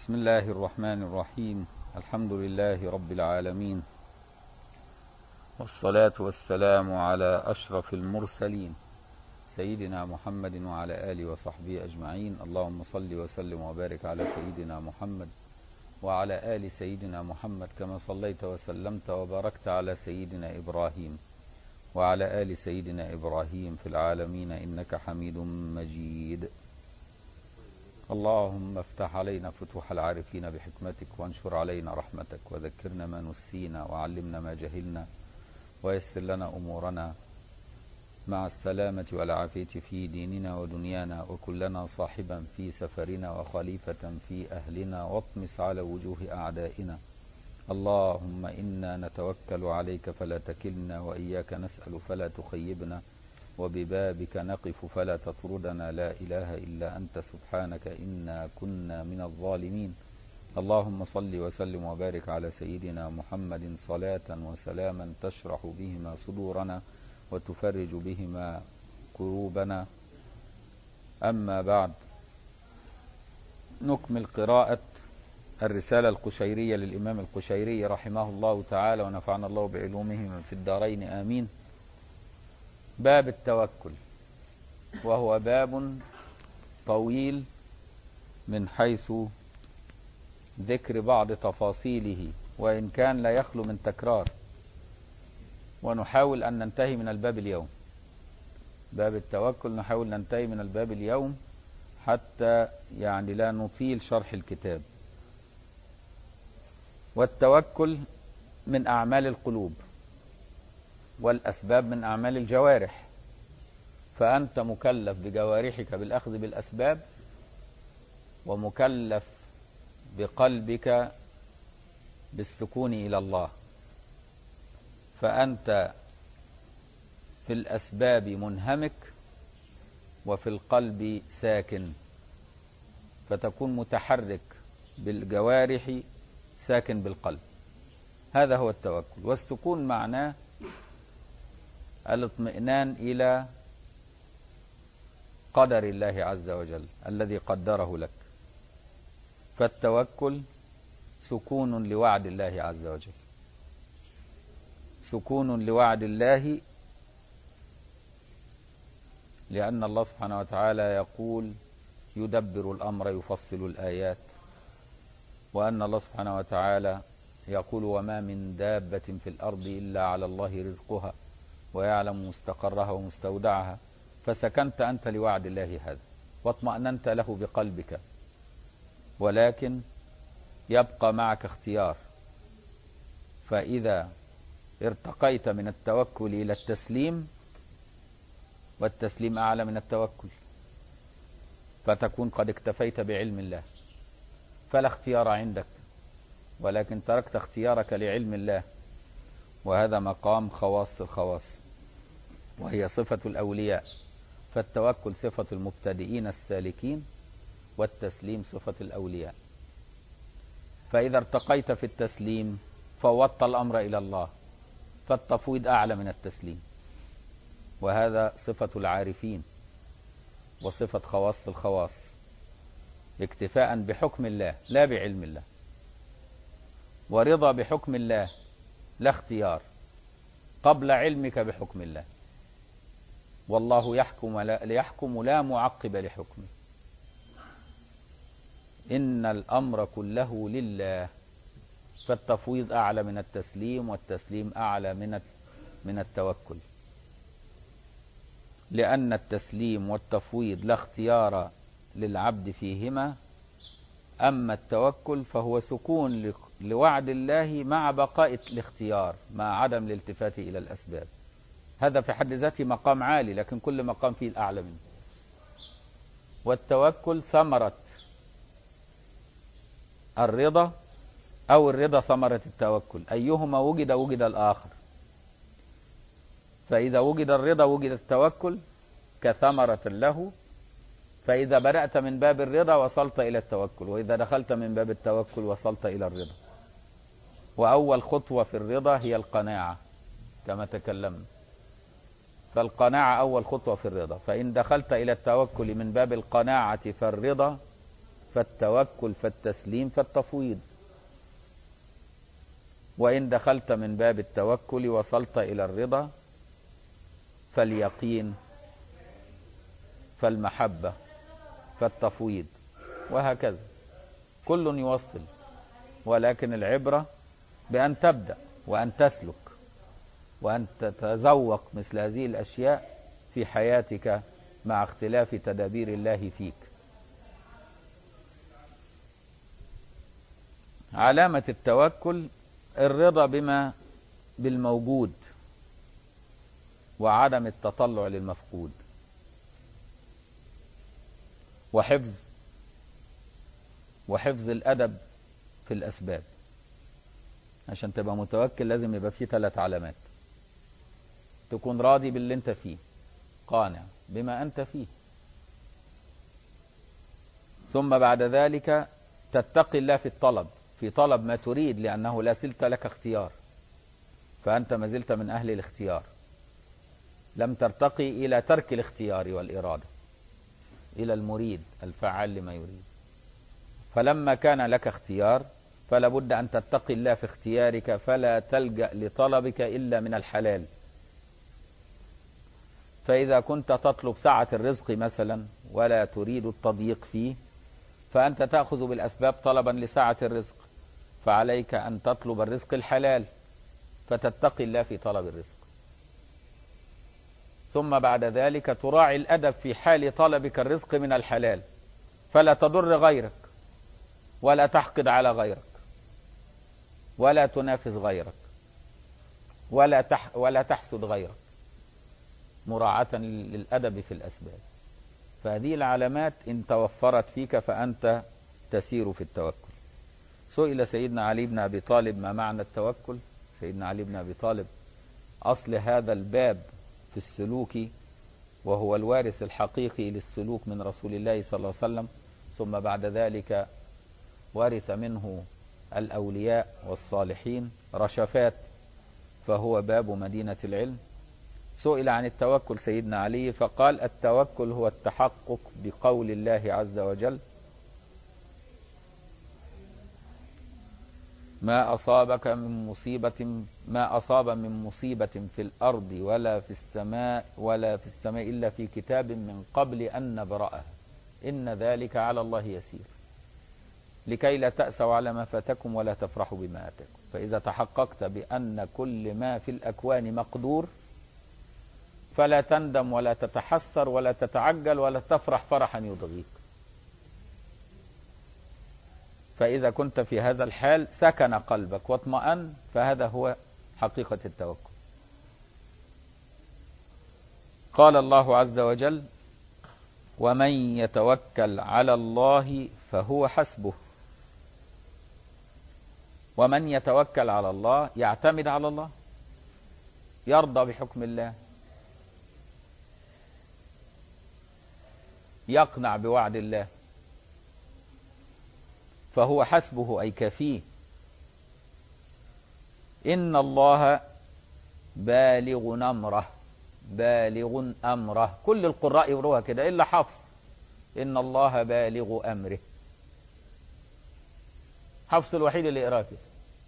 بسم الله الرحمن الرحيم الحمد لله رب العالمين والصلاة والسلام على أشرف المرسلين سيدنا محمد وعلى آله وصحبه أجمعين اللهم صل وسلم وبارك على سيدنا محمد وعلى آل سيدنا محمد كما صليت وسلمت وباركت على سيدنا إبراهيم وعلى آل سيدنا إبراهيم في العالمين إنك حميد مجيد اللهم افتح علينا فتوح العارفين بحكمتك وانشر علينا رحمتك وذكرنا ما نسينا وعلمنا ما جهلنا ويسر لنا أمورنا مع السلامة والعافية في ديننا ودنيانا وكلنا صاحبا في سفرنا وخليفة في أهلنا واطمس على وجوه أعدائنا اللهم إنا نتوكل عليك فلا تكلنا وإياك نسأل فلا تخيبنا وببابك نقف فلا تطردنا لا إله إلا أنت سبحانك إنا كنا من الظالمين اللهم صل وسلم وبارك على سيدنا محمد صلاة وسلاما تشرح بهما صدورنا وتفرج بهما كروبنا أما بعد نكمل قراءة الرسالة القشيرية للإمام القشيري رحمه الله تعالى ونفعنا الله بعلومهم في الدارين آمين باب التوكل وهو باب طويل من حيث ذكر بعض تفاصيله وإن كان لا يخلو من تكرار ونحاول أن ننتهي من الباب اليوم باب التوكل نحاول ننتهي من الباب اليوم حتى يعني لا نطيل شرح الكتاب والتوكل من أعمال القلوب والأسباب من أعمال الجوارح فأنت مكلف بجوارحك بالأخذ بالأسباب ومكلف بقلبك بالسكون إلى الله فأنت في الأسباب منهمك وفي القلب ساكن فتكون متحرك بالجوارح ساكن بالقلب هذا هو التوكل والسكون معناه الاطمئنان إلى قدر الله عز وجل الذي قدره لك فالتوكل سكون لوعد الله عز وجل سكون لوعد الله لأن الله سبحانه وتعالى يقول يدبر الأمر يفصل الآيات وأن الله سبحانه وتعالى يقول وما من دابة في الأرض إلا على الله رزقها ويعلم مستقرها ومستودعها فسكنت أنت لوعد الله هذا واطمأننت له بقلبك ولكن يبقى معك اختيار فإذا ارتقيت من التوكل إلى التسليم والتسليم أعلى من التوكل فتكون قد اكتفيت بعلم الله فلا اختيار عندك ولكن تركت اختيارك لعلم الله وهذا مقام خواص الخواص وهي صفة الأولياء فالتوكل صفة المبتدئين السالكين والتسليم صفة الأولياء فإذا ارتقيت في التسليم فوضت الأمر إلى الله فالتفويض أعلى من التسليم وهذا صفة العارفين وصفة خواص الخواص اكتفاء بحكم الله لا بعلم الله ورضا بحكم الله لا اختيار قبل علمك بحكم الله والله يحكم لا ليحكم لا معقب لحكمه إن الأمر كله لله فالتفويض أعلى من التسليم والتسليم أعلى من من التوكل لأن التسليم والتفويض لا اختيار للعبد فيهما أما التوكل فهو سكون لوعد الله مع بقاء الاختيار مع عدم الالتفات إلى الأسباب هذا في حد ذاته مقام عالي لكن كل مقام فيه الأعلى منه والتوكل ثمرة الرضا أو الرضا ثمرة التوكل أيهما وجد وجد الآخر فإذا وجد الرضا وجد التوكل كثمرة له فإذا بدأت من باب الرضا وصلت إلى التوكل وإذا دخلت من باب التوكل وصلت إلى الرضا وأول خطوة في الرضا هي القناعة كما تكلمنا فالقناعة أول خطوة في الرضا فإن دخلت إلى التوكل من باب القناعة فالرضا فالتوكل فالتسليم فالتفويض وإن دخلت من باب التوكل وصلت إلى الرضا فاليقين فالمحبة فالتفويض وهكذا كل يوصل ولكن العبرة بأن تبدأ وأن تسلك وأن تتذوق مثل هذه الأشياء في حياتك مع اختلاف تدابير الله فيك علامة التوكل الرضا بما بالموجود وعدم التطلع للمفقود وحفظ وحفظ الأدب في الأسباب عشان تبقى متوكل لازم يبقى فيه ثلاث علامات تكون راضي باللي انت فيه قانع بما انت فيه ثم بعد ذلك تتقي الله في الطلب في طلب ما تريد لأنه لا زلت لك اختيار فأنت ما زلت من أهل الاختيار لم ترتقي إلى ترك الاختيار والإرادة إلى المريد الفعال لما يريد فلما كان لك اختيار فلا بد أن تتقي الله في اختيارك فلا تلجأ لطلبك إلا من الحلال فإذا كنت تطلب سعة الرزق مثلا ولا تريد التضييق فيه فأنت تأخذ بالأسباب طلبا لسعة الرزق فعليك أن تطلب الرزق الحلال فتتقي الله في طلب الرزق ثم بعد ذلك تراعي الأدب في حال طلبك الرزق من الحلال فلا تضر غيرك ولا تحقد على غيرك ولا تنافس غيرك ولا تح ولا تحسد غيرك مراعاة للأدب في الأسباب فهذه العلامات إن توفرت فيك فأنت تسير في التوكل سئل سيدنا علي بن أبي طالب ما معنى التوكل سيدنا علي بن أبي طالب أصل هذا الباب في السلوك وهو الوارث الحقيقي للسلوك من رسول الله صلى الله عليه وسلم ثم بعد ذلك ورث منه الأولياء والصالحين رشفات فهو باب مدينة العلم سئل عن التوكل سيدنا علي فقال التوكل هو التحقق بقول الله عز وجل ما أصابك من مصيبة ما أصاب من مصيبة في الأرض ولا في السماء ولا في السماء إلا في كتاب من قبل أن نبرأها إن ذلك على الله يسير لكي لا تأسوا على ما فاتكم ولا تفرحوا بما آتاكم فإذا تحققت بأن كل ما في الأكوان مقدور فلا تندم ولا تتحسر ولا تتعجل ولا تفرح فرحا يضغيك فإذا كنت في هذا الحال سكن قلبك واطمأن فهذا هو حقيقة التوكل قال الله عز وجل ومن يتوكل على الله فهو حسبه ومن يتوكل على الله يعتمد على الله يرضى بحكم الله يقنع بوعد الله فهو حسبه أي كفيه إن الله بالغ نمره بالغ أمره كل القراء يقروها كده إلا حفص إن الله بالغ أمره حفص الوحيد اللي يقراه كده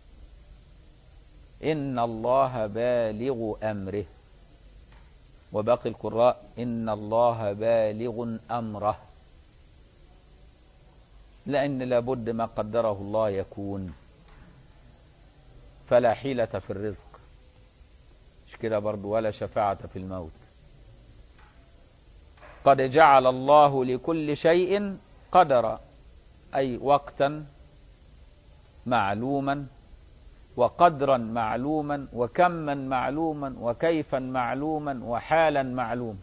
إن الله بالغ أمره وباقي القراء إن الله بالغ أمره لأن لابد ما قدره الله يكون فلا حيلة في الرزق مش كده برضو ولا شفاعة في الموت قد جعل الله لكل شيء قدرا أي وقتا معلوما وقدرا معلوما وكما معلوما وكيفا معلوما وحالا معلوم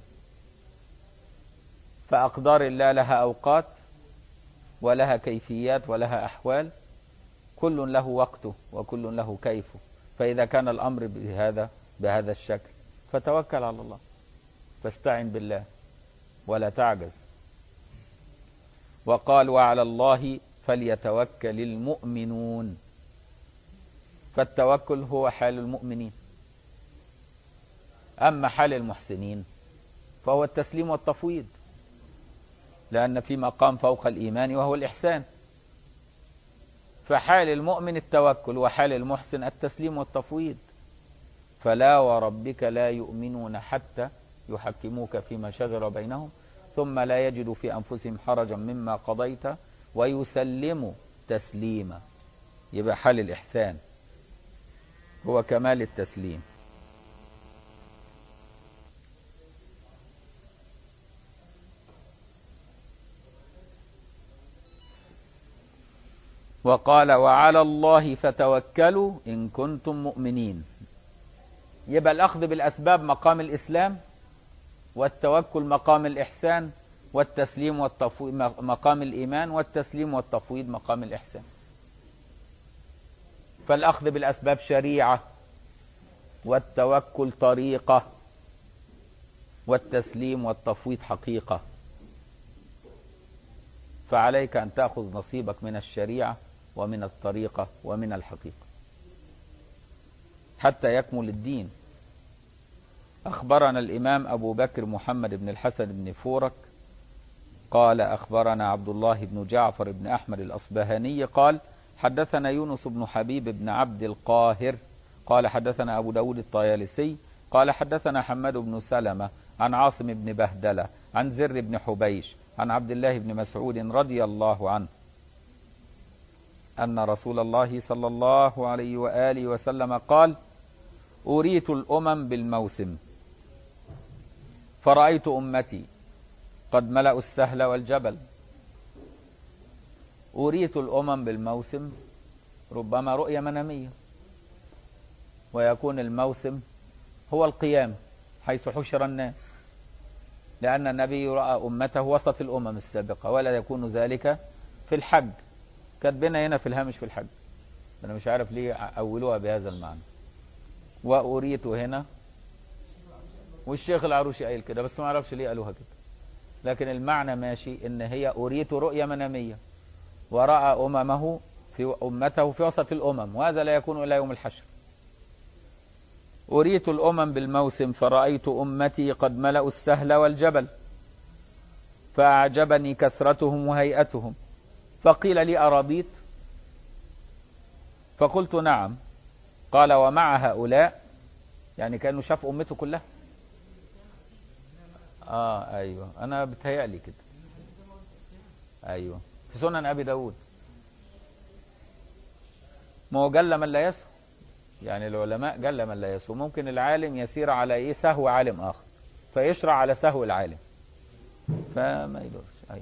فأقدار الله لها أوقات ولها كيفيات ولها أحوال كل له وقته وكل له كيفه فإذا كان الأمر بهذا بهذا الشكل فتوكل على الله فاستعن بالله ولا تعجز وقال وعلى الله فليتوكل المؤمنون فالتوكل هو حال المؤمنين أما حال المحسنين فهو التسليم والتفويض لأن في مقام فوق الإيمان وهو الإحسان فحال المؤمن التوكل وحال المحسن التسليم والتفويض فلا وربك لا يؤمنون حتى يحكموك فيما شجر بينهم ثم لا يجدوا في أنفسهم حرجا مما قضيت ويسلموا تسليما يبقى حال الإحسان هو كمال التسليم وقال وعلى الله فتوكلوا إن كنتم مؤمنين يبقى الأخذ بالأسباب مقام الإسلام والتوكل مقام الإحسان والتسليم والتفويض مقام الإيمان والتسليم والتفويض مقام الإحسان فالأخذ بالأسباب شريعة والتوكل طريقة والتسليم والتفويض حقيقة فعليك أن تأخذ نصيبك من الشريعة ومن الطريقة ومن الحقيقة حتى يكمل الدين أخبرنا الإمام أبو بكر محمد بن الحسن بن فورك قال أخبرنا عبد الله بن جعفر بن أحمد الأصبهاني قال حدثنا يونس بن حبيب بن عبد القاهر قال حدثنا أبو داود الطيالسي قال حدثنا حماد بن سلمة عن عاصم بن بهدلة عن زر بن حبيش عن عبد الله بن مسعود رضي الله عنه أن رسول الله صلى الله عليه وآله وسلم قال أريت الأمم بالموسم فرأيت أمتي قد ملأوا السهل والجبل أريت الأمم بالموسم ربما رؤية منامية ويكون الموسم هو القيام حيث حشر الناس لأن النبي رأى أمته وسط الأمم السابقة ولا يكون ذلك في الحج كاتبنا هنا في الهامش في الحج أنا مش عارف ليه أولوها بهذا المعنى وأريت هنا والشيخ العروشي قايل كده بس ما اعرفش ليه قالوها كده لكن المعنى ماشي ان هي اريت رؤيا مناميه وراى اممه في امته في وسط الامم وهذا لا يكون الا يوم الحشر اريت الامم بالموسم فرايت امتي قد ملأوا السهل والجبل فاعجبني كثرتهم وهيئتهم فقيل لي ارضيت فقلت نعم قال ومع هؤلاء يعني كانه شاف امته كلها اه ايوه انا بتهيألي كده ايوه في سنن ابي داود ما هو جل من لا يسهو يعني العلماء جل من لا يسهو ممكن العالم يسير على ايه سهو عالم اخر فيشرع على سهو العالم فما يدورش ايوه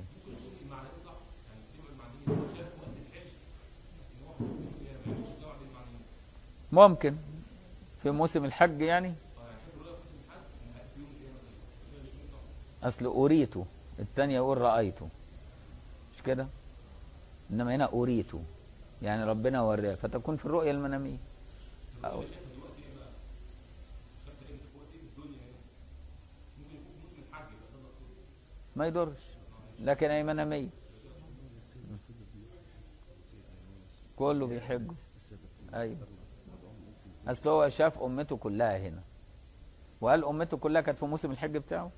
ممكن في موسم الحج يعني اصل اريته الثانية يقول رأيته مش كده انما هنا اريته يعني ربنا وراه فتكون في الرؤية المنامية أو ما يضرش لكن اي منامية كله بيحجه ايوه اصل هو شاف امته كلها هنا وقال امته كلها كانت في موسم الحج بتاعه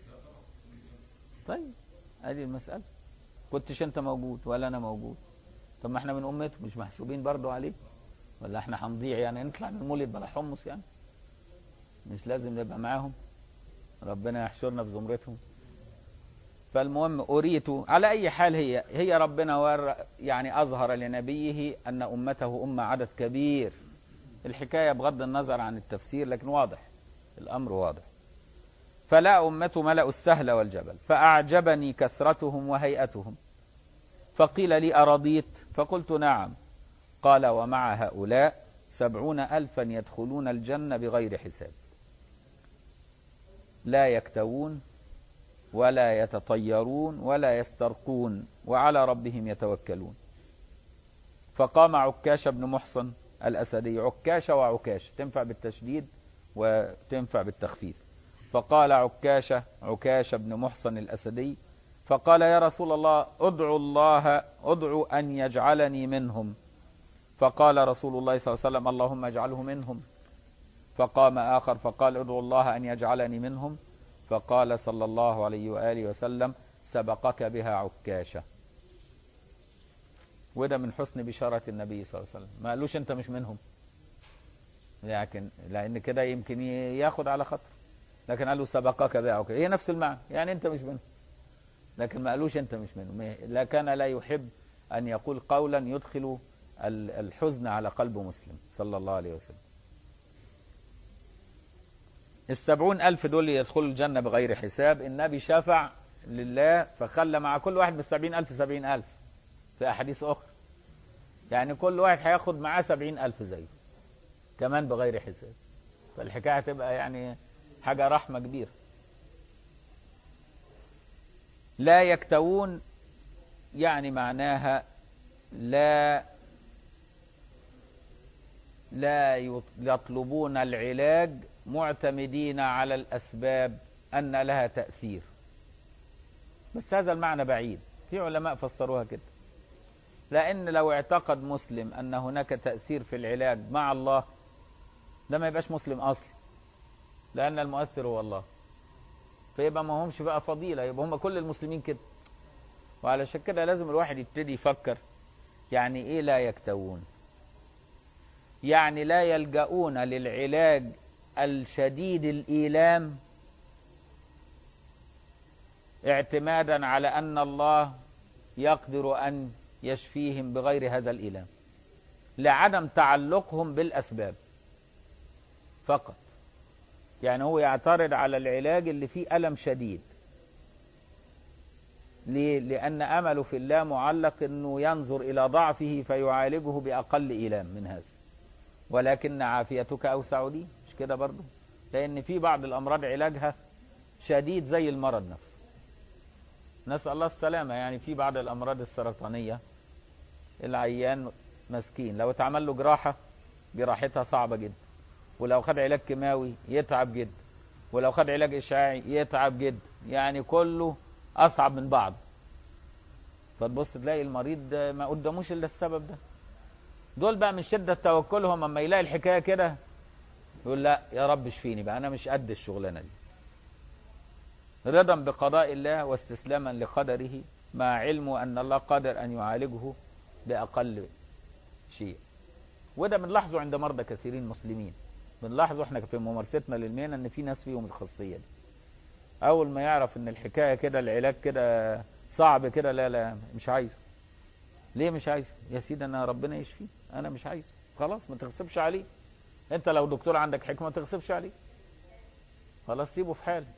طيب ادي المسألة كنتش انت موجود ولا انا موجود طب ما احنا من امته مش محسوبين برضو عليه ولا احنا هنضيع يعني نطلع من المولد بلا حمص يعني مش لازم نبقى معاهم ربنا يحشرنا في زمرتهم فالمهم أريت على أي حال هي هي ربنا ور يعني أظهر لنبيه أن أمته أمة عدد كبير الحكاية بغض النظر عن التفسير لكن واضح الأمر واضح فلا أمة ملأ السهل والجبل فأعجبني كثرتهم وهيئتهم فقيل لي أرضيت فقلت نعم قال ومع هؤلاء سبعون ألفا يدخلون الجنة بغير حساب لا يكتوون ولا يتطيرون ولا يسترقون وعلى ربهم يتوكلون فقام عكاش بن محصن الأسدي عكاش وعكاش تنفع بالتشديد وتنفع بالتخفيف فقال عكاشة عكاشة بن محصن الأسدي فقال يا رسول الله ادعو الله ادعو أن يجعلني منهم فقال رسول الله صلى الله عليه وسلم اللهم اجعله منهم فقام آخر فقال ادعو الله أن يجعلني منهم فقال صلى الله عليه وآله وسلم سبقك بها عكاشة وده من حسن بشارة النبي صلى الله عليه وسلم ما قالوش انت مش منهم لكن لان كده يمكن ياخد على خطر لكن قال له سبقك بها عكاشة هي نفس المعنى يعني انت مش منهم لكن ما قالوش انت مش منهم لا كان لا يحب ان يقول قولا يدخل الحزن على قلب مسلم صلى الله عليه وسلم السبعون ألف دول يدخلوا الجنة بغير حساب النبي شفع لله فخلى مع كل واحد بالسبعين ألف سبعين ألف في أحاديث أخرى يعني كل واحد هياخد معاه سبعين ألف زيه كمان بغير حساب فالحكاية هتبقى يعني حاجة رحمة كبيرة لا يكتوون يعني معناها لا لا يطلبون العلاج معتمدين على الأسباب أن لها تأثير بس هذا المعنى بعيد في علماء فسروها كده لأن لو اعتقد مسلم أن هناك تأثير في العلاج مع الله ده ما يبقاش مسلم أصلا لأن المؤثر هو الله فيبقى ما همش بقى فضيلة يبقى هم كل المسلمين كده وعلشان كده لازم الواحد يبتدي يفكر يعني ايه لا يكتوون يعني لا يلجؤون للعلاج الشديد الإيلام اعتمادا على أن الله يقدر أن يشفيهم بغير هذا الإيلام لعدم تعلقهم بالأسباب فقط يعني هو يعترض على العلاج اللي فيه ألم شديد ليه؟ لأن أمله في الله معلق أنه ينظر إلى ضعفه فيعالجه بأقل إيلام من هذا ولكن عافيتك أوسع لي مش كده برضه لأن في بعض الأمراض علاجها شديد زي المرض نفسه نسأل الله السلامة يعني في بعض الأمراض السرطانية العيان مسكين لو اتعمل له جراحة جراحتها صعبة جدا ولو خد علاج كيماوي يتعب جدا ولو خد علاج إشعاعي يتعب جدا يعني كله أصعب من بعض فتبص تلاقي المريض ما قداموش إلا السبب ده دول بقى من شدة توكلهم اما يلاقي الحكاية كده يقول لا يا رب اشفيني بقى أنا مش قد الشغلانة دي رضا بقضاء الله واستسلاما لقدره مع علمه أن الله قادر أن يعالجه بأقل شيء وده بنلاحظه عند مرضى كثيرين مسلمين بنلاحظه احنا في ممارستنا للمهنة ان في ناس فيهم الخاصية دي اول ما يعرف ان الحكاية كده العلاج كده صعب كده لا لا مش عايزه ليه مش عايزه يا سيدي انا ربنا يشفيه انا مش عايزه خلاص ما تغصبش عليه انت لو دكتور عندك حكمة ما تغصبش عليه خلاص سيبه في حاله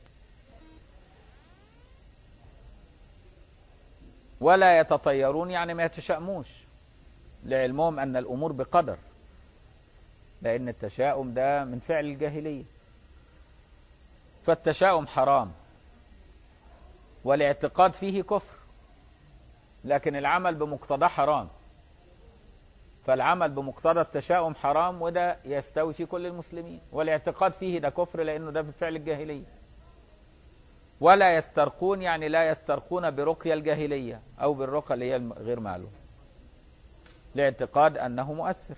ولا يتطيرون يعني ما يتشائموش لعلمهم ان الامور بقدر لان التشاؤم ده من فعل الجاهليه فالتشاؤم حرام والاعتقاد فيه كفر لكن العمل بمقتضاه حرام فالعمل بمقتضى التشاؤم حرام وده يستوي في كل المسلمين والاعتقاد فيه ده كفر لانه ده بفعل الجاهليه ولا يسترقون يعني لا يسترقون برقية الجاهلية أو بالرقى اللي هي غير معلوم لاعتقاد أنه مؤثر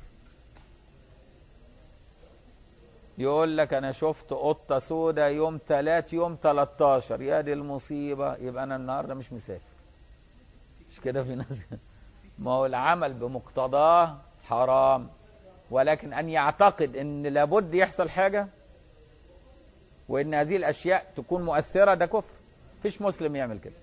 يقول لك أنا شفت قطة سودة يوم تلات يوم 13 يا دي المصيبة يبقى أنا النهاردة مش مسافر مش كده في ناس ما هو العمل بمقتضاه حرام ولكن أن يعتقد أن لابد يحصل حاجة وان هذه الاشياء تكون مؤثرة ده كفر مفيش مسلم يعمل كده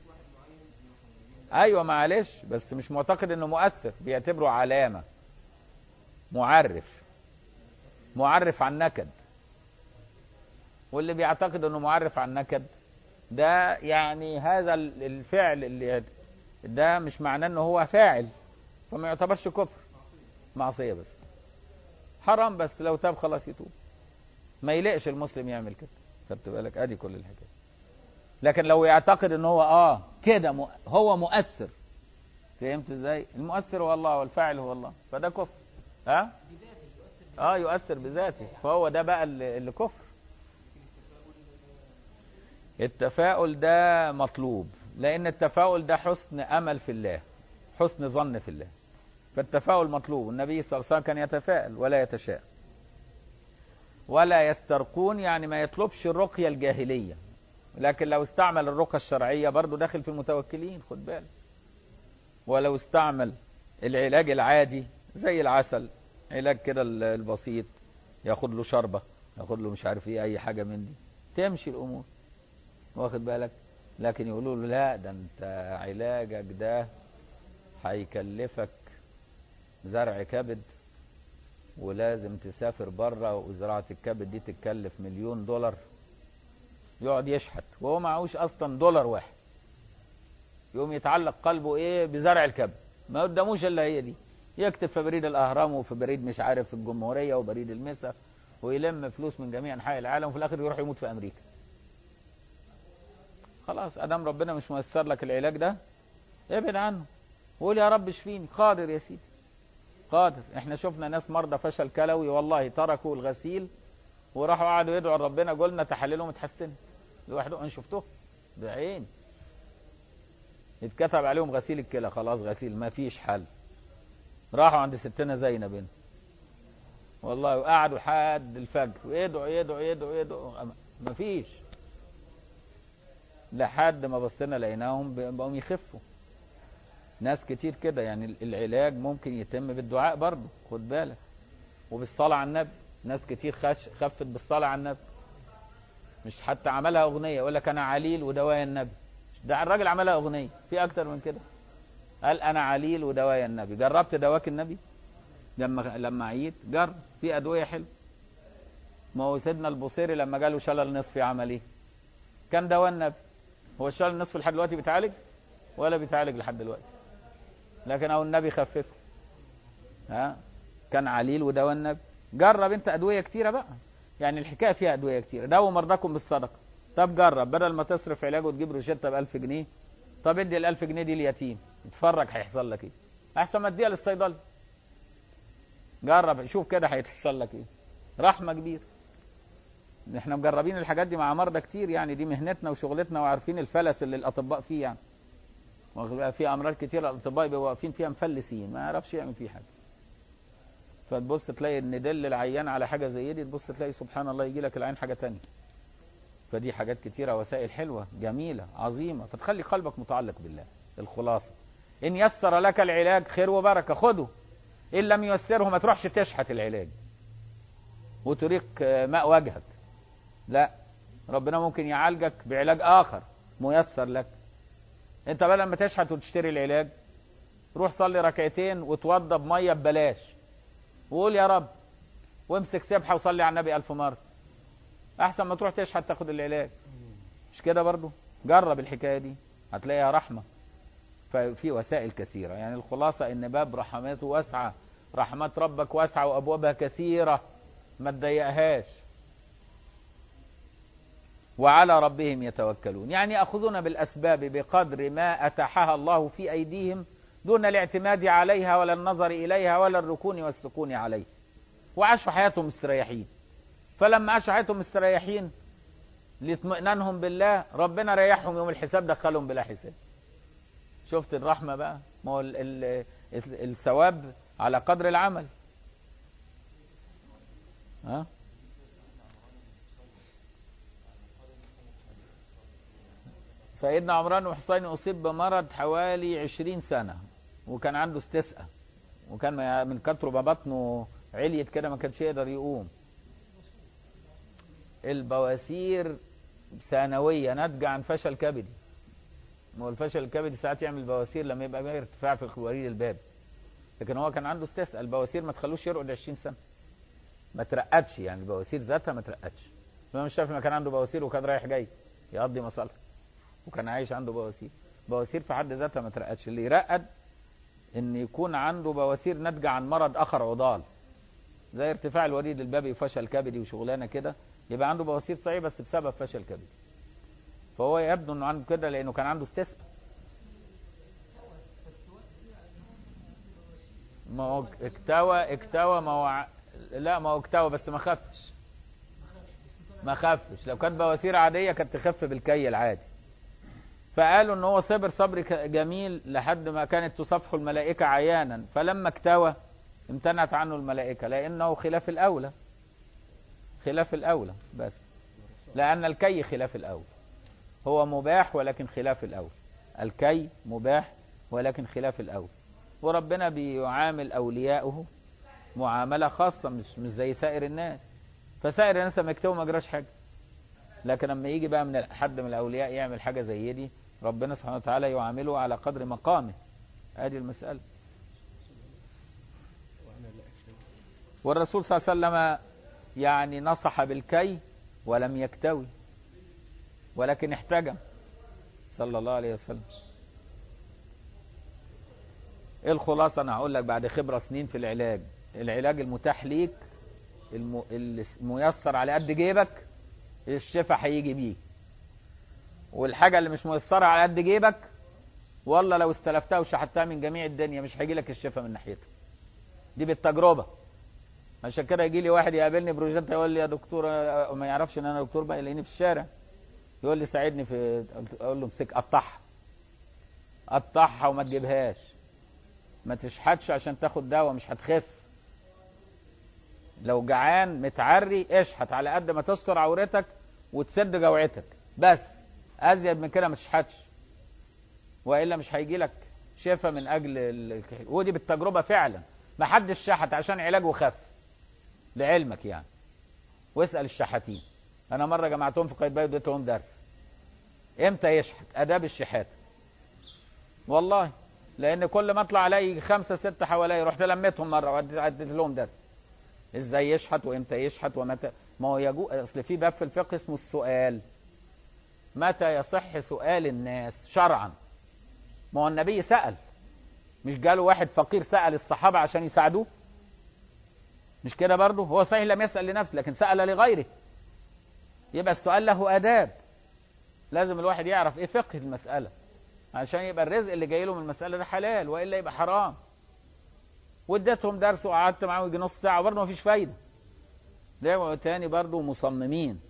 ايوه معلش بس مش معتقد انه مؤثر بيعتبره علامة معرف معرف عن نكد واللي بيعتقد انه معرف عن نكد ده يعني هذا الفعل اللي ده مش معناه انه هو فاعل فما يعتبرش كفر معصية بس حرام بس لو تاب خلاص يتوب ما يلقش المسلم يعمل كده خدت بالك ادي كل الحكايه لكن لو يعتقد ان هو اه كده م... هو مؤثر فهمت ازاي المؤثر هو الله والفاعل هو الله فده كفر ها اه يؤثر بذاته فهو ده بقى اللي, اللي كفر التفاؤل ده مطلوب لان التفاؤل ده حسن امل في الله حسن ظن في الله فالتفاؤل مطلوب النبي صلى الله عليه وسلم كان يتفائل ولا يتشاءم ولا يسترقون يعني ما يطلبش الرقية الجاهلية لكن لو استعمل الرقى الشرعية برضه داخل في المتوكلين خد بالك ولو استعمل العلاج العادي زي العسل علاج كده البسيط ياخد له شربة ياخد له مش عارف ايه اي حاجة من دي تمشي الامور واخد بالك لكن يقولوا له لا ده انت علاجك ده هيكلفك زرع كبد ولازم تسافر بره وزراعة الكبد دي تتكلف مليون دولار يقعد يشحت وهو معهوش اصلا دولار واحد يقوم يتعلق قلبه ايه بزرع الكبد ما قداموش الا هي دي يكتب في بريد الاهرام وفي بريد مش عارف الجمهوريه وبريد المسا ويلم فلوس من جميع انحاء العالم وفي الاخر يروح يموت في امريكا خلاص ادام ربنا مش ميسر لك العلاج ده ابعد عنه وقول يا رب اشفيني قادر يا سيدي قادر احنا شفنا ناس مرضى فشل كلوي والله تركوا الغسيل وراحوا قعدوا يدعوا ربنا قلنا تحاليلهم اتحسنت لوحدهم انا شفتهم بعين اتكتب عليهم غسيل الكلى خلاص غسيل ما فيش حل راحوا عند ستنا زينب هنا والله وقعدوا لحد الفجر ويدعوا يدعوا يدعوا يدعوا ما فيش لحد ما بصينا لقيناهم بقوا يخفوا ناس كتير كده يعني العلاج ممكن يتم بالدعاء برضه خد بالك وبالصلاة على النبي ناس كتير خش خفت بالصلاة على النبي مش حتى عملها أغنية يقول لك أنا عليل ودوايا النبي ده الراجل عملها أغنية في أكتر من كده قال أنا عليل ودوايا النبي جربت دواك النبي لما لما عييت جرب في أدوية حلوة ما هو سيدنا البصيري لما جاله شلل نصفي عمل ايه؟ كان دواء النبي هو الشلل النصفي لحد دلوقتي بيتعالج ولا بيتعالج لحد دلوقتي لكن او النبي خففه ها كان عليل ودواء النبي جرب انت ادويه كتيره بقى يعني الحكايه فيها ادويه كتيره داووا مرضاكم بالصدقه طب جرب بدل ما تصرف علاج وتجيب روشته ب 1000 جنيه طب ادي ال 1000 جنيه دي اليتيم اتفرج هيحصل لك ايه احسن ما تديها للصيدلي جرب شوف كده هيحصل لك ايه رحمه كبيره احنا مجربين الحاجات دي مع مرضى كتير يعني دي مهنتنا وشغلتنا وعارفين الفلس اللي الاطباء فيه يعني في امراض كتير الاطباء بيبقوا واقفين فيها مفلسين ما يعرفش يعمل فيه حاجه فتبص تلاقي ان دل العيان على حاجه زي دي تبص تلاقي سبحان الله يجي لك العين حاجه تانية فدي حاجات كتيره وسائل حلوه جميله عظيمه فتخلي قلبك متعلق بالله الخلاصه ان يسر لك العلاج خير وبركه خده ان لم ييسره ما تروحش تشحت العلاج وتريق ماء وجهك لا ربنا ممكن يعالجك بعلاج اخر ميسر لك انت بدل ما تشحت وتشتري العلاج روح صلي ركعتين وتوضى بميه ببلاش وقول يا رب وامسك سبحه وصلي على النبي ألف مرة احسن ما تروح تشحت تاخد العلاج مش كده برضو جرب الحكايه دي هتلاقيها رحمه ففي وسائل كثيره يعني الخلاصه ان باب رحماته واسعه رحمات ربك واسعه وابوابها كثيره ما تضيقهاش وعلى ربهم يتوكلون يعني ياخذون بالاسباب بقدر ما اتاحها الله في ايديهم دون الاعتماد عليها ولا النظر اليها ولا الركون والسكون عليها وعاشوا حياتهم مستريحين فلما عاشوا حياتهم مستريحين لاطمئنانهم بالله ربنا ريحهم يوم الحساب دخلهم بلا حساب شفت الرحمه بقى ما هو ال ال الثواب على قدر العمل ها سيدنا عمران بن حسين أصيب بمرض حوالي عشرين سنة وكان عنده استسقى وكان من كتر ما بطنه عليت كده ما كانش يقدر يقوم البواسير ثانوية ناتجة عن فشل كبدي ما هو الفشل الكبدي ساعات يعمل بواسير لما يبقى فيه ارتفاع في وريد الباب لكن هو كان عنده استسقى البواسير ما تخلوش يرقد 20 سنة ما ترقدش يعني البواسير ذاتها ما ترقدش الإمام الشافعي كان عنده بواسير وكان رايح جاي يقضي مصالحه وكان عايش عنده بواسير بواسير في حد ذاتها ما ترقدش اللي يرقد ان يكون عنده بواسير ناتجه عن مرض اخر عضال زي ارتفاع الوريد البابي وفشل كبدي وشغلانه كده يبقى عنده بواسير صحيح بس بسبب فشل كبدي فهو يبدو انه عنده كده لانه كان عنده استسقاء ما هو اكتوى اكتوى ما هو لا ما هو اكتوى بس ما خفش ما خفش لو كانت بواسير عاديه كانت تخف بالكي العادي فقالوا ان هو صبر صبر جميل لحد ما كانت تصفح الملائكة عيانا فلما اكتوى امتنعت عنه الملائكة لانه خلاف الاولى خلاف الاولى بس لان الكي خلاف الاولى هو مباح ولكن خلاف الأول الكي مباح ولكن خلاف الأول وربنا بيعامل أولياءه معاملة خاصة مش, مش زي سائر الناس فسائر الناس لما يكتبوا ما جراش حاجة لكن لما يجي بقى من حد من الأولياء يعمل حاجة زي دي ربنا سبحانه وتعالى يعامله على قدر مقامه هذه المسألة والرسول صلى الله عليه وسلم يعني نصح بالكي ولم يكتوي ولكن احتجم صلى الله عليه وسلم ايه الخلاصة انا هقول لك بعد خبرة سنين في العلاج العلاج المتاح ليك الم... الميسر على قد جيبك الشفاء هيجي بيه والحاجة اللي مش ميسرة على قد جيبك والله لو استلفتها وشحتها من جميع الدنيا مش هيجي لك الشفاء من ناحيتها دي بالتجربة عشان كده يجي لي واحد يقابلني بروجيتا يقول لي يا دكتور ما يعرفش ان انا دكتور بقى يلاقيني في الشارع يقول لي ساعدني في اقول له امسك قطعها قطعها وما تجيبهاش ما تشحتش عشان تاخد دواء مش هتخف لو جعان متعري اشحت على قد ما تستر عورتك وتسد جوعتك بس ازيد من كده ما تشحتش والا مش هيجي لك شفاء من اجل ال... ودي بالتجربه فعلا ما حدش شحت عشان علاجه خف لعلمك يعني واسال الشحاتين انا مره جمعتهم في قايتباي اديتهم درس امتى يشحت اداب الشحات والله لان كل ما اطلع الاقي خمسه سته حواليا رحت لميتهم مره واديت لهم درس ازاي يشحت وامتى يشحت ومتى ما هو يجو اصل في باب في الفقه اسمه السؤال متى يصح سؤال الناس شرعا ما هو النبي سأل مش جاله واحد فقير سأل الصحابة عشان يساعدوه مش كده برضه هو صحيح لم يسأل لنفسه لكن سأل لغيره يبقى السؤال له آداب لازم الواحد يعرف ايه فقه المسألة عشان يبقى الرزق اللي جاي له من المسألة ده حلال وإلا يبقى حرام واديتهم درس وقعدت معاهم يجي نص ساعة وبرضه مفيش فايدة ده تاني برضه مصممين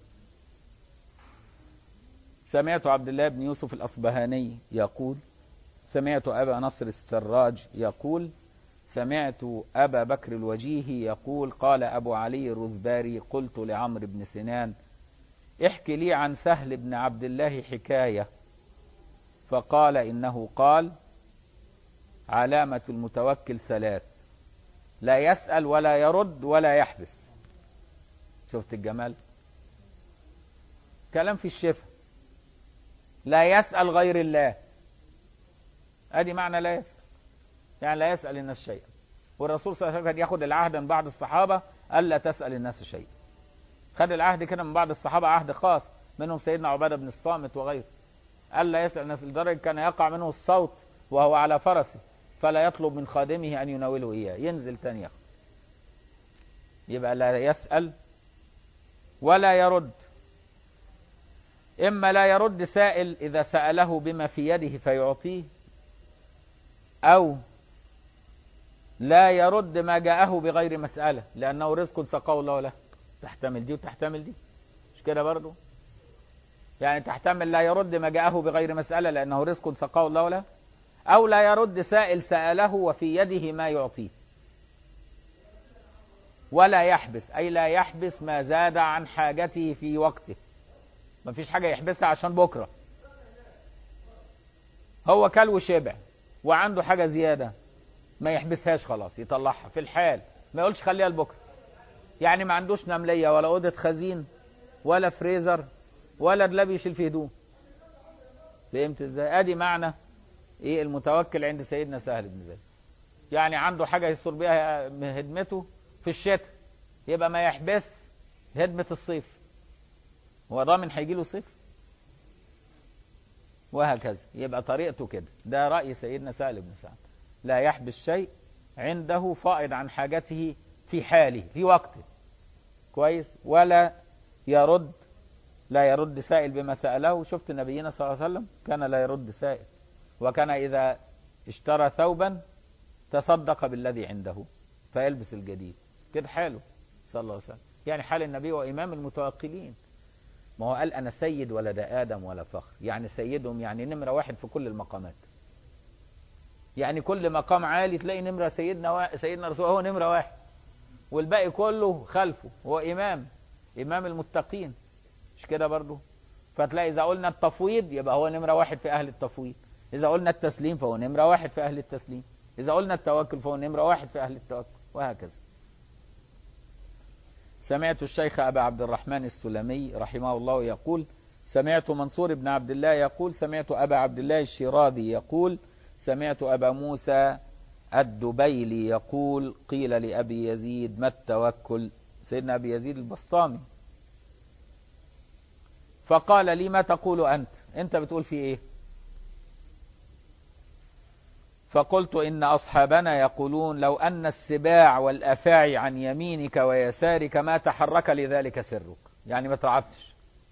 سمعت عبد الله بن يوسف الأصبهاني يقول سمعت أبا نصر السراج يقول سمعت أبا بكر الوجيهي يقول قال أبو علي الرذباري قلت لعمرو بن سنان احكي لي عن سهل بن عبد الله حكاية فقال إنه قال علامة المتوكل ثلاث لا يسأل ولا يرد ولا يحبس شفت الجمال كلام في الشفا لا يسأل غير الله ادي معنى لا يسأل يعني لا يسأل الناس شيئا والرسول صلى الله عليه وسلم ياخد العهد من بعض الصحابة ألا تسأل الناس شيئا خد العهد كده من بعض الصحابة عهد خاص منهم سيدنا عبادة بن الصامت وغيره ألا يسأل الناس لدرجة كان يقع منه الصوت وهو على فرسه فلا يطلب من خادمه أن يناوله إياه ينزل تاني ياخد يبقى لا يسأل ولا يرد إما لا يرد سائل إذا سأله بما في يده فيعطيه أو لا يرد ما جاءه بغير مسألة لأنه رزق سقاه الله له تحتمل دي وتحتمل دي مش كده برضو يعني تحتمل لا يرد ما جاءه بغير مسألة لأنه رزق سقاه الله له أو لا يرد سائل سأله وفي يده ما يعطيه ولا يحبس أي لا يحبس ما زاد عن حاجته في وقته ما فيش حاجة يحبسها عشان بكرة هو كل وشبع وعنده حاجة زيادة ما يحبسهاش خلاص يطلعها في الحال ما يقولش خليها لبكرة يعني ما عندوش نملية ولا أوضة خزين ولا فريزر ولا دولاب يشيل فيه هدوم فهمت ازاي ادي معنى ايه المتوكل عند سيدنا سهل بن زيد يعني عنده حاجة يستر بيها هدمته في الشتاء يبقى ما يحبس هدمة الصيف هو ضامن هيجي له صيف وهكذا يبقى طريقته كده ده رأي سيدنا سهل بن سعد لا يحبس شيء عنده فائض عن حاجته في حاله في وقته كويس ولا يرد لا يرد سائل بما سأله شفت نبينا صلى الله عليه وسلم كان لا يرد سائل وكان إذا اشترى ثوبا تصدق بالذي عنده فيلبس الجديد كده حاله صلى الله عليه وسلم يعني حال النبي وإمام المتوكلين ما هو قال أنا سيد ولد آدم ولا فخر يعني سيدهم يعني نمرة واحد في كل المقامات يعني كل مقام عالي تلاقي نمرة سيدنا وا... سيدنا رسول هو نمرة واحد والباقي كله خلفه هو إمام إمام المتقين مش كده برضو فتلاقي إذا قلنا التفويض يبقى هو نمرة واحد في أهل التفويض إذا قلنا التسليم فهو نمرة واحد في أهل التسليم إذا قلنا التوكل فهو نمرة واحد في أهل التوكل وهكذا سمعت الشيخ أبا عبد الرحمن السلمي رحمه الله يقول سمعت منصور بن عبد الله يقول سمعت أبا عبد الله الشيرازي يقول سمعت أبا موسى الدبيلي يقول قيل لأبي يزيد ما التوكل سيدنا أبي يزيد البسطامي فقال لي ما تقول أنت أنت بتقول في إيه فقلت إن أصحابنا يقولون لو أن السباع والأفاعي عن يمينك ويسارك ما تحرك لذلك سرك يعني ما تعبتش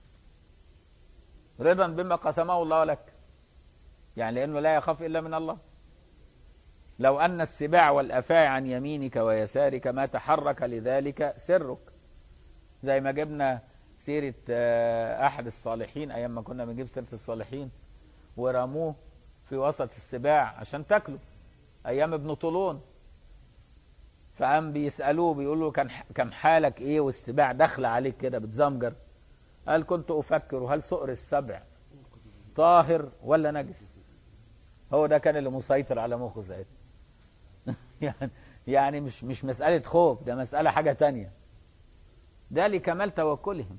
رضا بما قسمه الله لك يعني لأنه لا يخاف إلا من الله لو أن السباع والأفاعي عن يمينك ويسارك ما تحرك لذلك سرك زي ما جبنا سيرة أحد الصالحين أيام ما كنا بنجيب سيرة الصالحين ورموه في وسط السباع عشان تاكله أيام ابن طولون فقام بيسألوه بيقولوا كان كان حالك إيه والسباع داخلة عليك كده بتزمجر قال كنت أفكر هل سؤر السبع طاهر ولا نجس هو ده كان اللي مسيطر على مخه ساعتها يعني يعني مش مش مسألة خوف ده مسألة حاجة تانية ده لكمال توكلهم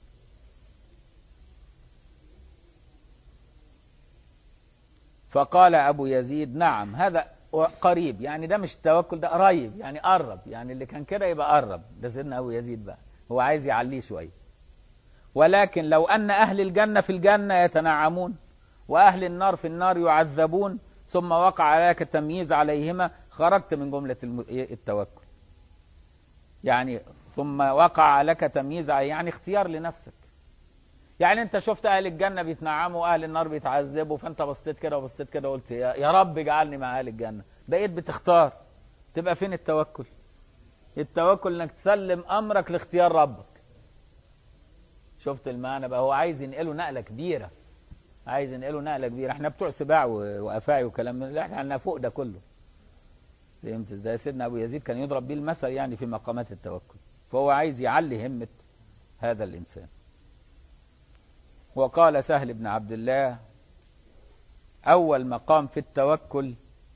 فقال أبو يزيد نعم هذا قريب يعني ده مش التوكل ده قريب يعني قرب يعني اللي كان كده يبقى قرب ده سيدنا أبو يزيد بقى هو عايز يعليه شوية ولكن لو أن أهل الجنة في الجنة يتنعمون وأهل النار في النار يعذبون ثم وقع عليك التمييز عليهما خرجت من جملة التوكل يعني ثم وقع لك تمييز يعني اختيار لنفسك يعني انت شفت اهل الجنه بيتنعموا واهل النار بيتعذبوا فانت بصيت كده وبصيت كده وقلت يا, يا رب اجعلني مع اهل الجنه بقيت بتختار تبقى فين التوكل التوكل انك تسلم امرك لاختيار ربك شفت المعنى بقى هو عايز ينقله نقله كبيره عايز ينقله نقله كبيره احنا بتوع سباع وافاعي وكلام من احنا عندنا فوق ده كله فهمت ازاي سيدنا ابو يزيد كان يضرب بيه المثل يعني في مقامات التوكل فهو عايز يعلي همه هذا الانسان وقال سهل بن عبد الله أول مقام في التوكل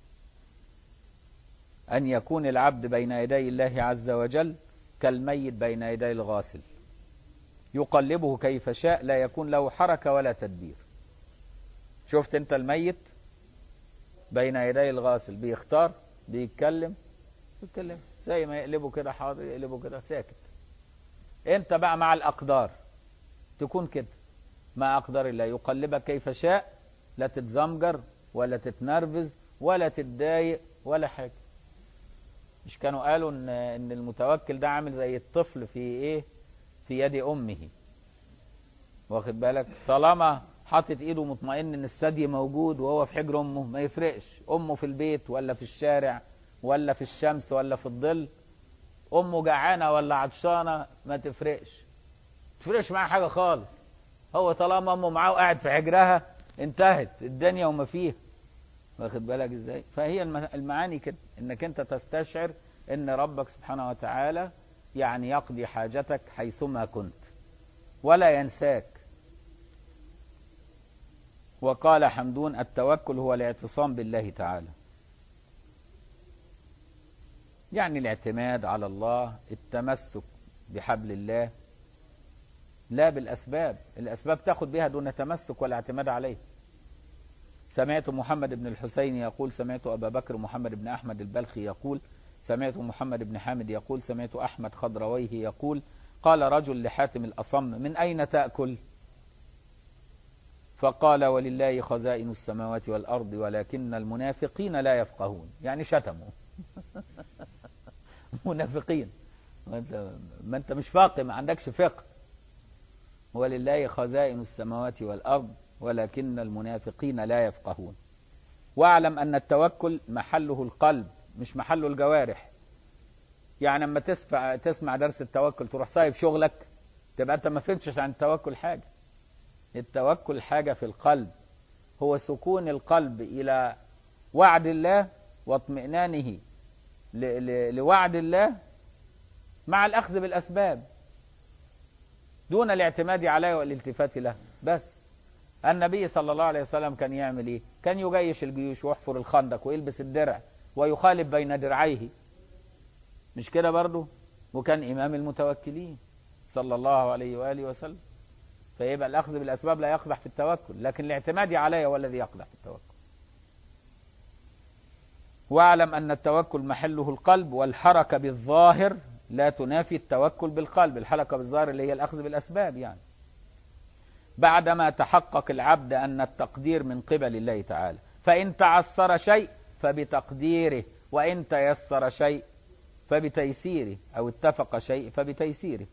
أن يكون العبد بين يدي الله عز وجل كالميت بين يدي الغاسل يقلبه كيف شاء لا يكون له حركة ولا تدبير شفت انت الميت بين يدي الغاسل بيختار بيتكلم بيتكلم زي ما يقلبه كده حاضر يقلبه كده ساكت انت بقى مع الأقدار تكون كده ما أقدر الله يقلبك كيف شاء لا تتزمجر ولا تتنرفز ولا تتضايق ولا حاجة مش كانوا قالوا ان ان المتوكل ده عامل زي الطفل في ايه في يد امه واخد بالك طالما حاطط ايده مطمئن ان الثدي موجود وهو في حجر امه ما يفرقش امه في البيت ولا في الشارع ولا في الشمس ولا في الظل امه جعانه ولا عطشانه ما تفرقش تفرقش معاه حاجه خالص هو طالما امه معاه وقاعد في حجرها انتهت الدنيا وما فيها واخد بالك ازاي فهي المعاني كده انك انت تستشعر ان ربك سبحانه وتعالى يعني يقضي حاجتك حيثما كنت ولا ينساك وقال حمدون التوكل هو الاعتصام بالله تعالى يعني الاعتماد على الله التمسك بحبل الله لا بالأسباب الأسباب تاخد بها دون تمسك ولا اعتماد عليه سمعت محمد بن الحسين يقول سمعت أبا بكر محمد بن أحمد البلخي يقول سمعت محمد بن حامد يقول سمعت أحمد خضرويه يقول قال رجل لحاتم الأصم من أين تأكل فقال ولله خزائن السماوات والأرض ولكن المنافقين لا يفقهون يعني شتموا منافقين ما انت, ما انت مش فاقه ما عندكش فقه ولله خزائن السماوات والأرض ولكن المنافقين لا يفقهون واعلم أن التوكل محله القلب مش محله الجوارح يعني لما تسمع تسمع درس التوكل تروح سايب شغلك تبقى انت ما فهمتش عن التوكل حاجه التوكل حاجه في القلب هو سكون القلب الى وعد الله واطمئنانه لوعد الله مع الاخذ بالاسباب دون الاعتماد عليه والالتفات له بس النبي صلى الله عليه وسلم كان يعمل ايه كان يجيش الجيوش ويحفر الخندق ويلبس الدرع ويخالف بين درعيه مش كده برضه وكان امام المتوكلين صلى الله عليه واله وسلم فيبقى الاخذ بالاسباب لا يقدح في التوكل لكن الاعتماد عليه هو الذي يقدح في التوكل واعلم ان التوكل محله القلب والحركه بالظاهر لا تنافي التوكل بالقلب الحركه بالظاهر اللي هي الاخذ بالاسباب يعني بعدما تحقق العبد ان التقدير من قبل الله تعالى فان تعسر شيء فبتقديره وان تيسر شيء فبتيسيره او اتفق شيء فبتيسيره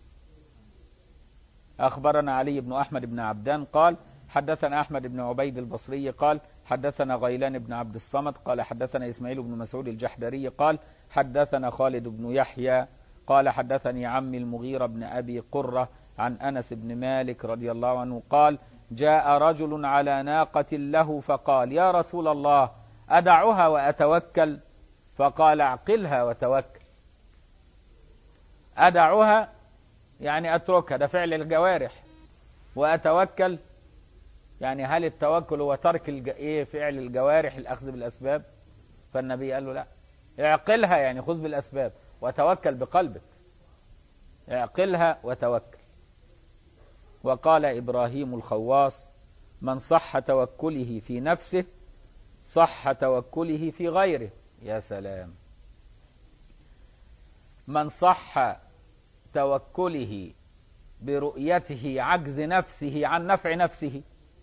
أخبرنا علي بن أحمد بن عبدان قال حدثنا أحمد بن عبيد البصري قال حدثنا غيلان بن عبد الصمد قال حدثنا إسماعيل بن مسعود الجحدري قال حدثنا خالد بن يحيى قال حدثني عمي المغيرة بن أبي قرة عن أنس بن مالك رضي الله عنه قال جاء رجل على ناقة له فقال يا رسول الله أدعها وأتوكل فقال اعقلها وتوكل أدعها يعني اتركها ده فعل الجوارح واتوكل يعني هل التوكل هو ترك الج... ايه فعل الجوارح الاخذ بالاسباب فالنبي قال له لا اعقلها يعني خذ بالاسباب وتوكل بقلبك اعقلها وتوكل وقال ابراهيم الخواص من صح توكله في نفسه صح توكله في غيره يا سلام من صح توكله برؤيته عجز نفسه عن نفع نفسه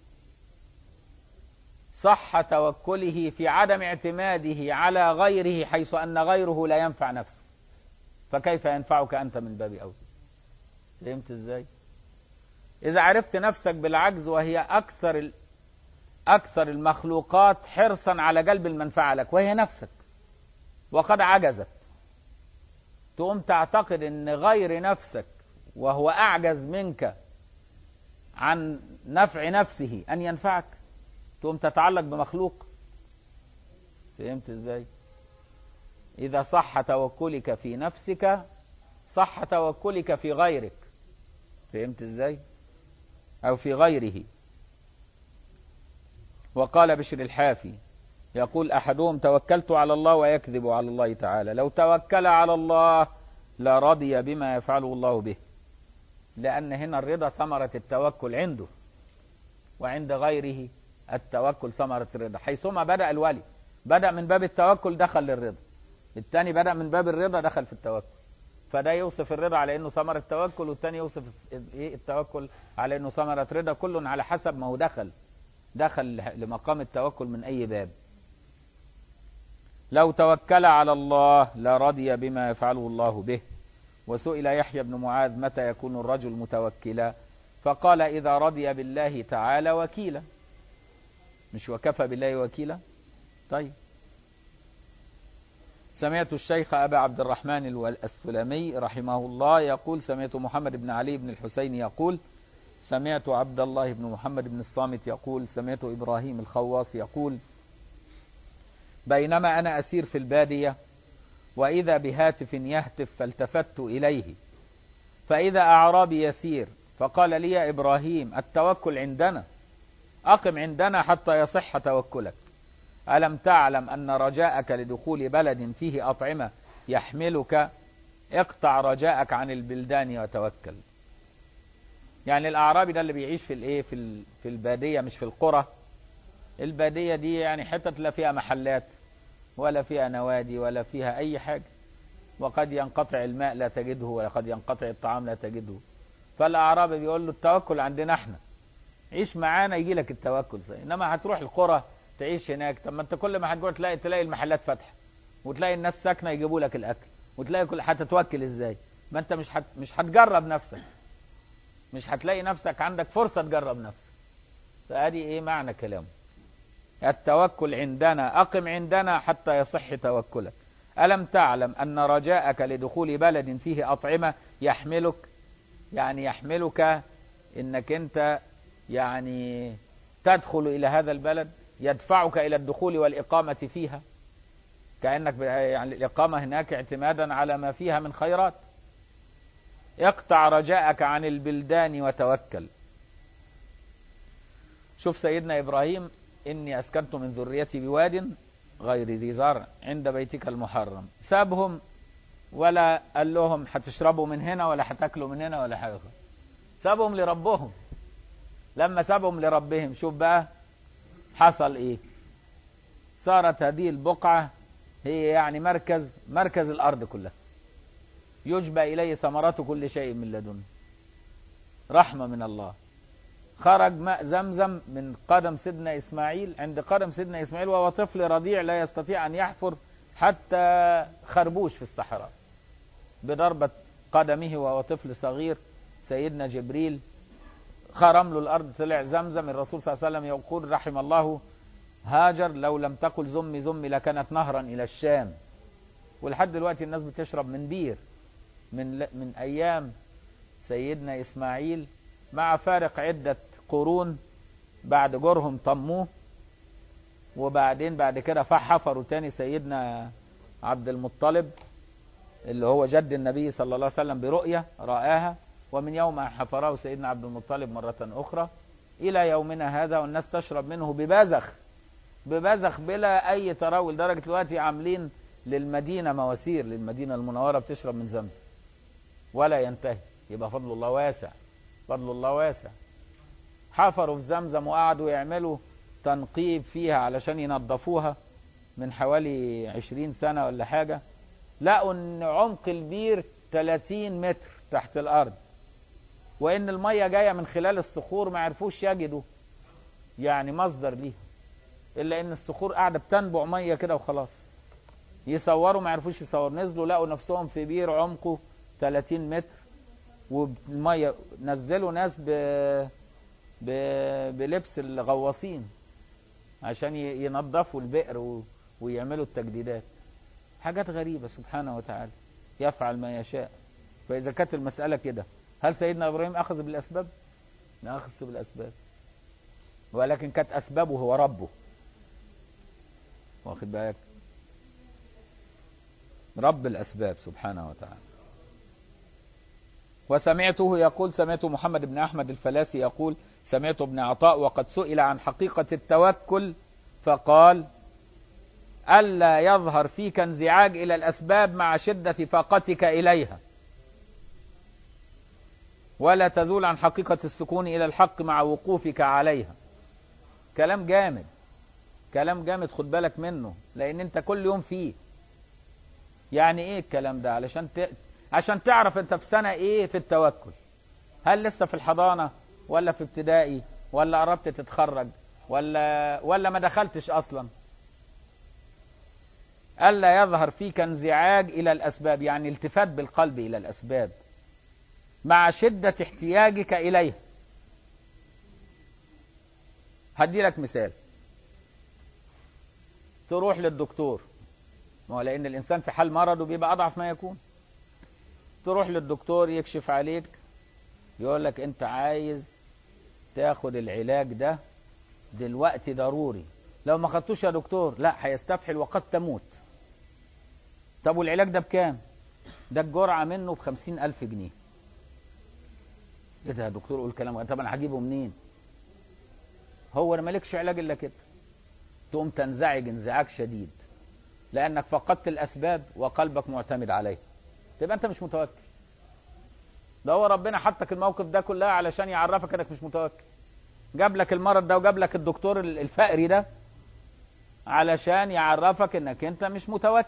صح توكله في عدم اعتماده على غيره حيث ان غيره لا ينفع نفسه فكيف ينفعك انت من باب اولى فهمت ازاي اذا عرفت نفسك بالعجز وهي اكثر اكثر المخلوقات حرصا على جلب المنفعه لك وهي نفسك وقد عجزت تقوم تعتقد ان غير نفسك وهو اعجز منك عن نفع نفسه ان ينفعك تقوم تتعلق بمخلوق فهمت ازاي اذا صح توكلك في نفسك صح توكلك في غيرك فهمت ازاي او في غيره وقال بشر الحافي يقول احدهم توكلت على الله ويكذب على الله تعالى لو توكل على الله لرضي بما يفعله الله به لان هنا الرضا ثمره التوكل عنده وعند غيره التوكل ثمره الرضا حيثما بدا الولي بدا من باب التوكل دخل للرضا الثاني بدا من باب الرضا دخل في التوكل فده يوصف الرضا على انه ثمره التوكل والثاني يوصف ايه التوكل على انه ثمره رضا كل على حسب ما هو دخل دخل لمقام التوكل من اي باب لو توكل على الله لرضي بما يفعله الله به وسئل يحيى بن معاذ متى يكون الرجل متوكلا فقال إذا رضي بالله تعالى وكيلا مش وكفى بالله وكيلا طيب سمعت الشيخ أبا عبد الرحمن السلمي رحمه الله يقول سمعت محمد بن علي بن الحسين يقول سمعت عبد الله بن محمد بن الصامت يقول سمعت إبراهيم الخواص يقول بينما أنا أسير في البادية وإذا بهاتف يهتف فالتفت إليه فإذا أعرابي يسير فقال لي يا إبراهيم التوكل عندنا أقم عندنا حتى يصح توكلك ألم تعلم أن رجاءك لدخول بلد فيه أطعمة يحملك اقطع رجاءك عن البلدان وتوكل يعني الأعرابي ده اللي بيعيش في الايه في في البادية مش في القرى البادية دي يعني حتت لا فيها محلات ولا فيها نوادي ولا فيها أي حاجة وقد ينقطع الماء لا تجده وقد ينقطع الطعام لا تجده فالأعرابي بيقول له التوكل عندنا احنا عيش معانا يجي لك التوكل زي. انما هتروح القرى تعيش هناك طب ما انت كل ما هتجوع تلاقي تلاقي المحلات فاتحه وتلاقي الناس ساكنه يجيبوا لك الاكل وتلاقي كل هتتوكل ازاي ما انت مش هت... مش هتجرب نفسك مش هتلاقي نفسك عندك فرصه تجرب نفسك فادي ايه معنى كلامه التوكل عندنا أقم عندنا حتى يصح توكلك ألم تعلم أن رجاءك لدخول بلد فيه أطعمة يحملك يعني يحملك إنك أنت يعني تدخل إلى هذا البلد يدفعك إلى الدخول والإقامة فيها كأنك يعني الإقامة هناك اعتمادا على ما فيها من خيرات اقطع رجاءك عن البلدان وتوكل شوف سيدنا إبراهيم إني أسكنت من ذريتي بواد غير ذي زرع عند بيتك المحرم سابهم ولا قال لهم هتشربوا من هنا ولا هتاكلوا من هنا ولا حاجة سابهم لربهم لما سابهم لربهم شوف بقى حصل ايه صارت هذه البقعة هي يعني مركز مركز الأرض كلها يجبى إليه ثمرات كل شيء من لدنه رحمة من الله خرج ماء زمزم من قدم سيدنا إسماعيل عند قدم سيدنا إسماعيل وهو طفل رضيع لا يستطيع أن يحفر حتى خربوش في الصحراء بضربة قدمه وهو طفل صغير سيدنا جبريل خرم له الأرض طلع زمزم الرسول صلى الله عليه وسلم يقول رحم الله هاجر لو لم تقل زمي زمي لكانت نهرا إلى الشام ولحد دلوقتي الناس بتشرب من بير من من أيام سيدنا إسماعيل مع فارق عدة قرون بعد جرهم طموه وبعدين بعد كده فحفروا تاني سيدنا عبد المطلب اللي هو جد النبي صلى الله عليه وسلم برؤية رآها ومن يوم حفره سيدنا عبد المطلب مرة أخرى إلى يومنا هذا والناس تشرب منه ببزخ ببزخ بلا أي تراوي لدرجة دلوقتي عاملين للمدينة مواسير للمدينة المنورة بتشرب من زمزم ولا ينتهي يبقى فضل الله واسع فضل الله واسع حفروا في زمزم وقعدوا يعملوا تنقيب فيها علشان ينظفوها من حوالي عشرين سنة ولا حاجة لقوا ان عمق البير 30 متر تحت الارض وان المية جاية من خلال الصخور ما عرفوش يجدوا يعني مصدر ليها الا ان الصخور قاعدة بتنبع مية كده وخلاص يصوروا ما عرفوش يصوروا نزلوا لقوا نفسهم في بير عمقه 30 متر والمية نزلوا ناس ب... ب... بلبس الغواصين عشان ينظفوا البئر و... ويعملوا التجديدات حاجات غريبة سبحانه وتعالى يفعل ما يشاء فإذا كانت المسألة كده هل سيدنا إبراهيم أخذ بالأسباب؟ لا أخذ بالأسباب ولكن كانت أسبابه هو ربه واخد بالك رب الأسباب سبحانه وتعالى وسمعته يقول سمعت محمد بن أحمد الفلاسي يقول سمعت ابن عطاء وقد سئل عن حقيقة التوكل فقال ألا يظهر فيك انزعاج إلى الأسباب مع شدة فاقتك إليها ولا تزول عن حقيقة السكون إلى الحق مع وقوفك عليها كلام جامد كلام جامد خد بالك منه لأن أنت كل يوم فيه يعني إيه الكلام ده علشان ت... عشان تعرف أنت في سنة إيه في التوكل هل لسه في الحضانة ولا في ابتدائي ولا قربت تتخرج ولا ولا ما دخلتش أصلا ألا يظهر فيك انزعاج إلى الأسباب يعني التفات بالقلب إلى الأسباب مع شدة احتياجك إليها هدي لك مثال تروح للدكتور ما هو لأن الإنسان في حال مرضه بيبقى أضعف ما يكون تروح للدكتور يكشف عليك يقول لك أنت عايز تاخد العلاج ده دلوقتي ضروري لو ما خدتوش يا دكتور لا هيستفحل وقد تموت طب والعلاج ده بكام ده الجرعة منه بخمسين ألف جنيه ايه ده يا دكتور قول كلام طب انا هجيبه منين هو انا مالكش علاج الا كده تقوم تنزعج انزعاج شديد لانك فقدت الاسباب وقلبك معتمد عليه تبقى انت مش متوكل ده هو ربنا حطك الموقف ده كلها علشان يعرفك انك مش متوكل جاب لك المرض ده وجاب لك الدكتور الفقري ده علشان يعرفك انك انت مش متوكل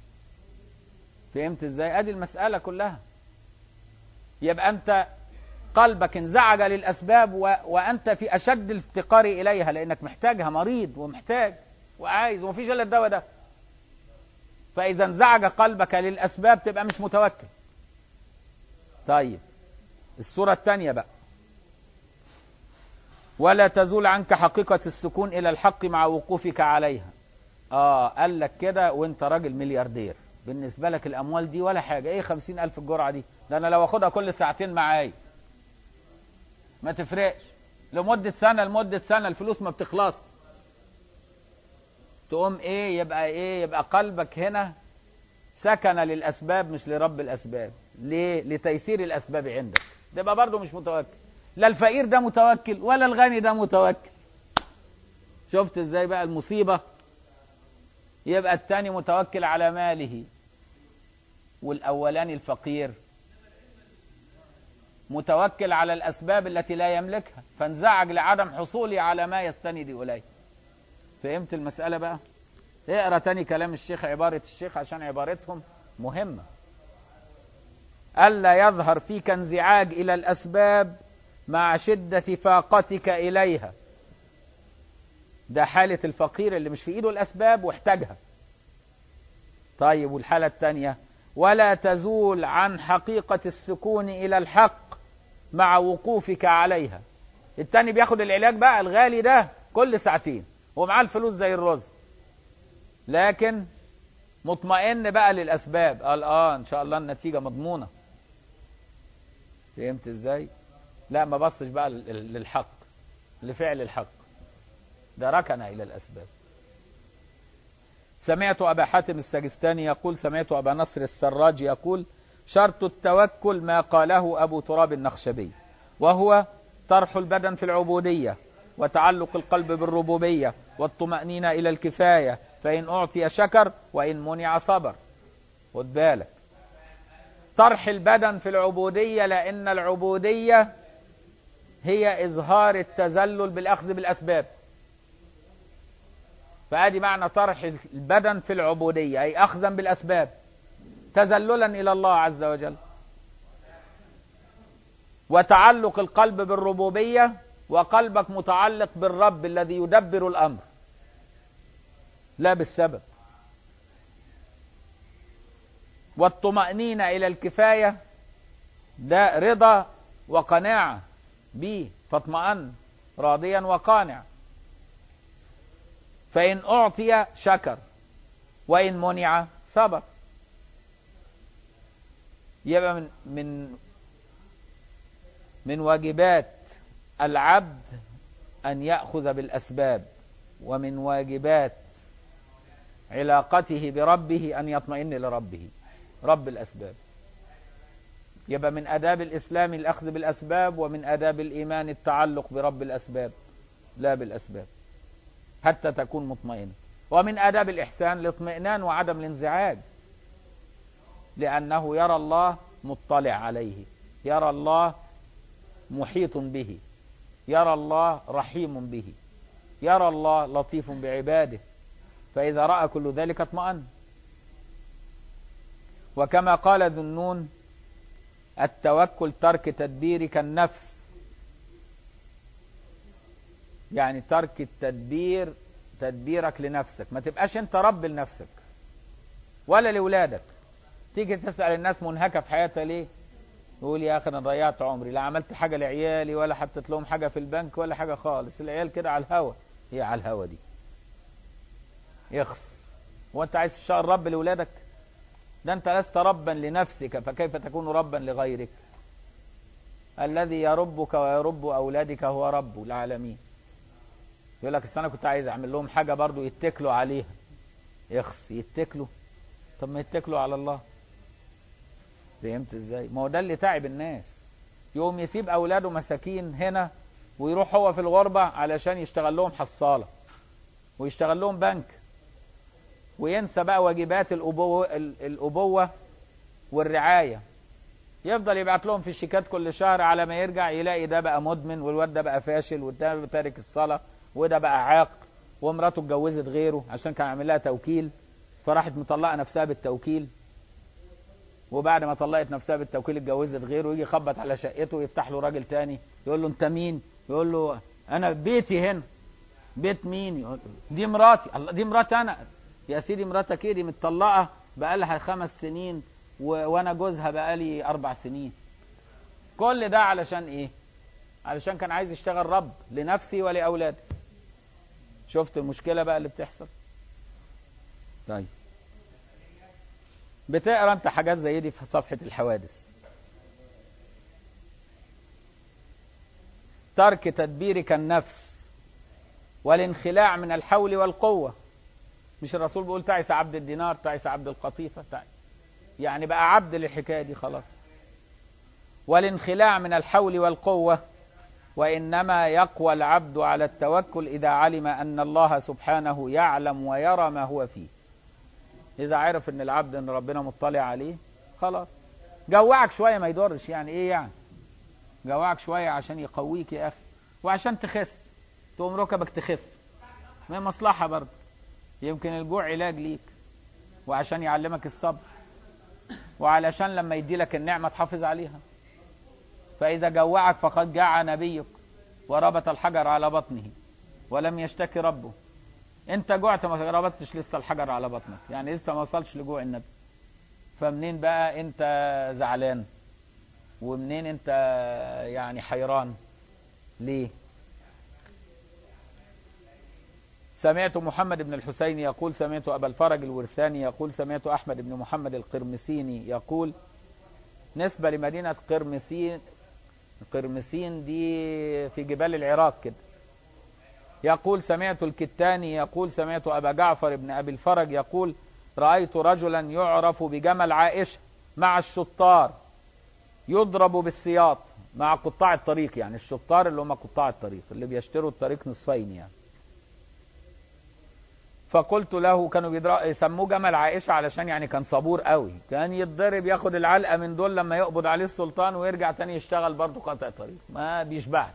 فهمت ازاي ادي المسألة كلها يبقى انت قلبك انزعج للاسباب و... وانت في اشد الافتقار اليها لانك محتاجها مريض ومحتاج وعايز ومفيش الا الدواء ده فاذا انزعج قلبك للاسباب تبقى مش متوكل طيب الصورة الثانية بقى ولا تزول عنك حقيقة السكون إلى الحق مع وقوفك عليها آه قال لك كده وانت راجل ملياردير بالنسبة لك الأموال دي ولا حاجة إيه خمسين ألف الجرعة دي ده أنا لو أخدها كل ساعتين معايا ما تفرقش لمدة سنة لمدة سنة الفلوس ما بتخلص تقوم إيه يبقى إيه يبقى قلبك هنا سكن للأسباب مش لرب الأسباب ليه لتيسير الأسباب عندك تبقى برضه مش متوكل لا الفقير ده متوكل ولا الغني ده متوكل شفت ازاي بقى المصيبة يبقى التاني متوكل على ماله والأولاني الفقير متوكل على الأسباب التي لا يملكها فانزعج لعدم حصوله على ما يستند إليه فهمت المسألة بقى اقرا تاني كلام الشيخ عبارة الشيخ عشان عبارتهم مهمة ألا يظهر فيك انزعاج إلى الأسباب مع شدة فاقتك إليها ده حالة الفقير اللي مش في إيده الأسباب واحتاجها طيب والحالة الثانية ولا تزول عن حقيقة السكون إلى الحق مع وقوفك عليها التاني بياخد العلاج بقى الغالي ده كل ساعتين ومعاه الفلوس زي الرز لكن مطمئن بقى للأسباب قال آه إن شاء الله النتيجة مضمونة فهمت إزاي لا ما بصش بقى للحق لفعل الحق ده ركن إلى الأسباب سمعت أبا حاتم السجستاني يقول سمعت أبا نصر السراج يقول شرط التوكل ما قاله أبو تراب النخشبي وهو طرح البدن في العبودية وتعلق القلب بالربوبية والطمأنينة إلى الكفاية فإن أعطي شكر وإن منع صبر خد بالك طرح البدن في العبودية لأن العبودية هي إظهار التذلل بالأخذ بالأسباب فادي معنى طرح البدن في العبودية أي أخذا بالأسباب تذللا إلى الله عز وجل وتعلق القلب بالربوبية وقلبك متعلق بالرب الذي يدبر الأمر لا بالسبب والطمأنينة إلى الكفاية ده رضا وقناعة به فاطمأن راضيا وقانع فإن أعطي شكر وإن منع صبر يبقى من من من واجبات العبد أن يأخذ بالأسباب ومن واجبات علاقته بربه أن يطمئن لربه رب الأسباب يبقى من آداب الإسلام الأخذ بالأسباب ومن آداب الإيمان التعلق برب الأسباب لا بالأسباب حتى تكون مطمئن ومن آداب الإحسان الاطمئنان وعدم الانزعاج لأنه يرى الله مطلع عليه يرى الله محيط به يرى الله رحيم به يرى الله لطيف بعباده فإذا رأى كل ذلك اطمأن وكما قال ذو النون التوكل ترك تدبيرك النفس يعني ترك التدبير تدبيرك لنفسك ما تبقاش انت رب لنفسك ولا لولادك تيجي تسأل الناس منهكة في حياتها ليه يقول يا اخي انا ضيعت عمري لا عملت حاجة لعيالي ولا حطيت لهم حاجة في البنك ولا حاجة خالص العيال كده على الهوا هي على الهوا دي يخص وانت عايز تشتغل رب لولادك ده انت لست ربا لنفسك فكيف تكون ربا لغيرك الذي يربك ويرب اولادك هو رب العالمين يقول لك انا كنت عايز اعمل لهم حاجه برضو يتكلوا عليها يخص يتكلوا طب ما يتكلوا على الله فهمت ازاي ما هو ده اللي تعب الناس يقوم يسيب اولاده مساكين هنا ويروح هو في الغربة علشان يشتغل لهم حصالة ويشتغل لهم بنك وينسى بقى واجبات الأبوة, الأبوة والرعاية يفضل يبعت لهم في الشيكات كل شهر على ما يرجع يلاقي ده بقى مدمن والواد ده بقى فاشل وده تارك الصلاة وده بقى عاق ومراته اتجوزت غيره عشان كان عامل لها توكيل فراحت مطلقه نفسها بالتوكيل وبعد ما طلقت نفسها بالتوكيل اتجوزت غيره يجي يخبط على شقته ويفتح له راجل تاني يقول له انت مين يقول له انا بيتي هنا بيت مين يقول دي مراتي الله دي مراتي انا يا سيدي مراتك ايه دي متطلقه بقالها خمس سنين و... وانا جوزها بقالي اربع سنين كل ده علشان ايه علشان كان عايز يشتغل رب لنفسي ولاولادي شفت المشكله بقى اللي بتحصل طيب بتقرا انت حاجات زي دي في صفحه الحوادث ترك تدبيرك النفس والانخلاع من الحول والقوه مش الرسول بيقول تعس عبد الدينار تعس عبد القطيفه تعس يعني بقى عبد للحكايه دي خلاص والانخلاع من الحول والقوه وإنما يقوى العبد على التوكل إذا علم أن الله سبحانه يعلم ويرى ما هو فيه إذا عرف أن العبد أن ربنا مطلع عليه خلاص جوعك شوية ما يضرش يعني إيه يعني جوعك شوية عشان يقويك يا أخي وعشان تخس تقوم ركبك تخف ما مصلحة برضه يمكن الجوع علاج ليك وعشان يعلمك الصبر وعلشان لما يدي لك النعمة تحافظ عليها فإذا جوعك فقد جاع نبيك وربط الحجر على بطنه ولم يشتكي ربه انت جوعت ما ربطتش لسه الحجر على بطنك يعني لسه ما وصلش لجوع النبي فمنين بقى انت زعلان ومنين انت يعني حيران ليه سمعت محمد بن الحسين يقول سمعت أبا الفرج الورثاني يقول سمعت أحمد بن محمد القرمسيني يقول نسبة لمدينة قرمسين قرمسين دي في جبال العراق كده يقول سمعت الكتاني يقول سمعت أبا جعفر بن أبي الفرج يقول رأيت رجلا يعرف بجمل عائشة مع الشطار يضرب بالسياط مع قطاع الطريق يعني الشطار اللي هم قطاع الطريق اللي بيشتروا الطريق نصفين يعني فقلت له كانوا يسموه جمل عائشة علشان يعني كان صبور قوي كان يتضرب ياخد العلقة من دول لما يقبض عليه السلطان ويرجع تاني يشتغل برضه قطع طريق ما بيشبعش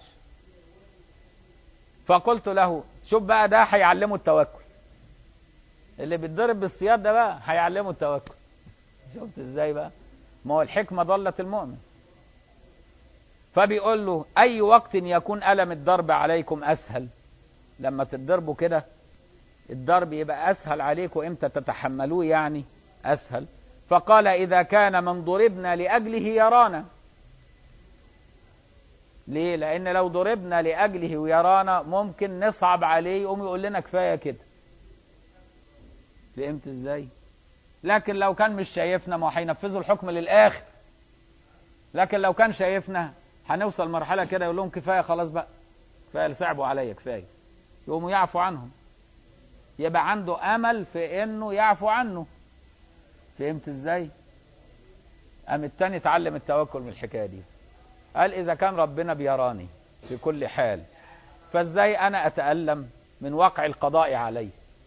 فقلت له شوف بقى ده هيعلمه التوكل اللي بيتضرب بالسياط ده بقى هيعلمه التوكل شفت ازاي بقى ما هو الحكمة ضلت المؤمن فبيقول له اي وقت يكون ألم الضرب عليكم اسهل لما تتضربوا كده الضرب يبقى أسهل عليكم إمتى تتحملوه يعني أسهل فقال إذا كان من ضربنا لأجله يرانا ليه لأن لو ضربنا لأجله ويرانا ممكن نصعب عليه يقوم يقول لنا كفاية كده فهمت ازاي لكن لو كان مش شايفنا ما هينفذوا الحكم للآخر لكن لو كان شايفنا هنوصل مرحلة كده يقول لهم كفاية خلاص بقى كفاية اللي صعبوا عليا كفاية يقوموا يعفوا عنهم يبقى عنده امل في انه يعفو عنه فهمت ازاي قام التاني اتعلم التوكل من الحكايه دي قال اذا كان ربنا بيراني في كل حال فازاي انا اتالم من وقع القضاء علي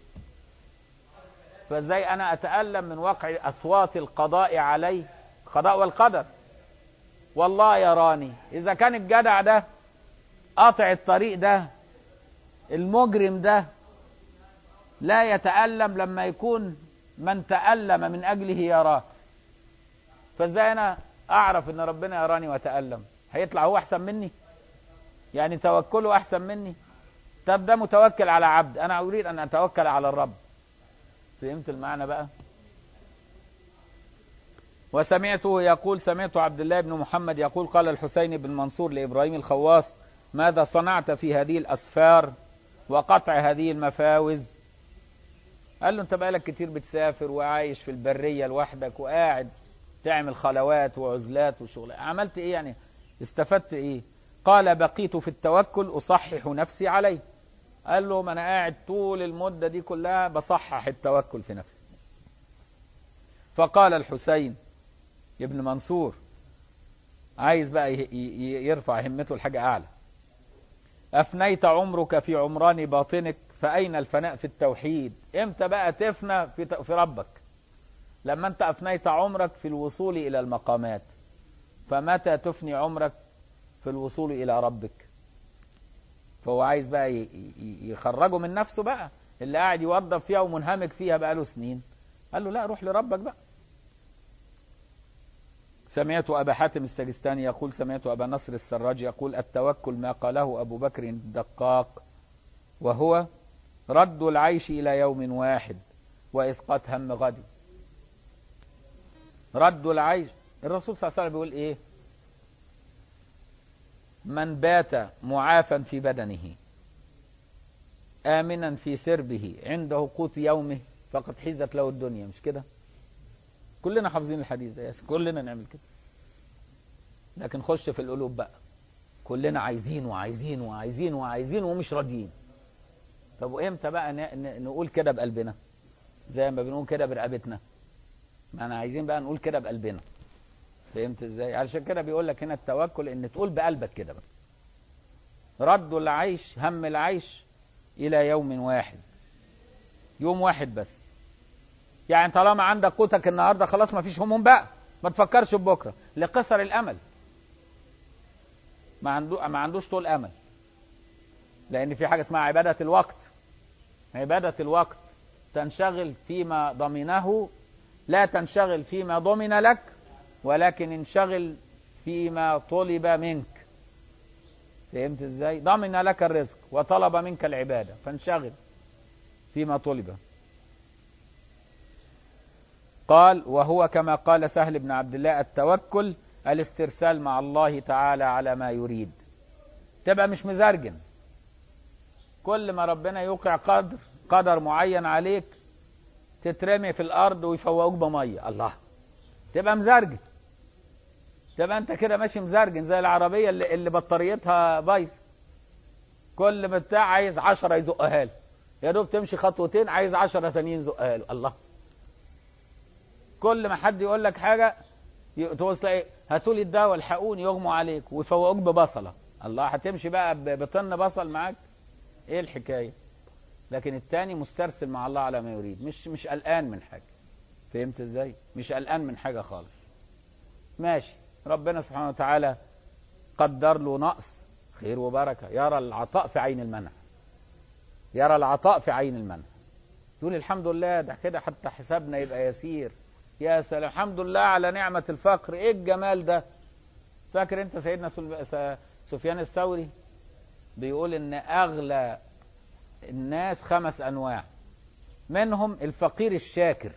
فازاي انا اتالم من وقع اصوات القضاء علي القضاء والقدر والله يراني اذا كان الجدع ده قاطع الطريق ده المجرم ده لا يتألم لما يكون من تألم من أجله يراه فازاي أنا أعرف أن ربنا يراني وأتألم هيطلع هو أحسن مني يعني توكله أحسن مني طب ده متوكل على عبد أنا أريد أن أتوكل على الرب فهمت المعنى بقى وسمعته يقول سمعت عبد الله بن محمد يقول قال الحسين بن منصور لإبراهيم الخواص ماذا صنعت في هذه الأسفار وقطع هذه المفاوز قال له انت بقالك كتير بتسافر وعايش في البرية لوحدك وقاعد تعمل خلوات وعزلات وشغل عملت ايه يعني استفدت ايه قال بقيت في التوكل اصحح نفسي عليه قال له ما انا قاعد طول المدة دي كلها بصحح التوكل في نفسي فقال الحسين ابن منصور عايز بقى يرفع همته لحاجة اعلى افنيت عمرك في عمران باطنك فأين الفناء في التوحيد امتى بقى تفنى في, في ربك لما انت أفنيت عمرك في الوصول إلى المقامات فمتى تفني عمرك في الوصول إلى ربك فهو عايز بقى يخرجه من نفسه بقى اللي قاعد يوظف فيها ومنهمك فيها بقاله سنين قال له لا روح لربك بقى سمعت أبا حاتم السجستاني يقول سمعت أبا نصر السراج يقول التوكل ما قاله أبو بكر الدقاق وهو رد العيش إلى يوم واحد وإسقاط هم غد رد العيش الرسول صلى الله عليه وسلم بيقول إيه من بات معافا في بدنه آمنا في سربه عنده قوت يومه فقد حيزت له الدنيا مش كده كلنا حافظين الحديث ده كلنا نعمل كده لكن خش في القلوب بقى كلنا عايزين وعايزين وعايزين وعايزين ومش راضيين طب وامتى بقى نقول كده بقلبنا زي ما بنقول كده برقبتنا ما انا عايزين بقى نقول كده بقلبنا فهمت ازاي علشان كده بيقول لك هنا التوكل ان تقول بقلبك كده بقى ردوا العيش هم العيش إلى يوم واحد يوم واحد بس يعني طالما عندك قوتك النهارده خلاص ما فيش هموم بقى ما تفكرش ببكره لقصر الامل ما عنده ما عندوش طول امل لان في حاجه اسمها عباده الوقت عباده الوقت تنشغل فيما ضمنه لا تنشغل فيما ضمن لك ولكن انشغل فيما طلب منك فهمت ازاي ضمن لك الرزق وطلب منك العباده فانشغل فيما طلب قال وهو كما قال سهل بن عبد الله التوكل الاسترسال مع الله تعالى على ما يريد تبقى مش مزرجن كل ما ربنا يوقع قدر قدر معين عليك تترمي في الارض ويفوقوك بميه الله تبقى مزرجن تبقى انت كده ماشي مزرجن زي العربيه اللي, اللي بطاريتها بايظه كل ما بتاع عايز عشرة يزقها له يا دوب تمشي خطوتين عايز عشرة ثانيين يزقها له الله كل ما حد يقول لك حاجه تبص تلاقي هاتوا لي الدواء الحقوني يغموا عليك ويفوقوك ببصله الله هتمشي بقى بطن بصل معاك ايه الحكايه لكن التاني مسترسل مع الله على ما يريد مش مش قلقان من حاجه فهمت ازاي مش قلقان من حاجه خالص ماشي ربنا سبحانه وتعالى قدر له نقص خير وبركه يرى العطاء في عين المنع يرى العطاء في عين المنع يقول الحمد لله ده كده حتى حسابنا يبقى يسير يا سلام الحمد لله على نعمة الفقر ايه الجمال ده فاكر انت سيدنا سفيان الثوري بيقول ان اغلى الناس خمس انواع منهم الفقير الشاكر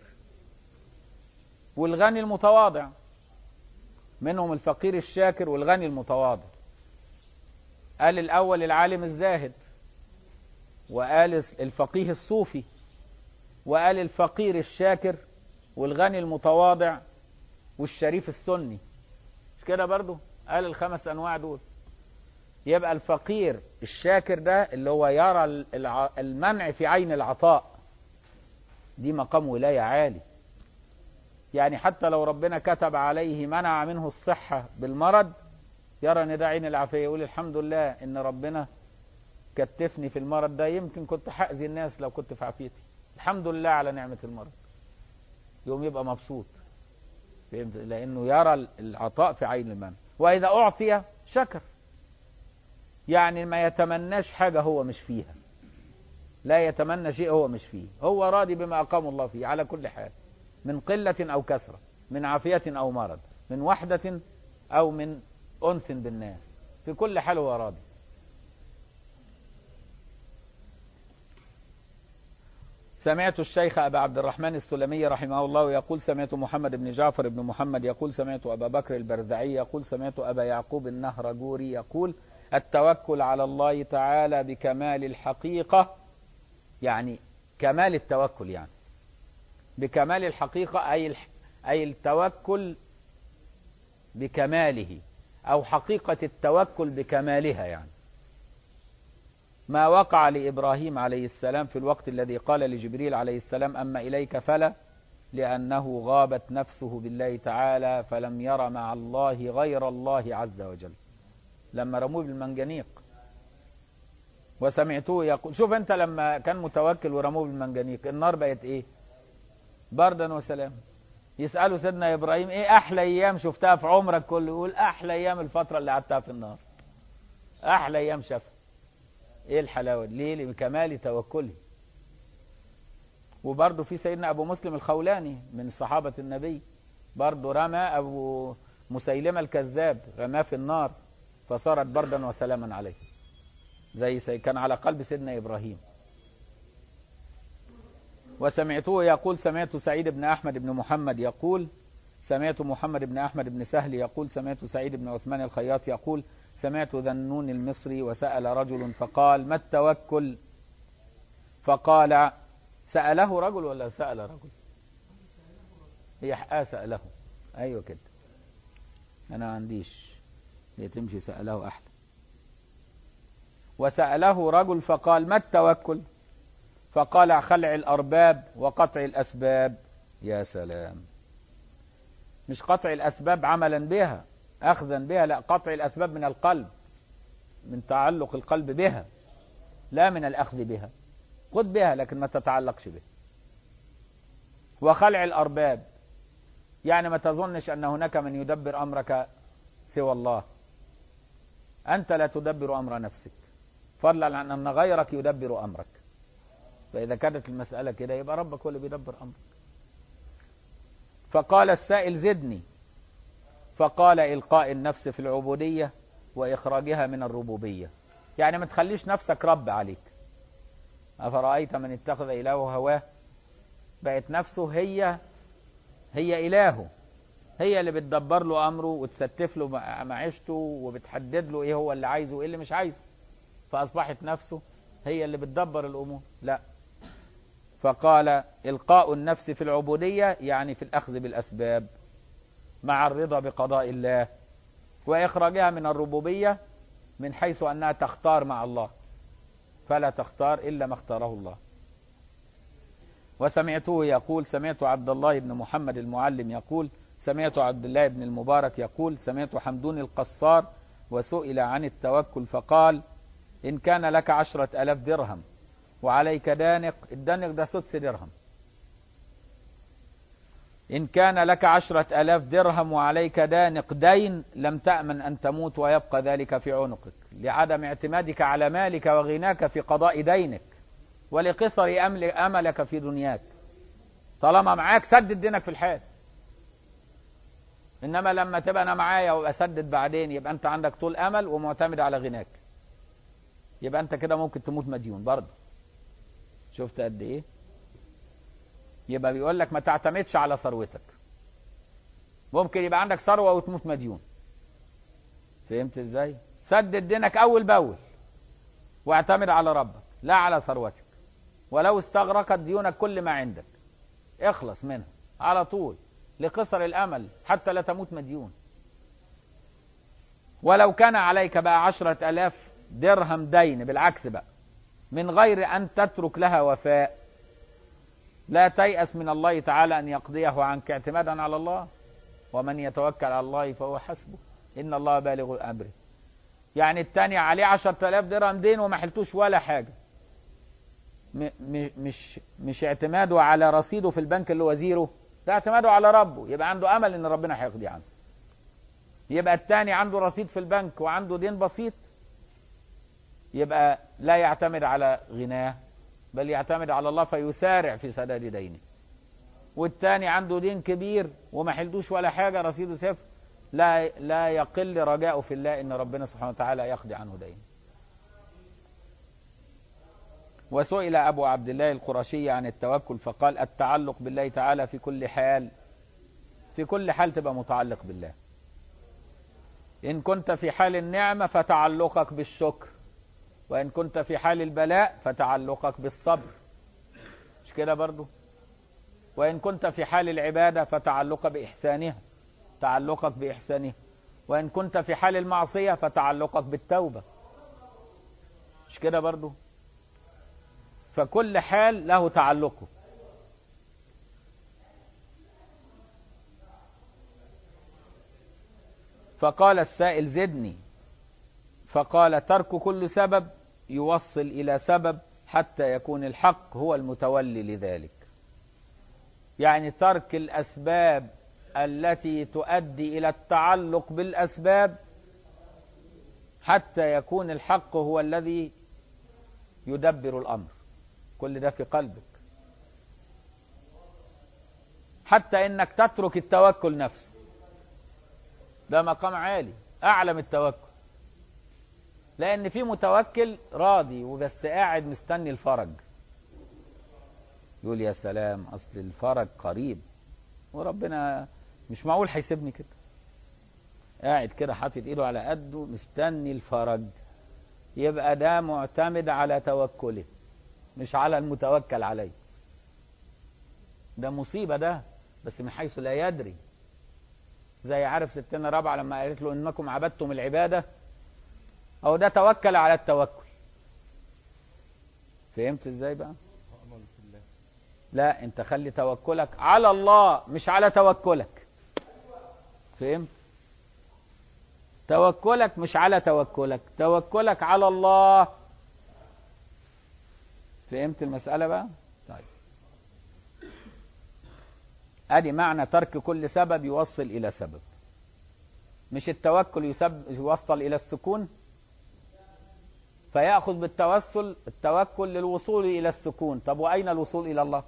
والغني المتواضع منهم الفقير الشاكر والغني المتواضع قال الاول العالم الزاهد وقال الفقيه الصوفي وقال الفقير الشاكر والغني المتواضع والشريف السني مش كده برضو قال الخمس انواع دول يبقى الفقير الشاكر ده اللي هو يرى المنع في عين العطاء دي مقام ولاية عالي يعني حتى لو ربنا كتب عليه منع منه الصحة بالمرض يرى ان ده عين العافية يقول الحمد لله ان ربنا كتفني في المرض ده يمكن كنت هأذي الناس لو كنت في عافيتي الحمد لله على نعمة المرض يوم يبقى مبسوط فهمت لانه يرى العطاء في عين المنع واذا اعطي شكر يعني ما يتمناش حاجة هو مش فيها لا يتمنى شيء هو مش فيه هو راضي بما أقام الله فيه على كل حال من قلة أو كثرة من عافية أو مرض من وحدة أو من أنس بالناس في كل حال هو راضي سمعت الشيخ أبا عبد الرحمن السلمي رحمه الله يقول سمعت محمد بن جعفر بن محمد يقول سمعت أبا بكر البرزعي يقول سمعت أبا يعقوب النهرجوري يقول التوكل على الله تعالى بكمال الحقيقة يعني كمال التوكل يعني بكمال الحقيقة أي أي التوكل بكماله أو حقيقة التوكل بكمالها يعني ما وقع لإبراهيم عليه السلام في الوقت الذي قال لجبريل عليه السلام أما إليك فلا لأنه غابت نفسه بالله تعالى فلم ير مع الله غير الله عز وجل لما رموه بالمنجنيق وسمعته يقول شوف انت لما كان متوكل ورموه بالمنجنيق النار بقت ايه بردا وسلام يسألوا سيدنا إبراهيم ايه أحلى أيام شفتها في عمرك كله يقول أحلى أيام الفترة اللي قعدتها في النار أحلى أيام شافها ايه الحلاوة ليه لكمال توكله وبرضه في سيدنا أبو مسلم الخولاني من صحابة النبي برضه رمى أبو مسيلمة الكذاب رماه في النار فصارت بردا وسلاما عليه زي كان على قلب سيدنا إبراهيم وسمعته يقول سمعت سعيد بن أحمد بن محمد يقول سمعت محمد بن أحمد بن سهل يقول سمعت سعيد بن عثمان الخياط يقول سمعت ذنون المصري وسأل رجل فقال ما التوكل فقال سأله رجل ولا سأل رجل هي حقا سأله أيوة كده أنا ما عنديش هي تمشي سأله أحد وسأله رجل فقال ما التوكل فقال خلع الأرباب وقطع الأسباب يا سلام مش قطع الأسباب عملا بها أخذا بها لا قطع الأسباب من القلب من تعلق القلب بها لا من الأخذ بها خذ بها لكن ما تتعلقش بها وخلع الأرباب يعني ما تظنش أن هناك من يدبر أمرك سوى الله أنت لا تدبر أمر نفسك فضلا عن أن غيرك يدبر أمرك فإذا كانت المسألة كده يبقى ربك هو اللي بيدبر أمرك فقال السائل زدني فقال إلقاء النفس في العبودية وإخراجها من الربوبية يعني ما تخليش نفسك رب عليك أفرأيت من اتخذ إلهه هواه بقت نفسه هي هي إلهه هي اللي بتدبر له أمره وتستف له معيشته وبتحدد له إيه هو اللي عايزه وإيه اللي مش عايزه فأصبحت نفسه هي اللي بتدبر الأمور لا فقال إلقاء النفس في العبودية يعني في الأخذ بالأسباب مع الرضا بقضاء الله وإخراجها من الربوبية من حيث أنها تختار مع الله فلا تختار إلا ما اختاره الله وسمعته يقول سمعت عبد الله بن محمد المعلم يقول سمعت عبد الله بن المبارك يقول سمعت حمدون القصار وسئل عن التوكل فقال إن كان لك عشرة ألاف درهم وعليك دانق الدانق ده سدس درهم إن كان لك عشرة ألاف درهم وعليك دانق دين لم تأمن أن تموت ويبقى ذلك في عنقك لعدم اعتمادك على مالك وغناك في قضاء دينك ولقصر أملك في دنياك طالما معاك سدد دينك في الحال إنما لما تبقى أنا معايا وأسدد بعدين يبقى أنت عندك طول أمل ومعتمد على غناك يبقى أنت كده ممكن تموت مديون برضه شفت قد إيه يبقى بيقول لك ما تعتمدش على ثروتك ممكن يبقى عندك ثروة وتموت مديون فهمت ازاي سدد دينك اول باول واعتمد على ربك لا على ثروتك ولو استغرقت ديونك كل ما عندك اخلص منها على طول لقصر الامل حتى لا تموت مديون ولو كان عليك بقى عشرة الاف درهم دين بالعكس بقى من غير ان تترك لها وفاء لا تيأس من الله تعالى أن يقضيه عنك اعتمادا على الله ومن يتوكل على الله فهو حسبه إن الله بالغ أمره يعني التاني عليه عشرة آلاف درهم دين وما حلتوش ولا حاجة م مش مش اعتماده على رصيده في البنك اللي هو زيرو ده اعتماده على ربه يبقى عنده أمل إن ربنا هيقضي عنه يبقى التاني عنده رصيد في البنك وعنده دين بسيط يبقى لا يعتمد على غناه بل يعتمد على الله فيسارع في سداد دينه والتاني عنده دين كبير وما حلتوش ولا حاجة رصيده صفر لا لا يقل رجاؤه في الله ان ربنا سبحانه وتعالى يقضي عنه دينه وسئل ابو عبد الله القرشي عن التوكل فقال التعلق بالله تعالى في كل حال في كل حال تبقى متعلق بالله ان كنت في حال النعمة فتعلقك بالشكر وإن كنت في حال البلاء فتعلقك بالصبر مش كده برضو وإن كنت في حال العبادة فتعلقك بإحسانها تعلقك بإحسانها وإن كنت في حال المعصية فتعلقك بالتوبة مش كده برضو فكل حال له تعلقه فقال السائل زدني فقال ترك كل سبب يوصل إلى سبب حتى يكون الحق هو المتولي لذلك يعني ترك الأسباب التي تؤدي إلى التعلق بالأسباب حتى يكون الحق هو الذي يدبر الأمر كل ده في قلبك حتى إنك تترك التوكل نفسه ده مقام عالي أعلى من التوكل لان في متوكل راضي وبس قاعد مستني الفرج يقول يا سلام اصل الفرج قريب وربنا مش معقول هيسيبني كده قاعد كده حاطط ايده على قده مستني الفرج يبقى ده معتمد على توكله مش على المتوكل عليه ده مصيبه ده بس من حيث لا يدري زي عارف ستنا رابعه لما قالت له انكم عبدتم العباده او ده توكل على التوكل فهمت ازاي بقى لا انت خلي توكلك على الله مش على توكلك فهمت توكلك مش على توكلك توكلك على الله فهمت المسألة بقى طيب ادي معنى ترك كل سبب يوصل الى سبب مش التوكل يسب يوصل الى السكون فيأخذ بالتوسل التوكل للوصول الى السكون طب واين الوصول الى الله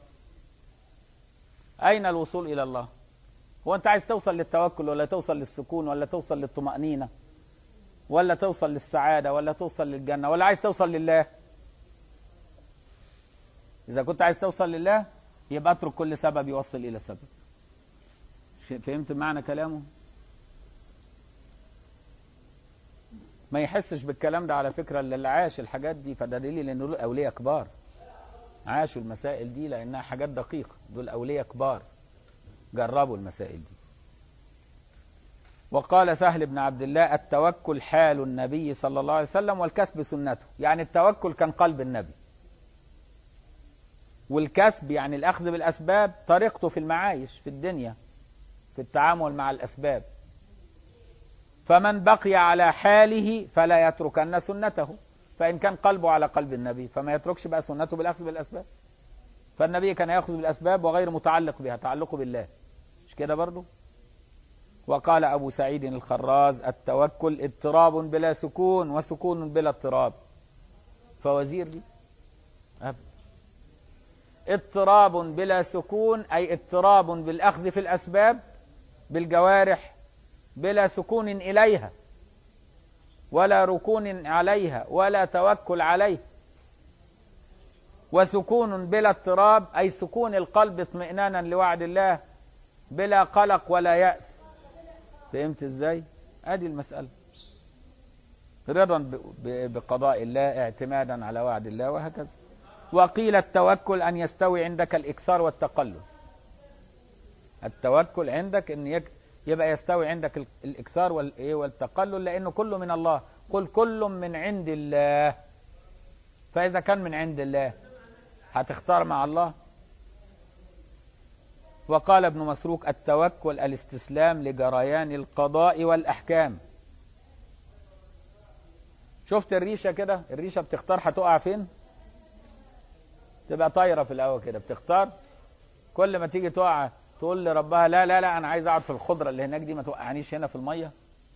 اين الوصول الى الله هو انت عايز توصل للتوكل ولا توصل للسكون ولا توصل للطمأنينة ولا توصل للسعادة ولا توصل للجنة ولا عايز توصل لله إذا كنت عايز توصل لله يبقى اترك كل سبب يوصل إلى سبب فهمت معنى كلامه ما يحسش بالكلام ده على فكرة اللي عاش الحاجات دي فده دليل ان دول أولياء كبار عاشوا المسائل دي لأنها حاجات دقيقة دول أولياء كبار جربوا المسائل دي وقال سهل بن عبد الله التوكل حال النبي صلى الله عليه وسلم والكسب سنته يعني التوكل كان قلب النبي والكسب يعني الأخذ بالأسباب طريقته في المعايش في الدنيا في التعامل مع الأسباب فمن بقي على حاله فلا يتركن سنته فإن كان قلبه على قلب النبي فما يتركش بقى سنته بالأخذ بالأسباب فالنبي كان يأخذ بالأسباب وغير متعلق بها تعلقه بالله مش كده برضو وقال أبو سعيد الخراز التوكل اضطراب بلا سكون وسكون بلا اضطراب فوزير دي أبدا اضطراب بلا سكون أي اضطراب بالأخذ في الأسباب بالجوارح بلا سكون إليها ولا ركون عليها ولا توكل عليه وسكون بلا اضطراب أي سكون القلب اطمئنانا لوعد الله بلا قلق ولا يأس فهمت ازاي ادي المسألة رضا بقضاء الله اعتمادا على وعد الله وهكذا وقيل التوكل أن يستوي عندك الإكثار والتقلل التوكل عندك أن يبقى يستوي عندك الإكثار والتقلل لأنه كله من الله قل كل من عند الله فإذا كان من عند الله هتختار مع الله وقال ابن مسروق التوكل الاستسلام لجريان القضاء والأحكام شفت الريشة كده الريشة بتختار هتقع فين تبقى طايرة في الأول كده بتختار كل ما تيجي تقع تقول لربها لا لا لا أنا عايز أقعد في الخضرة اللي هناك دي ما توقعنيش هنا في المية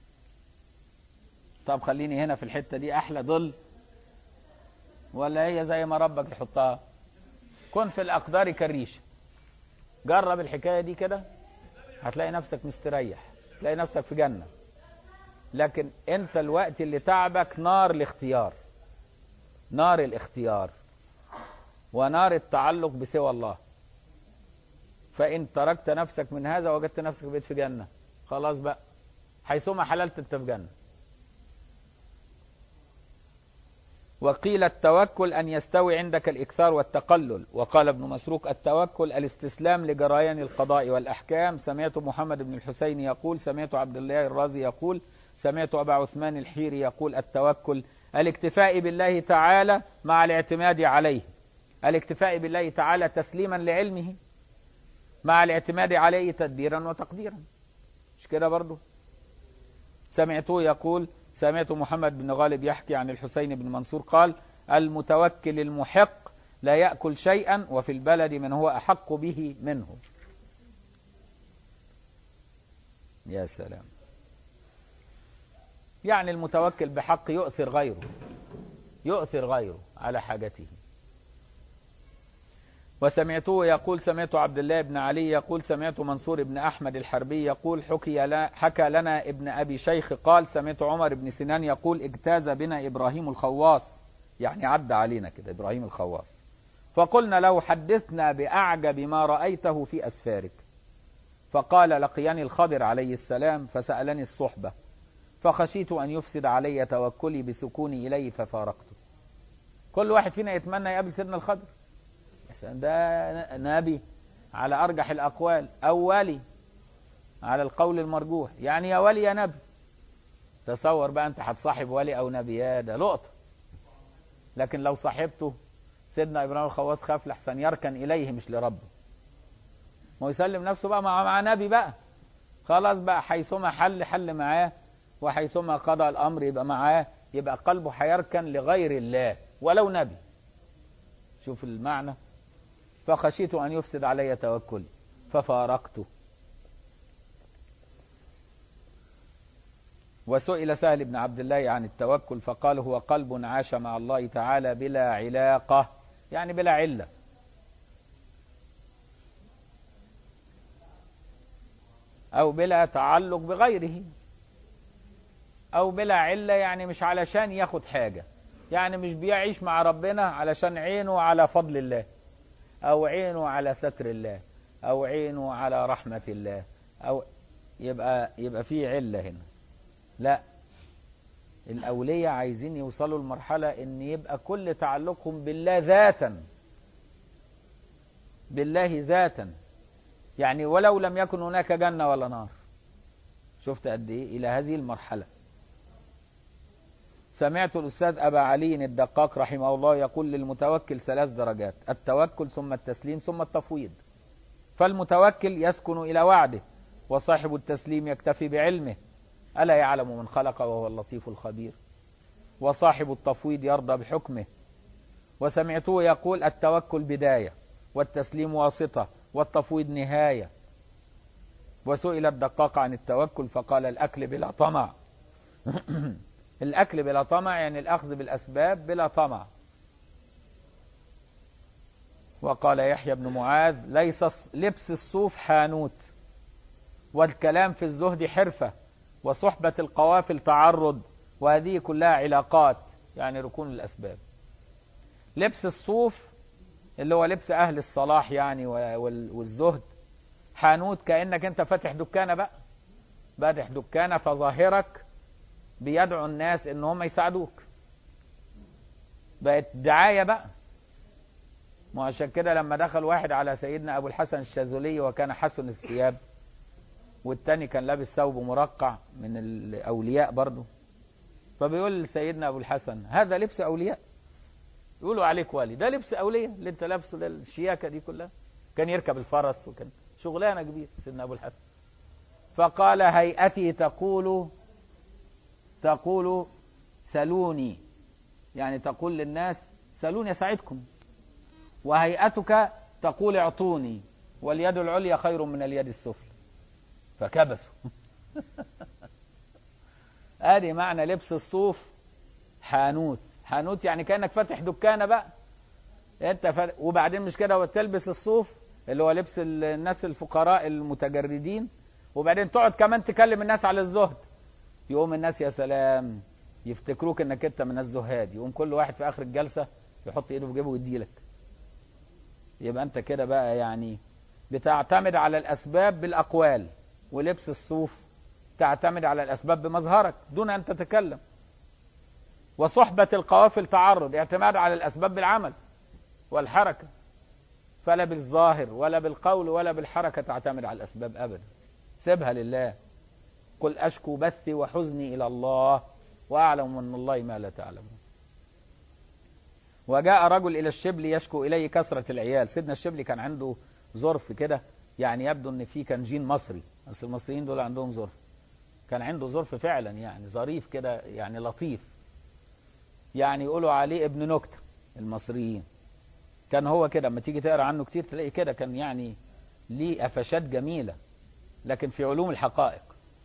طب خليني هنا في الحتة دي أحلى ظل ولا هي زي ما ربك يحطها كن في الأقدار كالريشة جرب الحكاية دي كده هتلاقي نفسك مستريح تلاقي نفسك في جنة لكن انت الوقت اللي تعبك نار الاختيار نار الاختيار ونار التعلق بسوى الله فإن تركت نفسك من هذا وجدت نفسك بيت في جنة خلاص بقى حيثما حللت انت في جنة وقيل التوكل أن يستوي عندك الإكثار والتقلل وقال ابن مسروق التوكل الاستسلام لجريان القضاء والأحكام سمعت محمد بن الحسين يقول سمعت عبد الله الرازي يقول سمعت أبا عثمان الحيري يقول التوكل الاكتفاء بالله تعالى مع الاعتماد عليه الاكتفاء بالله تعالى تسليما لعلمه مع الاعتماد عليه تدبيرا وتقديرا مش كده برضه سمعته يقول سمعت محمد بن غالب يحكي عن الحسين بن منصور قال المتوكل المحق لا يأكل شيئا وفي البلد من هو أحق به منه يا سلام يعني المتوكل بحق يؤثر غيره يؤثر غيره على حاجته وسمعته يقول سمعت عبد الله بن علي يقول سمعت منصور بن أحمد الحربي يقول حكي حكى لنا ابن أبي شيخ قال سمعت عمر بن سنان يقول اجتاز بنا إبراهيم الخواص يعني عدى علينا كده إبراهيم الخواص فقلنا له حدثنا بأعجب ما رأيته في أسفارك فقال لقيني الخضر عليه السلام فسألني الصحبة فخشيت أن يفسد علي توكلي بسكوني إليه ففارقته كل واحد فينا يتمنى يقابل سيدنا الخضر ده نبي على أرجح الأقوال أو ولي على القول المرجوح يعني يا ولي يا نبي تصور بقى أنت هتصاحب ولي أو نبي يا ده لقطة لكن لو صاحبته سيدنا إبراهيم الخواص خاف لحسن يركن إليه مش لربه ما يسلم نفسه بقى مع, مع نبي بقى خلاص بقى حيثما حل حل معاه وحيثما قضى الأمر يبقى معاه يبقى قلبه هيركن لغير الله ولو نبي شوف المعنى فخشيت أن يفسد علي توكلي ففارقته وسئل سهل بن عبد الله عن التوكل فقال هو قلب عاش مع الله تعالى بلا علاقة يعني بلا علة أو بلا تعلق بغيره أو بلا علة يعني مش علشان ياخد حاجة يعني مش بيعيش مع ربنا علشان عينه على فضل الله أو عينه على ستر الله أو عينه على رحمة الله أو يبقى يبقى في علة هنا لا الأولية عايزين يوصلوا لمرحلة إن يبقى كل تعلقهم بالله ذاتا بالله ذاتا يعني ولو لم يكن هناك جنة ولا نار شفت قد إيه إلى هذه المرحلة سمعت الأستاذ أبا علي الدقاق رحمه الله يقول للمتوكل ثلاث درجات التوكل ثم التسليم ثم التفويض فالمتوكل يسكن إلى وعده وصاحب التسليم يكتفي بعلمه ألا يعلم من خلق وهو اللطيف الخبير وصاحب التفويض يرضى بحكمه وسمعته يقول التوكل بداية والتسليم واسطة والتفويض نهاية وسئل الدقاق عن التوكل فقال الأكل بلا طمع الأكل بلا طمع يعني الأخذ بالأسباب بلا طمع وقال يحيى بن معاذ ليس لبس الصوف حانوت والكلام في الزهد حرفة وصحبة القوافل تعرض وهذه كلها علاقات يعني ركون الأسباب لبس الصوف اللي هو لبس أهل الصلاح يعني والزهد حانوت كأنك أنت فاتح دكانة بقى فاتح دكانة فظاهرك بيدعو الناس ان هم يساعدوك بقت دعايه بقى ما عشان كده لما دخل واحد على سيدنا ابو الحسن الشاذلي وكان حسن الثياب والتاني كان لابس ثوب مرقع من الاولياء برضه فبيقول لسيدنا ابو الحسن هذا لبس اولياء يقولوا عليك والي ده لبس اولياء اللي انت لابسه ده الشياكه دي كلها كان يركب الفرس وكان شغلانه كبيره سيدنا ابو الحسن فقال هيئتي تقول تقول سلوني يعني تقول للناس سلوني اساعدكم وهيئتك تقول اعطوني واليد العليا خير من اليد السفلى فكبسوا ادي معنى لبس الصوف حانوت حانوت يعني كانك فاتح دكانه بقى انت فاتح وبعدين مش كده وتلبس الصوف اللي هو لبس الناس الفقراء المتجردين وبعدين تقعد كمان تكلم الناس على الزهد يقوم الناس يا سلام يفتكروك انك انت من الزهاد يقوم كل واحد في اخر الجلسه يحط ايده في جيبه ويديلك يبقى انت كده بقى يعني بتعتمد على الاسباب بالاقوال ولبس الصوف تعتمد على الاسباب بمظهرك دون ان تتكلم وصحبة القوافل تعرض اعتماد على الاسباب بالعمل والحركة فلا بالظاهر ولا بالقول ولا بالحركة تعتمد على الاسباب ابدا سيبها لله قل أشكو بثي وحزني إلى الله وأعلم من الله ما لا تعلمون وجاء رجل إلى الشبل يشكو إليه كثرة العيال سيدنا الشبلي كان عنده ظرف كده يعني يبدو ان في كان جين مصري اصل المصريين دول عندهم ظرف كان عنده ظرف فعلا يعني ظريف كده يعني لطيف يعني يقولوا عليه ابن نكتة المصريين كان هو كده اما تيجي تقرا عنه كتير تلاقي كده كان يعني ليه قفشات جميلة لكن في علوم الحقائق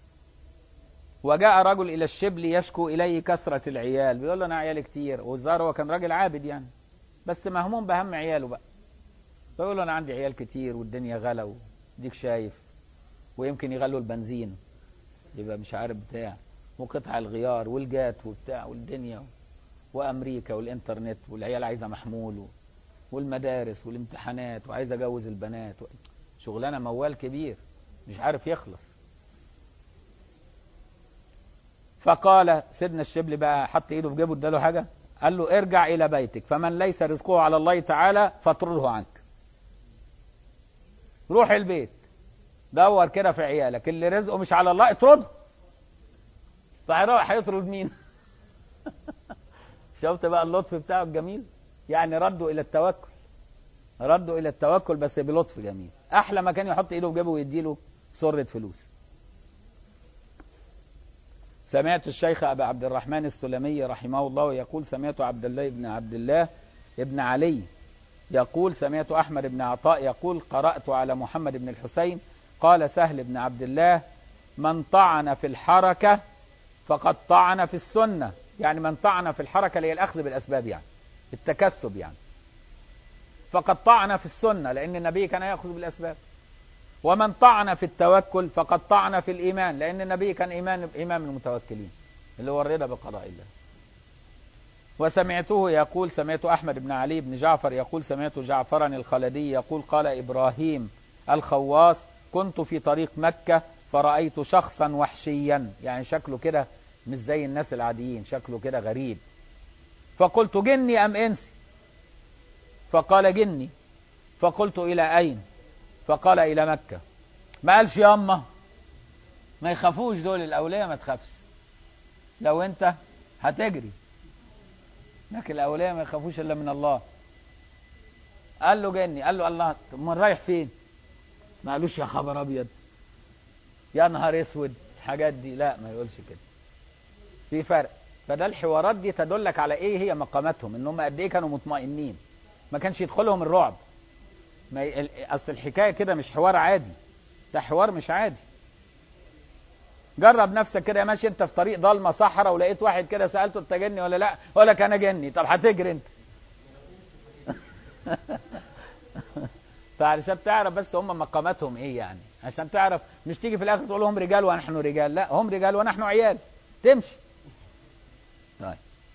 وجاء رجل الى الشبل يشكو اليه كثرة العيال بيقول له انا عيالي كتير والظاهر هو كان راجل عابد يعني بس مهموم بهم عياله بقى فيقول له انا عندي عيال كتير والدنيا غلا وديك شايف ويمكن يغلوا البنزين يبقى مش عارف بتاع وقطع الغيار والجات وبتاع والدنيا وامريكا والانترنت والعيال عايزه محمول والمدارس والامتحانات وعايز اجوز البنات شغلانه موال كبير مش عارف يخلص فقال سيدنا الشبل بقى حط ايده في جيبه اداله حاجه قال له ارجع الى بيتك فمن ليس رزقه على الله تعالى فاطرده عنك روح البيت دور كده في عيالك اللي رزقه مش على الله اطرده فهيروح هيطرد مين شفت بقى اللطف بتاعه الجميل يعني ردوا الى التوكل ردوا الى التوكل بس بلطف جميل احلى ما كان يحط ايده في جيبه ويديله سره فلوس سمعت الشيخ أبا عبد الرحمن السلمي رحمه الله يقول سمعت عبد الله بن عبد الله ابن علي يقول سمعت أحمد بن عطاء يقول قرأت على محمد بن الحسين قال سهل بن عبد الله من طعن في الحركة فقد طعن في السنة يعني من طعن في الحركة اللي هي الأخذ بالأسباب يعني التكسب يعني فقد طعن في السنة لأن النبي كان يأخذ بالأسباب ومن طعن في التوكل فقد طعن في الإيمان لأن النبي كان إيمان إمام المتوكلين اللي هو الرضا بقضاء الله وسمعته يقول سمعت أحمد بن علي بن جعفر يقول سمعت جعفرا الخلدي يقول قال إبراهيم الخواص كنت في طريق مكة فرأيت شخصا وحشيا يعني شكله كده مش زي الناس العاديين شكله كده غريب فقلت جني أم إنسي فقال جني فقلت إلى أين فقال إلى مكة ما قالش ياما ما يخافوش دول الأولياء ما تخافش لو أنت هتجري لكن الأولياء ما يخافوش إلا من الله قال له جني قال له الله طب ما رايح فين ما قالوش يا خبر أبيض يا نهار اسود الحاجات دي لا ما يقولش كده في فرق فده الحوارات دي تدلك على ايه هي مقاماتهم ان هم قد ايه كانوا مطمئنين ما كانش يدخلهم الرعب ما ي... اصل الحكايه كده مش حوار عادي ده حوار مش عادي جرب نفسك كده ماشي انت في طريق ضلمه صحراء ولقيت واحد كده سالته انت جني ولا لا يقول لك انا جني طب هتجري انت فعلشان تعرف بس هم مقاماتهم ايه يعني عشان تعرف مش تيجي في الاخر تقول هم رجال ونحن رجال لا هم رجال ونحن عيال تمشي طيب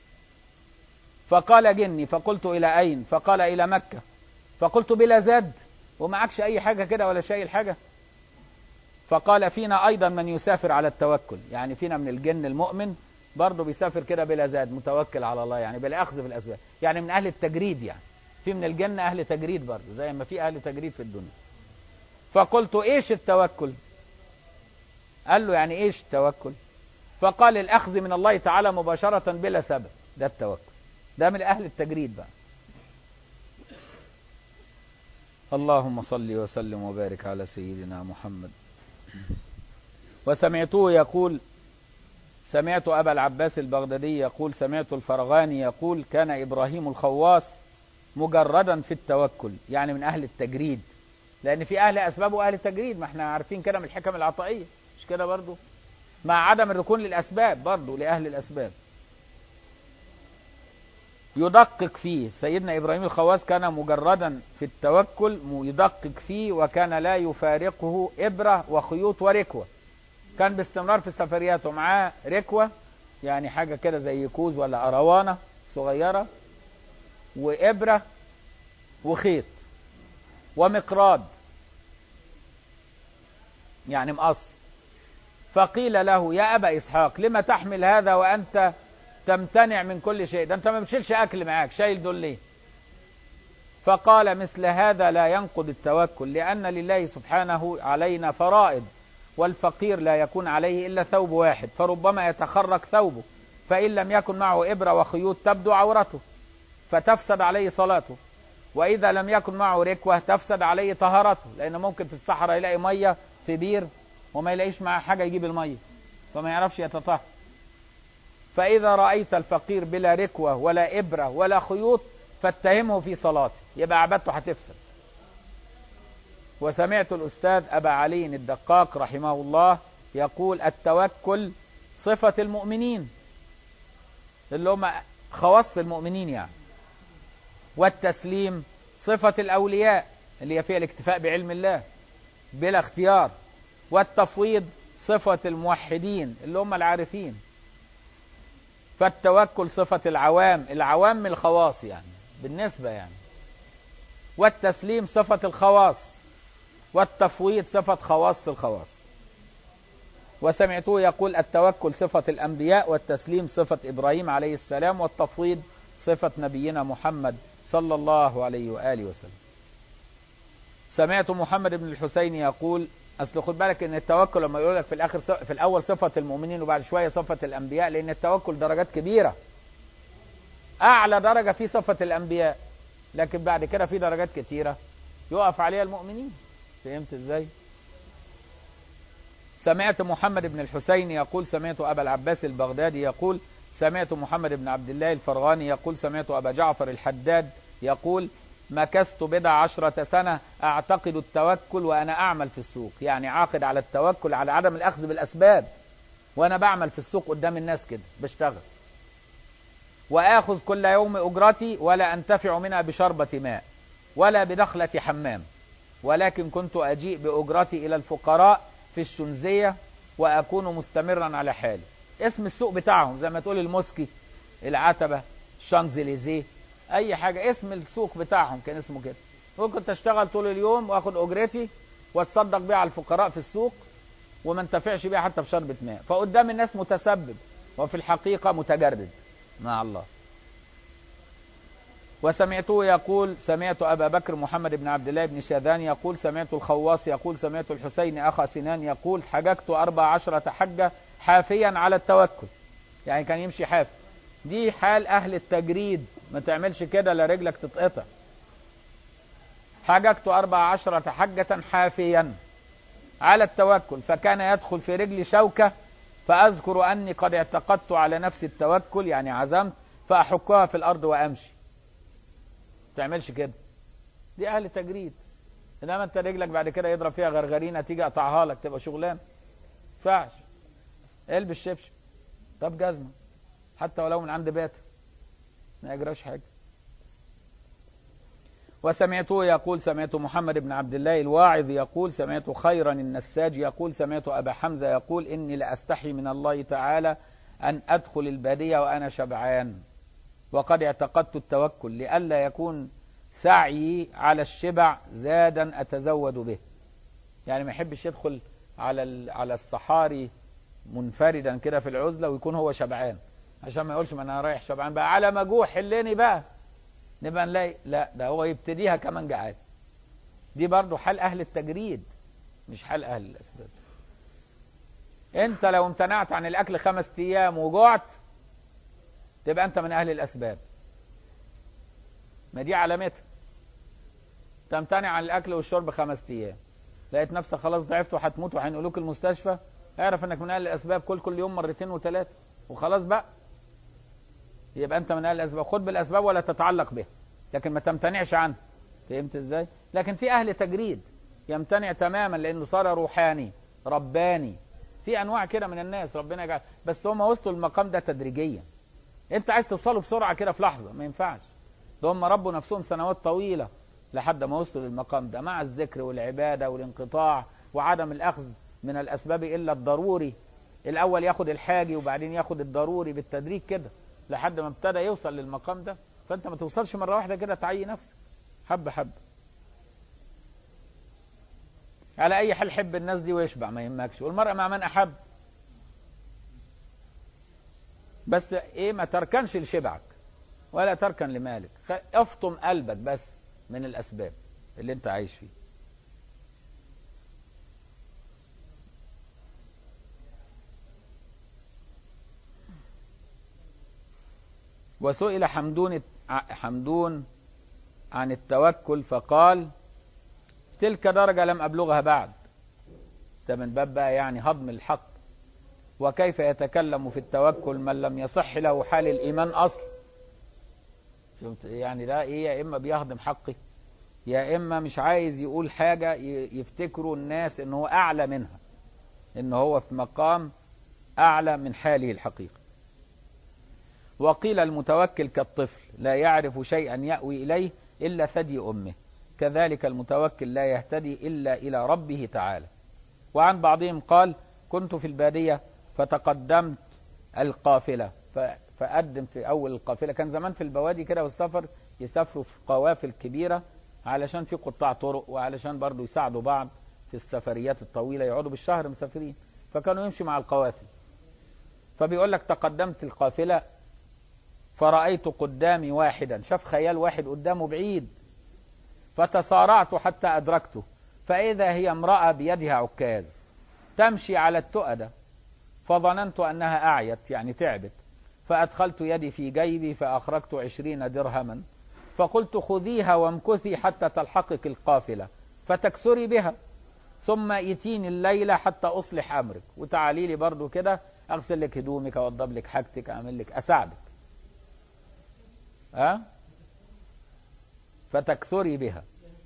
فقال جني فقلت الى اين فقال الى مكة فقلت بلا زاد ومعكش اي حاجة كده ولا شايل حاجة فقال فينا ايضا من يسافر على التوكل يعني فينا من الجن المؤمن برضه بيسافر كده بلا زاد متوكل على الله يعني بلا اخذ بالاسباب يعني من اهل التجريد يعني في من الجنة اهل تجريد برضه زي ما في اهل تجريد في الدنيا فقلت ايش التوكل قال له يعني ايش التوكل فقال الاخذ من الله تعالى مباشرة بلا سبب ده التوكل ده من اهل التجريد بقى اللهم صل وسلم وبارك على سيدنا محمد وسمعته يقول سمعت أبا العباس البغدادي يقول سمعت الفرغاني يقول كان إبراهيم الخواص مجردا في التوكل يعني من أهل التجريد لأن في أهل أسباب وأهل تجريد ما احنا عارفين كده من الحكم العطائية مش كده برضو مع عدم الركون للأسباب برضو لأهل الأسباب يدقق فيه سيدنا إبراهيم الخواص كان مجردا في التوكل يدقق فيه وكان لا يفارقه إبرة وخيوط وركوة كان باستمرار في سفرياته معاه ركوة يعني حاجة كده زي كوز ولا أروانة صغيرة وإبرة وخيط ومقراض يعني مقص فقيل له يا أبا إسحاق لما تحمل هذا وأنت تمتنع من كل شيء ده أنت ما بتشيلش أكل معاك شايل دول ليه فقال مثل هذا لا ينقض التوكل لأن لله سبحانه علينا فرائض والفقير لا يكون عليه إلا ثوب واحد فربما يتخرق ثوبه فإن لم يكن معه إبرة وخيوط تبدو عورته فتفسد عليه صلاته وإذا لم يكن معه ركوة تفسد عليه طهارته لأن ممكن في الصحراء يلاقي مية في بير وما يلاقيش معاه حاجة يجيب المية فما يعرفش يتطهر فإذا رأيت الفقير بلا ركوة ولا إبرة ولا خيوط فاتهمه في صلاته يبقى عبادته هتفسد وسمعت الأستاذ أبا علي الدقاق رحمه الله يقول التوكل صفة المؤمنين اللي هم خواص المؤمنين يعني والتسليم صفة الأولياء اللي هي فيها الاكتفاء بعلم الله بلا اختيار والتفويض صفة الموحدين اللي هم العارفين فالتوكل صفة العوام العوام من الخواص يعني بالنسبة يعني والتسليم صفة الخواص والتفويض صفة خواص الخواص وسمعته يقول التوكل صفة الأنبياء والتسليم صفة إبراهيم عليه السلام والتفويض صفة نبينا محمد صلى الله عليه وآله وسلم سمعت محمد بن الحسين يقول أصل خد بالك إن التوكل لما يقول لك في الآخر في الأول صفة المؤمنين وبعد شوية صفة الأنبياء لأن التوكل درجات كبيرة أعلى درجة في صفة الأنبياء لكن بعد كده في درجات كتيرة يقف عليها المؤمنين فهمت ازاي سمعت محمد بن الحسين يقول سمعت أبا العباس البغدادي يقول سمعت محمد بن عبد الله الفرغاني يقول سمعت أبا جعفر الحداد يقول مكثت بضع عشرة سنة أعتقد التوكل وأنا أعمل في السوق يعني عاقد على التوكل على عدم الأخذ بالأسباب وأنا بعمل في السوق قدام الناس كده بشتغل وآخذ كل يوم أجرتي ولا أنتفع منها بشربة ماء ولا بدخلة حمام ولكن كنت أجيء بأجرتي إلى الفقراء في الشنزية وأكون مستمرا على حالي اسم السوق بتاعهم زي ما تقول المسكي العتبة الشانزليزيه أي حاجة اسم السوق بتاعهم كان اسمه كده ممكن تشتغل طول اليوم وآخد أجرتي واتصدق بيها على الفقراء في السوق وما انتفعش بيها حتى بشربة ماء فقدام الناس متسبب وفي الحقيقة متجرد مع الله وسمعته يقول سمعت أبا بكر محمد بن عبد الله بن شاذان يقول سمعت الخواص يقول سمعت الحسين أخا سنان يقول حججت أربع عشرة حجة حافيا على التوكل يعني كان يمشي حافي دي حال أهل التجريد ما تعملش كده لا رجلك تتقطع حججت أربع عشرة حجة حافيا على التوكل فكان يدخل في رجلي شوكة فأذكر أني قد اعتقدت على نفسي التوكل يعني عزمت فأحكها في الأرض وأمشي تعملش كده دي أهل تجريد إنما أنت رجلك بعد كده يضرب فيها غرغرينة تيجي أقطعها لك تبقى شغلان ينفعش البس شبشب طب جزمة حتى ولو من عند بيت ما يجراش حاجة وسمعته يقول سمعت محمد بن عبد الله الواعظ يقول سمعت خيرا النساج يقول سمعت أبا حمزة يقول إني لأستحي من الله تعالى أن أدخل البادية وأنا شبعان وقد اعتقدت التوكل لئلا يكون سعي على الشبع زادا أتزود به يعني ما يحبش يدخل على على الصحاري منفردا كده في العزلة ويكون هو شبعان عشان ما يقولش ما انا رايح شبعان بقى على مجوع حلني بقى نبقى نلاقي لا ده هو يبتديها كمان جعان دي برضو حال اهل التجريد مش حال اهل الاسباب انت لو امتنعت عن الاكل خمس ايام وجعت تبقى انت من اهل الاسباب ما دي علامتها تمتنع عن الاكل والشرب خمس ايام لقيت نفسك خلاص ضعفت وهتموت وهينقلوك المستشفى اعرف انك من اهل الاسباب كل كل يوم مرتين وثلاثه وخلاص بقى يبقى انت من اهل الاسباب خد بالاسباب ولا تتعلق بها لكن ما تمتنعش عنها فهمت ازاي لكن في اهل تجريد يمتنع تماما لانه صار روحاني رباني في انواع كده من الناس ربنا يجعل بس هم وصلوا المقام ده تدريجيا انت عايز توصله بسرعه كده في لحظه ما ينفعش ده هم ربوا نفسهم سنوات طويله لحد ما وصلوا للمقام ده مع الذكر والعباده والانقطاع وعدم الاخذ من الاسباب الا الضروري الاول ياخد الحاجي وبعدين ياخد الضروري بالتدريج كده لحد ما ابتدى يوصل للمقام ده فانت ما توصلش مره واحده كده تعي نفسك حبه حبه على اي حال حب الناس دي ويشبع ما يهمكش والمرء مع من احب بس ايه ما تركنش لشبعك ولا تركن لمالك افطم قلبك بس من الاسباب اللي انت عايش فيه وسئل حمدون حمدون عن التوكل فقال تلك درجة لم أبلغها بعد ده من باب بقى يعني هضم الحق وكيف يتكلم في التوكل من لم يصح له حال الإيمان أصل شفت يعني ده إيه يا إما بيهضم حقي يا إما مش عايز يقول حاجة يفتكروا الناس إن هو أعلى منها إن هو في مقام أعلى من حاله الحقيقي وقيل المتوكل كالطفل لا يعرف شيئا يأوي إليه إلا ثدي أمه كذلك المتوكل لا يهتدي إلا إلى ربه تعالى وعن بعضهم قال كنت في البادية فتقدمت القافلة فأقدم في أول القافلة كان زمان في البوادي كده والسفر يسافروا في قوافل كبيرة علشان في قطاع طرق وعلشان برضو يساعدوا بعض في السفريات الطويلة يقعدوا بالشهر مسافرين فكانوا يمشوا مع القوافل فبيقول لك تقدمت القافلة فرأيت قدامي واحدا شاف خيال واحد قدامه بعيد فتسارعت حتى أدركته فإذا هي امرأة بيدها عكاز تمشي على التؤدة فظننت أنها أعيت يعني تعبت فأدخلت يدي في جيبي فأخرجت عشرين درهما فقلت خذيها وامكثي حتى تلحقك القافلة فتكسري بها ثم ائتيني الليلة حتى أصلح أمرك وتعالي لي برضو كده أغسل لك هدومك أوضب لك حاجتك أعمل لك أساعدك ها أه؟ فتكثري بها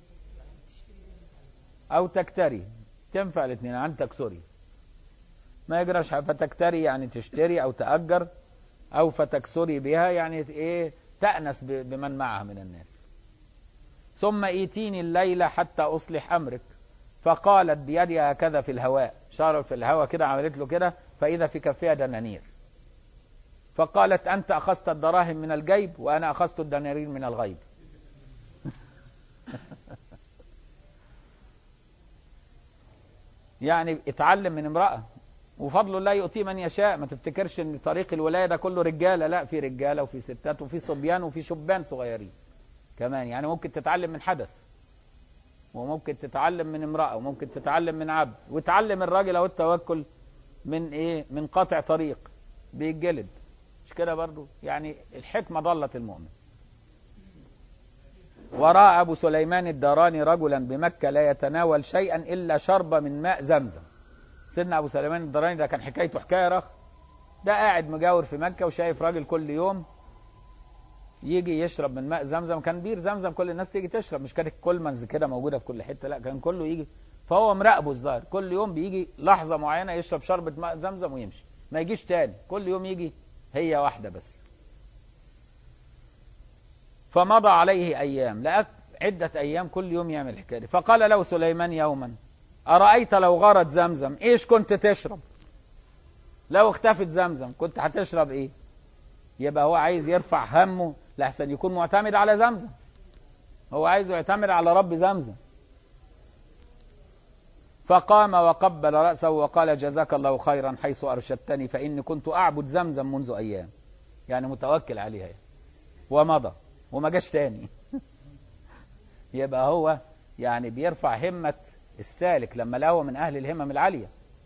أو تكتري تنفع الاثنين عن تكثري ما يجراش حاجة فتكتري يعني تشتري أو تأجر أو فتكثري بها يعني إيه تأنس بمن معها من الناس ثم ايتيني الليلة حتى أصلح أمرك فقالت بيدها هكذا في الهواء شارت في الهواء كده عملت له كده فإذا في كفها دنانير فقالت أنت أخذت الدراهم من الجيب وأنا أخذت الدنانير من الغيب يعني اتعلم من امرأة وفضل الله يؤتيه من يشاء ما تفتكرش ان طريق الولاية ده كله رجالة لا في رجالة وفي ستات وفي صبيان وفي شبان صغيرين كمان يعني ممكن تتعلم من حدث وممكن تتعلم من امرأة وممكن تتعلم من عبد وتعلم الراجل او التوكل من ايه من قاطع طريق بيتجلد مش كده برضو يعني الحكمة ضلت المؤمن وراى ابو سليمان الداراني رجلا بمكة لا يتناول شيئا الا شرب من ماء زمزم سيدنا ابو سليمان الداراني ده كان حكايته حكايه رخ ده قاعد مجاور في مكة وشايف راجل كل يوم يجي يشرب من ماء زمزم كان بير زمزم كل الناس تيجي تشرب مش كانت كولمنز كده موجوده في كل حته لا كان كله يجي فهو مراقبه الظاهر كل يوم بيجي لحظه معينه يشرب شربة ماء زمزم ويمشي ما يجيش تاني كل يوم يجي هي واحده بس فمضى عليه ايام لقى عده ايام كل يوم يعمل الحكايه دي فقال له سليمان يوما ارايت لو غرت زمزم ايش كنت تشرب لو اختفت زمزم كنت هتشرب ايه يبقى هو عايز يرفع همه لحسن يكون معتمد على زمزم هو عايز يعتمد على رب زمزم فقام وقبل رأسه وقال جزاك الله خيرا حيث أرشدتني فإني كنت أعبد زمزم منذ أيام يعني متوكل عليها يعني. ومضى وما جاش تاني يبقى هو يعني بيرفع همة السالك لما لقاه من أهل الهمم العالية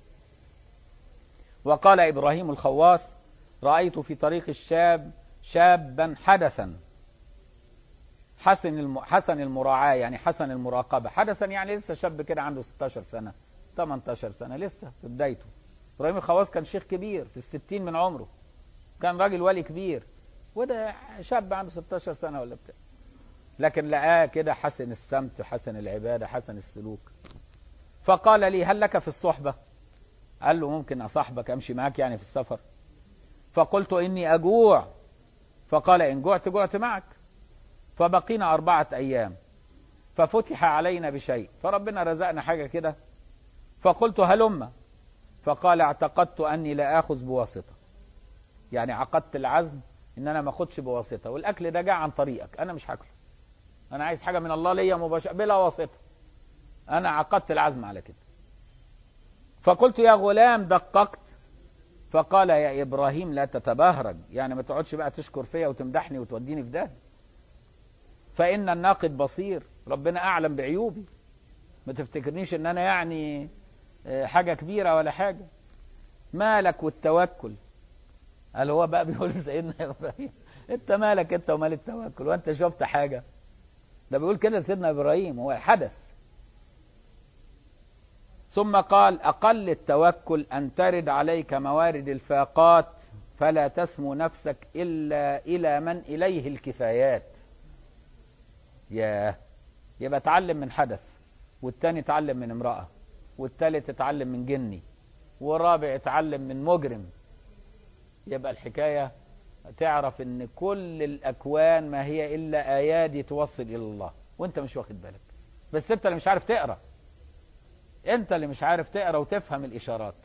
وقال إبراهيم الخواص رأيت في طريق الشاب شابا حدثا حسن الم... حسن المراعاة يعني حسن المراقبة حدثا يعني لسه شاب كده عنده 16 سنة 18 سنة لسه في بدايته إبراهيم الخواص كان شيخ كبير في الستين من عمره كان راجل ولي كبير وده شاب عنده 16 سنة ولا بتاع لكن لقاه كده حسن السمت حسن العبادة حسن السلوك فقال لي هل لك في الصحبة قال له ممكن أصاحبك أمشي معاك يعني في السفر فقلت إني أجوع فقال إن جعت جعت معك فبقينا أربعة أيام ففتح علينا بشيء فربنا رزقنا حاجة كده فقلت هلم فقال اعتقدت أني لا آخذ بواسطة يعني عقدت العزم إن أنا ما أخدش بواسطة والأكل ده جاء عن طريقك أنا مش هاكله أنا عايز حاجة من الله ليا مباشرة بلا واسطة أنا عقدت العزم على كده فقلت يا غلام دققت فقال يا ابراهيم لا تتبهرج يعني ما تقعدش بقى تشكر فيا وتمدحني وتوديني في ده فان الناقد بصير ربنا اعلم بعيوبي ما تفتكرنيش ان انا يعني حاجه كبيره ولا حاجه مالك والتوكل قال هو بقى بيقول سيدنا ابراهيم انت مالك انت ومال التوكل وانت شفت حاجه ده بيقول كده سيدنا ابراهيم هو حدث ثم قال أقل التوكل أن ترد عليك موارد الفاقات فلا تسمو نفسك إلا إلى من إليه الكفايات ياه يبقى اتعلم من حدث والتاني اتعلم من امرأة والتالت اتعلم من جني والرابع اتعلم من مجرم يبقى الحكاية تعرف ان كل الاكوان ما هي الا ايادي توصل الى الله وانت مش واخد بالك بس انت اللي مش عارف تقرا انت اللي مش عارف تقرا وتفهم الاشارات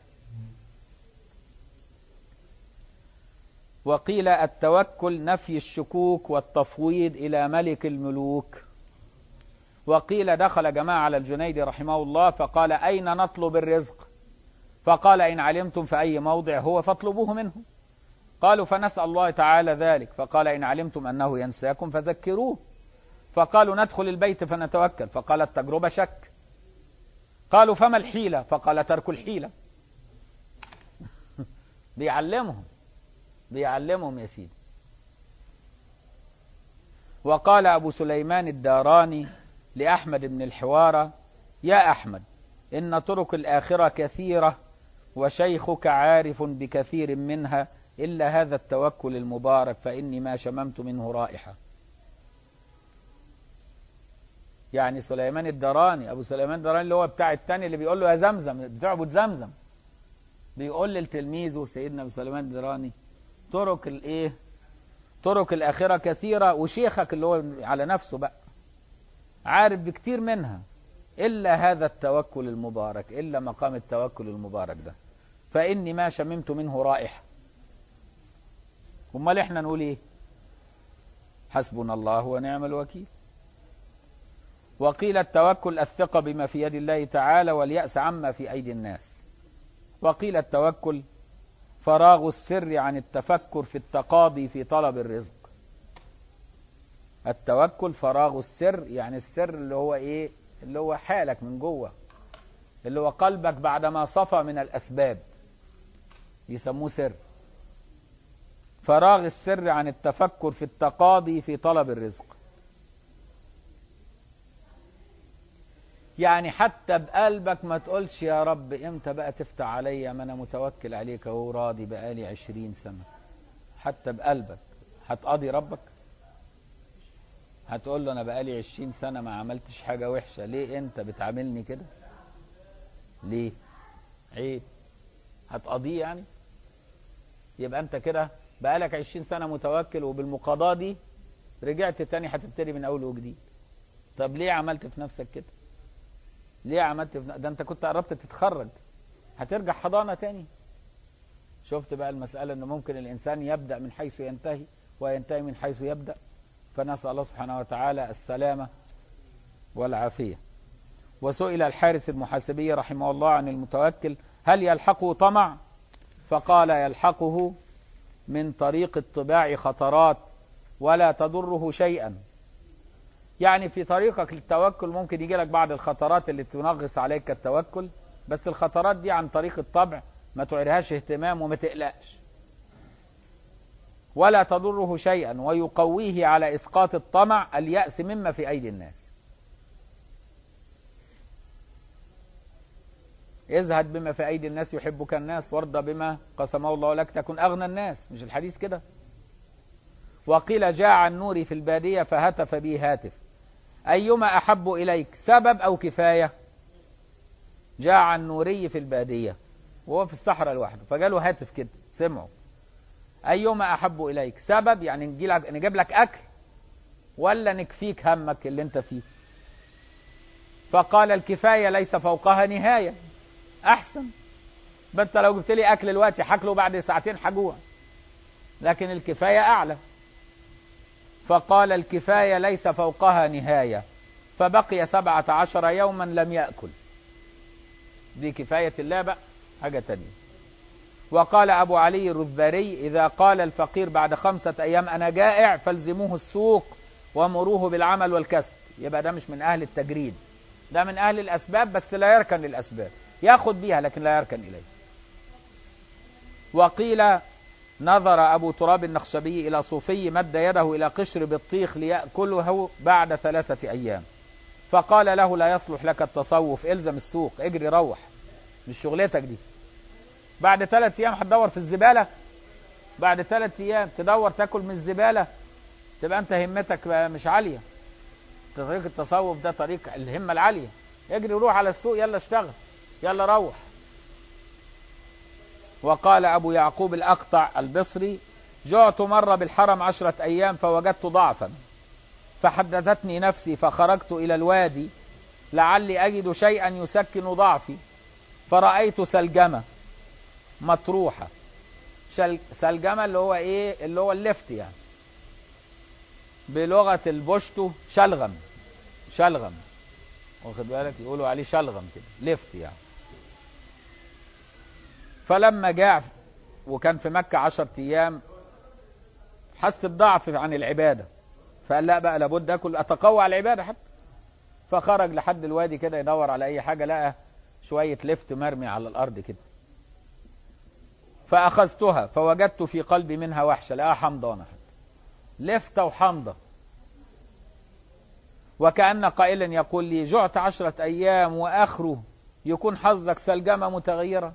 وقيل التوكل نفي الشكوك والتفويض الى ملك الملوك وقيل دخل جماعه على الجنيد رحمه الله فقال اين نطلب الرزق فقال ان علمتم في اي موضع هو فاطلبوه منه قالوا فنسال الله تعالى ذلك فقال ان علمتم انه ينساكم فذكروه فقالوا ندخل البيت فنتوكل فقال التجربه شك قالوا فما الحيلة فقال ترك الحيلة بيعلمهم بيعلمهم يا سيدي وقال أبو سليمان الداراني لأحمد بن الحوارة يا أحمد إن طرق الآخرة كثيرة وشيخك عارف بكثير منها إلا هذا التوكل المبارك فإني ما شممت منه رائحة يعني سليمان الدراني أبو سليمان الدراني اللي هو بتاع التاني اللي بيقول له يا زمزم بتعبد زمزم بيقول لتلميذه سيدنا أبو سليمان الدراني طرق الايه طرق الآخرة كثيرة وشيخك اللي هو على نفسه بقى عارف بكتير منها إلا هذا التوكل المبارك إلا مقام التوكل المبارك ده فإني ما شممت منه رائحة امال احنا نقول ايه حسبنا الله ونعم الوكيل وقيل التوكل الثقة بما في يد الله تعالى واليأس عما في أيدي الناس وقيل التوكل فراغ السر عن التفكر في التقاضي في طلب الرزق التوكل فراغ السر يعني السر اللي هو ايه اللي هو حالك من جوه اللي هو قلبك بعدما صفى من الأسباب يسموه سر فراغ السر عن التفكر في التقاضي في طلب الرزق يعني حتى بقلبك ما تقولش يا رب امتى بقى تفتح عليا ما انا متوكل عليك اهو راضي بقالي عشرين سنة حتى بقلبك هتقاضي ربك هتقول له انا بقالي عشرين سنة ما عملتش حاجة وحشة ليه انت بتعاملني كده ليه عيب هتقاضيه يعني يبقى انت كده بقالك عشرين سنة متوكل وبالمقاضاة دي رجعت تاني هتبتدي من اول وجديد طب ليه عملت في نفسك كده ليه عملت في... ده انت كنت قربت تتخرج هترجع حضانة تاني شفت بقى المسألة ان ممكن الانسان يبدأ من حيث ينتهي وينتهي من حيث يبدأ فنسأل الله سبحانه وتعالى السلامة والعافية وسئل الحارث المحاسبي رحمه الله عن المتوكل هل يلحقه طمع فقال يلحقه من طريق الطباع خطرات ولا تضره شيئا يعني في طريقك للتوكل ممكن يجي لك بعض الخطرات اللي تنغص عليك التوكل بس الخطرات دي عن طريق الطبع ما تعيرهاش اهتمام وما تقلقش ولا تضره شيئا ويقويه على اسقاط الطمع اليأس مما في ايدي الناس ازهد بما في ايدي الناس يحبك الناس وارضى بما قسمه الله لك تكن اغنى الناس مش الحديث كده وقيل جاع النور في البادية فهتف بي هاتف أيما أحب إليك سبب أو كفاية جاع النوري في البادية وهو في الصحراء لوحده فجاله هاتف كده سمعه أيما أحب إليك سبب يعني نجيب لك أكل ولا نكفيك همك اللي انت فيه فقال الكفاية ليس فوقها نهاية أحسن بس لو جبت لي أكل دلوقتي هاكله بعد ساعتين هجوع لكن الكفاية أعلى فقال الكفاية ليس فوقها نهاية فبقي سبعة عشر يوما لم يأكل دي كفاية الله بقى حاجة تانية وقال أبو علي الرذباري إذا قال الفقير بعد خمسة أيام أنا جائع فالزموه السوق ومروه بالعمل والكسب يبقى ده مش من أهل التجريد ده من أهل الأسباب بس لا يركن للأسباب ياخد بيها لكن لا يركن إليه وقيل نظر أبو تراب النخشبي إلى صوفي مد يده إلى قشر بطيخ ليأكله بعد ثلاثة أيام فقال له لا يصلح لك التصوف الزم السوق اجري روح مش شغلتك دي بعد ثلاث أيام هتدور في الزبالة بعد ثلاث أيام تدور تاكل من الزبالة تبقى أنت همتك مش عالية طريق التصوف ده طريق الهمة العالية اجري روح على السوق يلا اشتغل يلا روح وقال أبو يعقوب الأقطع البصري جعت مرة بالحرم عشرة أيام فوجدت ضعفا فحدثتني نفسي فخرجت إلى الوادي لعلي أجد شيئا يسكن ضعفي فرأيت سلجمة مطروحة سلجمة اللي هو إيه اللي هو اللفت يعني بلغة البشتو شلغم شلغم واخد بالك يقولوا عليه شلغم كده لفت يعني فلما جاء وكان في مكة عشر أيام حس بضعف عن العبادة فقال لا بقى لابد أكل أتقوى على العبادة حتى فخرج لحد الوادي كده يدور على أي حاجة لقى شوية لفت مرمي على الأرض كده فأخذتها فوجدت في قلبي منها وحشة لقاها حمضانة لفتة وحمضة وكأن قائلا يقول لي جعت عشرة أيام وآخره يكون حظك سلجمة متغيرة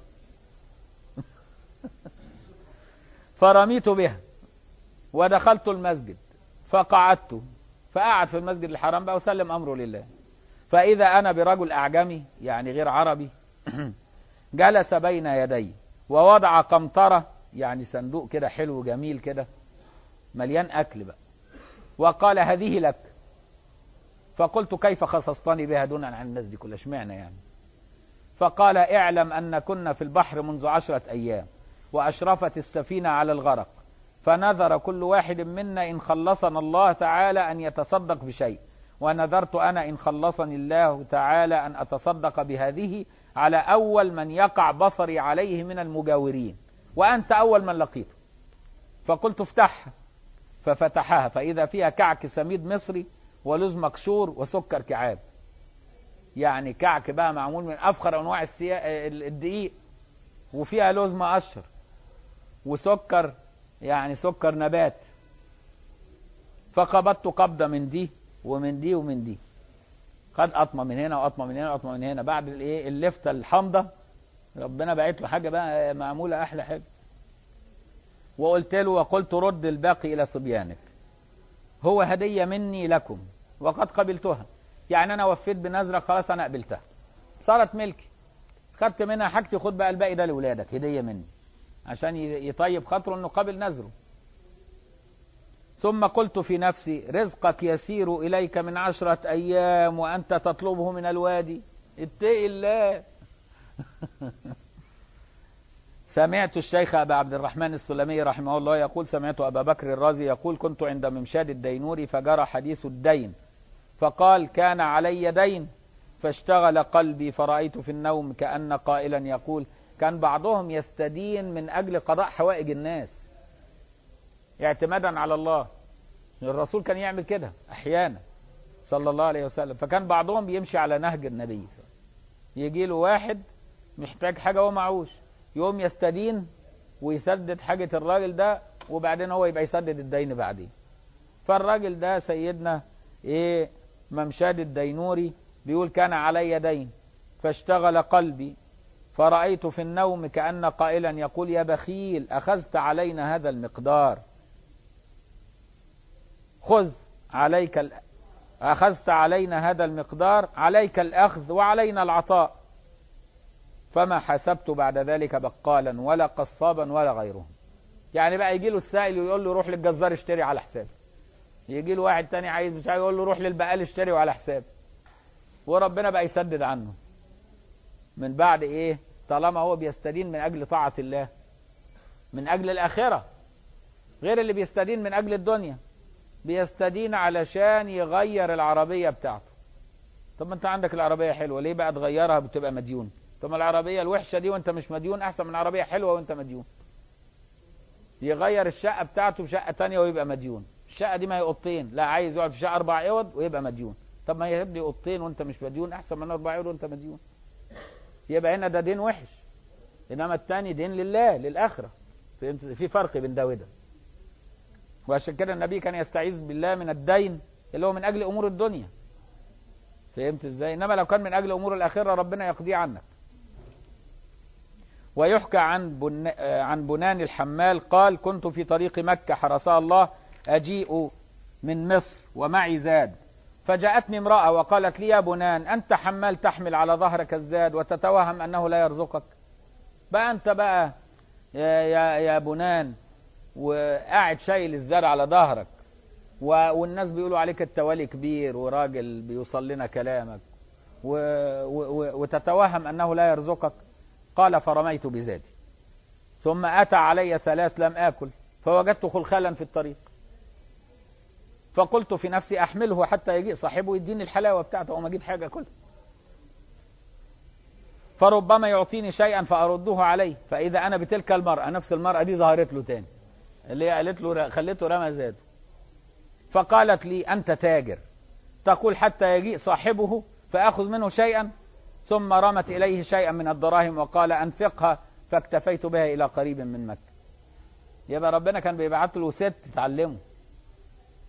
فرميت بها ودخلت المسجد فقعدت فقعد في المسجد الحرام بقى وسلم أمره لله فإذا أنا برجل أعجمي يعني غير عربي جلس بين يدي ووضع قمطرة يعني صندوق كده حلو جميل كده مليان أكل بقى وقال هذه لك فقلت كيف خصصتني بها دون عن الناس دي كلها اشمعنى يعني فقال اعلم أن كنا في البحر منذ عشرة أيام وأشرفت السفينة على الغرق فنذر كل واحد منا إن خلصنا الله تعالى أن يتصدق بشيء ونذرت أنا إن خلصني الله تعالى أن أتصدق بهذه على أول من يقع بصري عليه من المجاورين وأنت أول من لقيته فقلت افتحها ففتحها فإذا فيها كعك سميد مصري ولوز مقشور وسكر كعاب يعني كعك بقى معمول من أفخر أنواع السيا... الدقيق وفيها لوز مقشر وسكر يعني سكر نبات فقبضت قبضة من دي ومن دي ومن دي خد قطمة من هنا وقطمة من هنا وقطمة من هنا بعد الايه اللفتة الحامضة ربنا بعت له حاجة بقى معمولة أحلى حاجة وقلت له وقلت رد الباقي إلى صبيانك هو هدية مني لكم وقد قبلتها يعني أنا وفيت بنذرة خلاص أنا قبلتها صارت ملكي خدت منها حاجتي خد بقى الباقي ده لأولادك هدية مني عشان يطيب خاطره انه قبل نذره ثم قلت في نفسي رزقك يسير إليك من عشرة أيام وأنت تطلبه من الوادي اتق الله سمعت الشيخ أبا عبد الرحمن السلمي رحمه الله يقول سمعت أبا بكر الرازي يقول كنت عند ممشاد الدينوري فجرى حديث الدين فقال كان علي دين فاشتغل قلبي فرأيت في النوم كأن قائلا يقول كان بعضهم يستدين من أجل قضاء حوائج الناس اعتمادا على الله الرسول كان يعمل كده أحيانا صلى الله عليه وسلم فكان بعضهم بيمشي على نهج النبي يجي له واحد محتاج حاجة هو معوش يقوم يستدين ويسدد حاجة الراجل ده وبعدين هو يبقى يسدد الدين بعدين فالراجل ده سيدنا ايه ممشاد الدينوري بيقول كان علي دين فاشتغل قلبي فرأيت في النوم كأن قائلا يقول يا بخيل أخذت علينا هذا المقدار خذ عليك ال... أخذت علينا هذا المقدار عليك الأخذ وعلينا العطاء فما حسبت بعد ذلك بقالا ولا قصابا ولا غيرهم يعني بقى يجي له السائل ويقول له روح للجزار اشتري على حسابي يجي له واحد تاني عايز مش عايز يقول له روح للبقال اشتري وعلى حسابي وربنا بقى يسدد عنه من بعد ايه طالما هو بيستدين من اجل طاعة الله من اجل الاخرة غير اللي بيستدين من اجل الدنيا بيستدين علشان يغير العربية بتاعته طب ما انت عندك العربية حلوة ليه بقى تغيرها بتبقى مديون طب ما العربية الوحشة دي وانت مش مديون احسن من عربية حلوة وانت مديون يغير الشقة بتاعته بشقة تانية ويبقى مديون الشقة دي ما هي اوضتين لا عايز يقعد في شقة اربع اوض ويبقى مديون طب ما يهب لي اوضتين وانت مش مديون احسن من اربع اوض وانت مديون يبقى هنا ده دين وحش انما التاني دين لله للاخره فهمت في فرق بين ده وده وعشان كده النبي كان يستعيذ بالله من الدين اللي هو من اجل امور الدنيا فهمت ازاي انما لو كان من اجل امور الاخره ربنا يقضيه عنك ويحكى عن بن... عن بنان الحمال قال كنت في طريق مكه حرسها الله اجيء من مصر ومعي زاد فجاءتني امرأة وقالت لي يا بنان أنت حمال تحمل على ظهرك الزاد وتتوهم أنه لا يرزقك بقى أنت بقى يا, يا, يا بنان وقاعد شايل الزاد على ظهرك والناس بيقولوا عليك التوالي كبير وراجل بيوصل لنا كلامك و و وتتوهم أنه لا يرزقك قال فرميت بزادي ثم أتى علي ثلاث لم آكل فوجدت خلخالا في الطريق فقلت في نفسي احمله حتى يجيء صاحبه يديني الحلاوه بتاعته او اجيب حاجه كلها فربما يعطيني شيئا فارده عليه فاذا انا بتلك المراه نفس المراه دي ظهرت له تاني اللي قالت له خليته رمى زاده فقالت لي انت تاجر تقول حتى يجيء صاحبه فاخذ منه شيئا ثم رمت اليه شيئا من الدراهم وقال انفقها فاكتفيت بها الى قريب من مكه يبقى ربنا كان بيبعت له ست تعلمه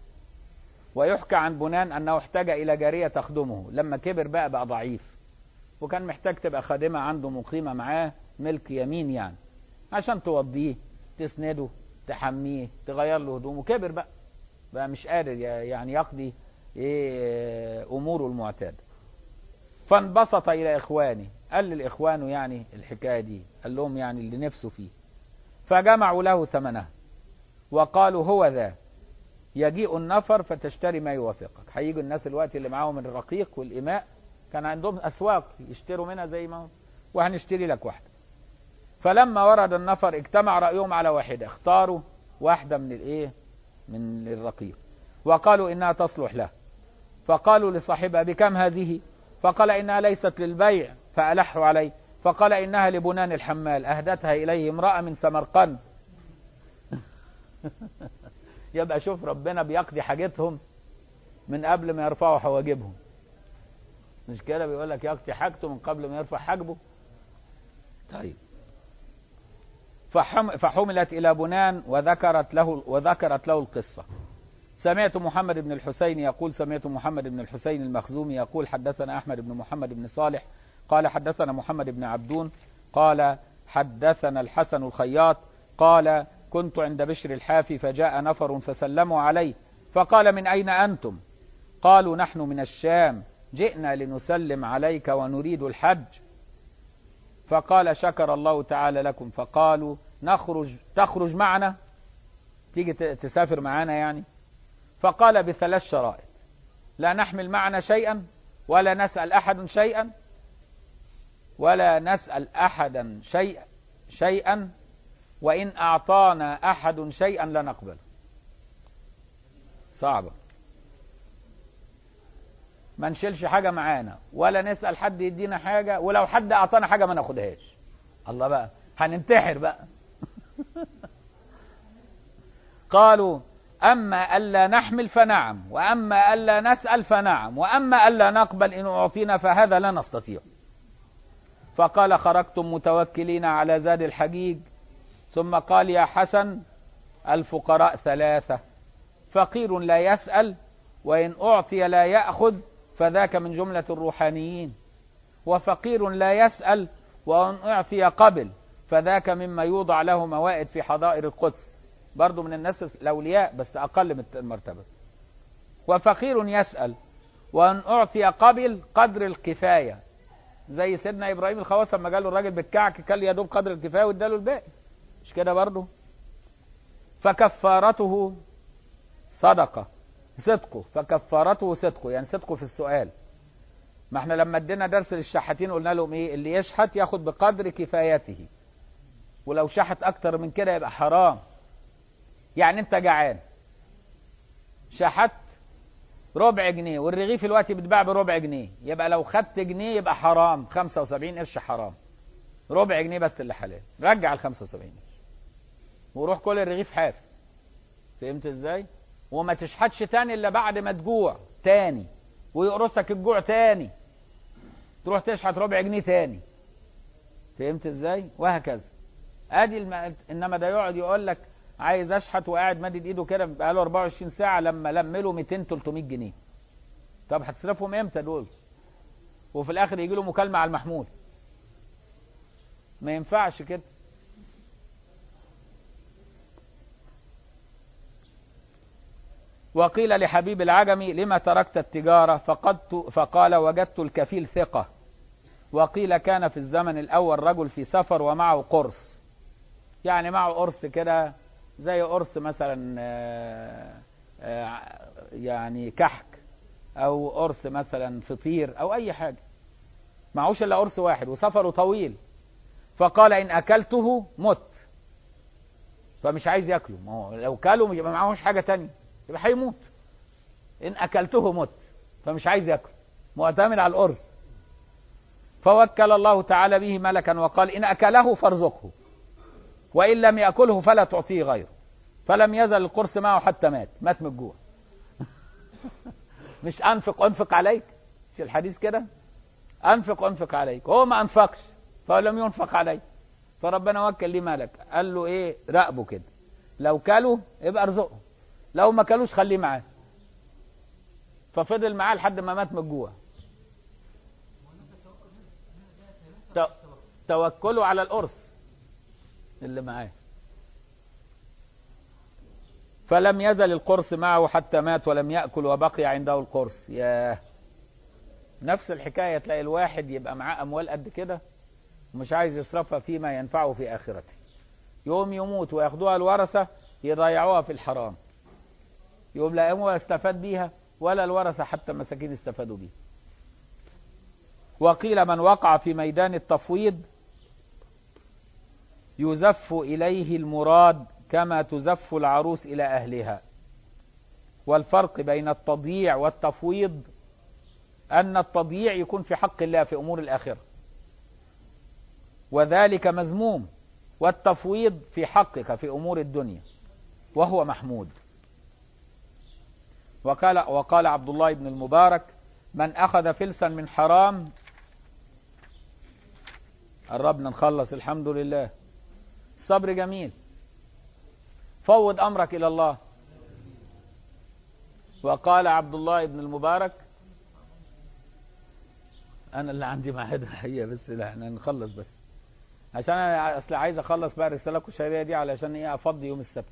ويحكى عن بنان أنه احتاج إلى جارية تخدمه لما كبر بقى بقى ضعيف وكان محتاج تبقى خادمة عنده مقيمة معاه ملك يمين يعني عشان توضيه تسنده تحميه تغير له هدومه كبر بقى بقى مش قادر يعني يقضي ايه اموره المعتاده فانبسط الى اخوانه قال لاخوانه يعني الحكايه دي قال لهم يعني اللي نفسه فيه فجمعوا له ثمنها وقالوا هو ذا يجيء النفر فتشتري ما يوافقك هيجوا الناس الوقت اللي معاهم الرقيق والإماء كان عندهم أسواق يشتروا منها زي ما هو وهنشتري لك واحدة فلما ورد النفر اجتمع رأيهم على واحدة اختاروا واحدة من الايه من الرقيق وقالوا إنها تصلح له فقالوا لصاحبها بكم هذه فقال إنها ليست للبيع فألحوا عليه فقال إنها لبنان الحمال أهدتها إليه امرأة من سمرقند يبقى شوف ربنا بيقضي حاجتهم من قبل ما يرفعوا حواجبهم مش كده بيقول لك يقضي حاجته من قبل ما يرفع حاجبه طيب فحم فحملت إلى بنان وذكرت له وذكرت له القصة سمعت محمد بن الحسين يقول سمعت محمد بن الحسين المخزومي يقول حدثنا أحمد بن محمد بن صالح قال حدثنا محمد بن عبدون قال حدثنا الحسن الخياط قال كنت عند بشر الحافي فجاء نفر فسلموا عليه فقال من أين أنتم قالوا نحن من الشام جئنا لنسلم عليك ونريد الحج فقال شكر الله تعالى لكم فقالوا نخرج تخرج معنا تيجي تسافر معنا يعني فقال بثلاث شرائط لا نحمل معنا شيئا ولا نسأل أحد شيئا ولا نسأل أحدا شيء شيئا وإن أعطانا أحد شيئا لا نقبله صعبة ما نشيلش حاجة معانا ولا نسأل حد يدينا حاجة ولو حد أعطانا حاجة ما ناخدهاش الله بقى هننتحر بقى قالوا أما ألا نحمل فنعم وأما ألا نسأل فنعم وأما ألا نقبل إن أعطينا فهذا لا نستطيع فقال خرجتم متوكلين على زاد الحجيج ثم قال يا حسن الفقراء ثلاثة فقير لا يسأل وإن أعطي لا يأخذ فذاك من جملة الروحانيين وفقير لا يسأل وإن أعطي قبل فذاك مما يوضع له موائد في حضائر القدس برضو من الناس الأولياء بس أقل من المرتبة وفقير يسأل وإن أعطي قبل قدر الكفاية زي سيدنا إبراهيم الخواص لما قال له الراجل بالكعك كان يا دوب قدر الكفاية واداله الباقي مش كده برضه فكفارته صدقة صدقه فكفارته صدقه يعني صدقه في السؤال ما احنا لما ادينا درس للشحاتين قلنا لهم ايه اللي يشحت ياخد بقدر كفايته ولو شحت اكتر من كده يبقى حرام يعني انت جعان شحت ربع جنيه والرغيف الوقت بيتباع بربع جنيه يبقى لو خدت جنيه يبقى حرام 75 قرش حرام ربع جنيه بس اللي حلال رجع ال 75 قرش وروح كل الرغيف حاف فهمت ازاي وما تشحتش تاني الا بعد ما تجوع تاني ويقرصك الجوع تاني تروح تشحت ربع جنيه تاني فهمت ازاي وهكذا ادي الم... انما ده يقعد يقول لك عايز اشحت وقاعد مادد ايده كده بقاله 24 ساعه لما لم له 200 300 جنيه طب هتصرفهم امتى دول وفي الاخر يجي له مكالمه على المحمول ما ينفعش كده وقيل لحبيب العجمي لما تركت التجارة فقدت فقال وجدت الكفيل ثقة وقيل كان في الزمن الأول رجل في سفر ومعه قرص يعني معه قرص كده زي قرص مثلا يعني كحك أو قرص مثلا فطير أو أي حاجة معهوش إلا قرص واحد وسفره طويل فقال إن أكلته مت فمش عايز ياكله ما هو لو كله يبقى معهوش حاجة تانية يبقى هيموت ان اكلته مت فمش عايز ياكل معتمد على القرص فوكل الله تعالى به ملكا وقال ان اكله فارزقه وان لم ياكله فلا تعطيه غيره فلم يزل القرص معه حتى مات مات من الجوع مش انفق انفق عليك مش الحديث كده انفق انفق عليك هو ما انفقش فلم ينفق عليه فربنا وكل ليه ملك قال له ايه راقبه كده لو كله يبقى ارزقه لو ما كلوش خليه معاه ففضل معاه لحد ما مات من الجوع توكله على القرص اللي معاه فلم يزل القرص معه حتى مات ولم يأكل وبقي عنده القرص ياه نفس الحكاية تلاقي الواحد يبقى معاه أموال قد كده ومش عايز يصرفها فيما ينفعه في آخرته يوم يموت وياخدوها الورثة يضيعوها في الحرام يوم لا هو استفاد بيها ولا الورثة حتى المساكين استفادوا بيها وقيل من وقع في ميدان التفويض يزف إليه المراد كما تزف العروس إلى أهلها والفرق بين التضييع والتفويض أن التضييع يكون في حق الله في أمور الآخرة وذلك مذموم والتفويض في حقك في أمور الدنيا وهو محمود وقال, وقال عبد الله بن المبارك من أخذ فلسا من حرام قربنا نخلص الحمد لله الصبر جميل فوض أمرك إلى الله وقال عبد الله بن المبارك أنا اللي عندي معهد هي بس لا احنا نخلص بس عشان أنا أصل عايز أخلص بقى الرسالة الشهرية دي علشان إيه أفضي يوم السبت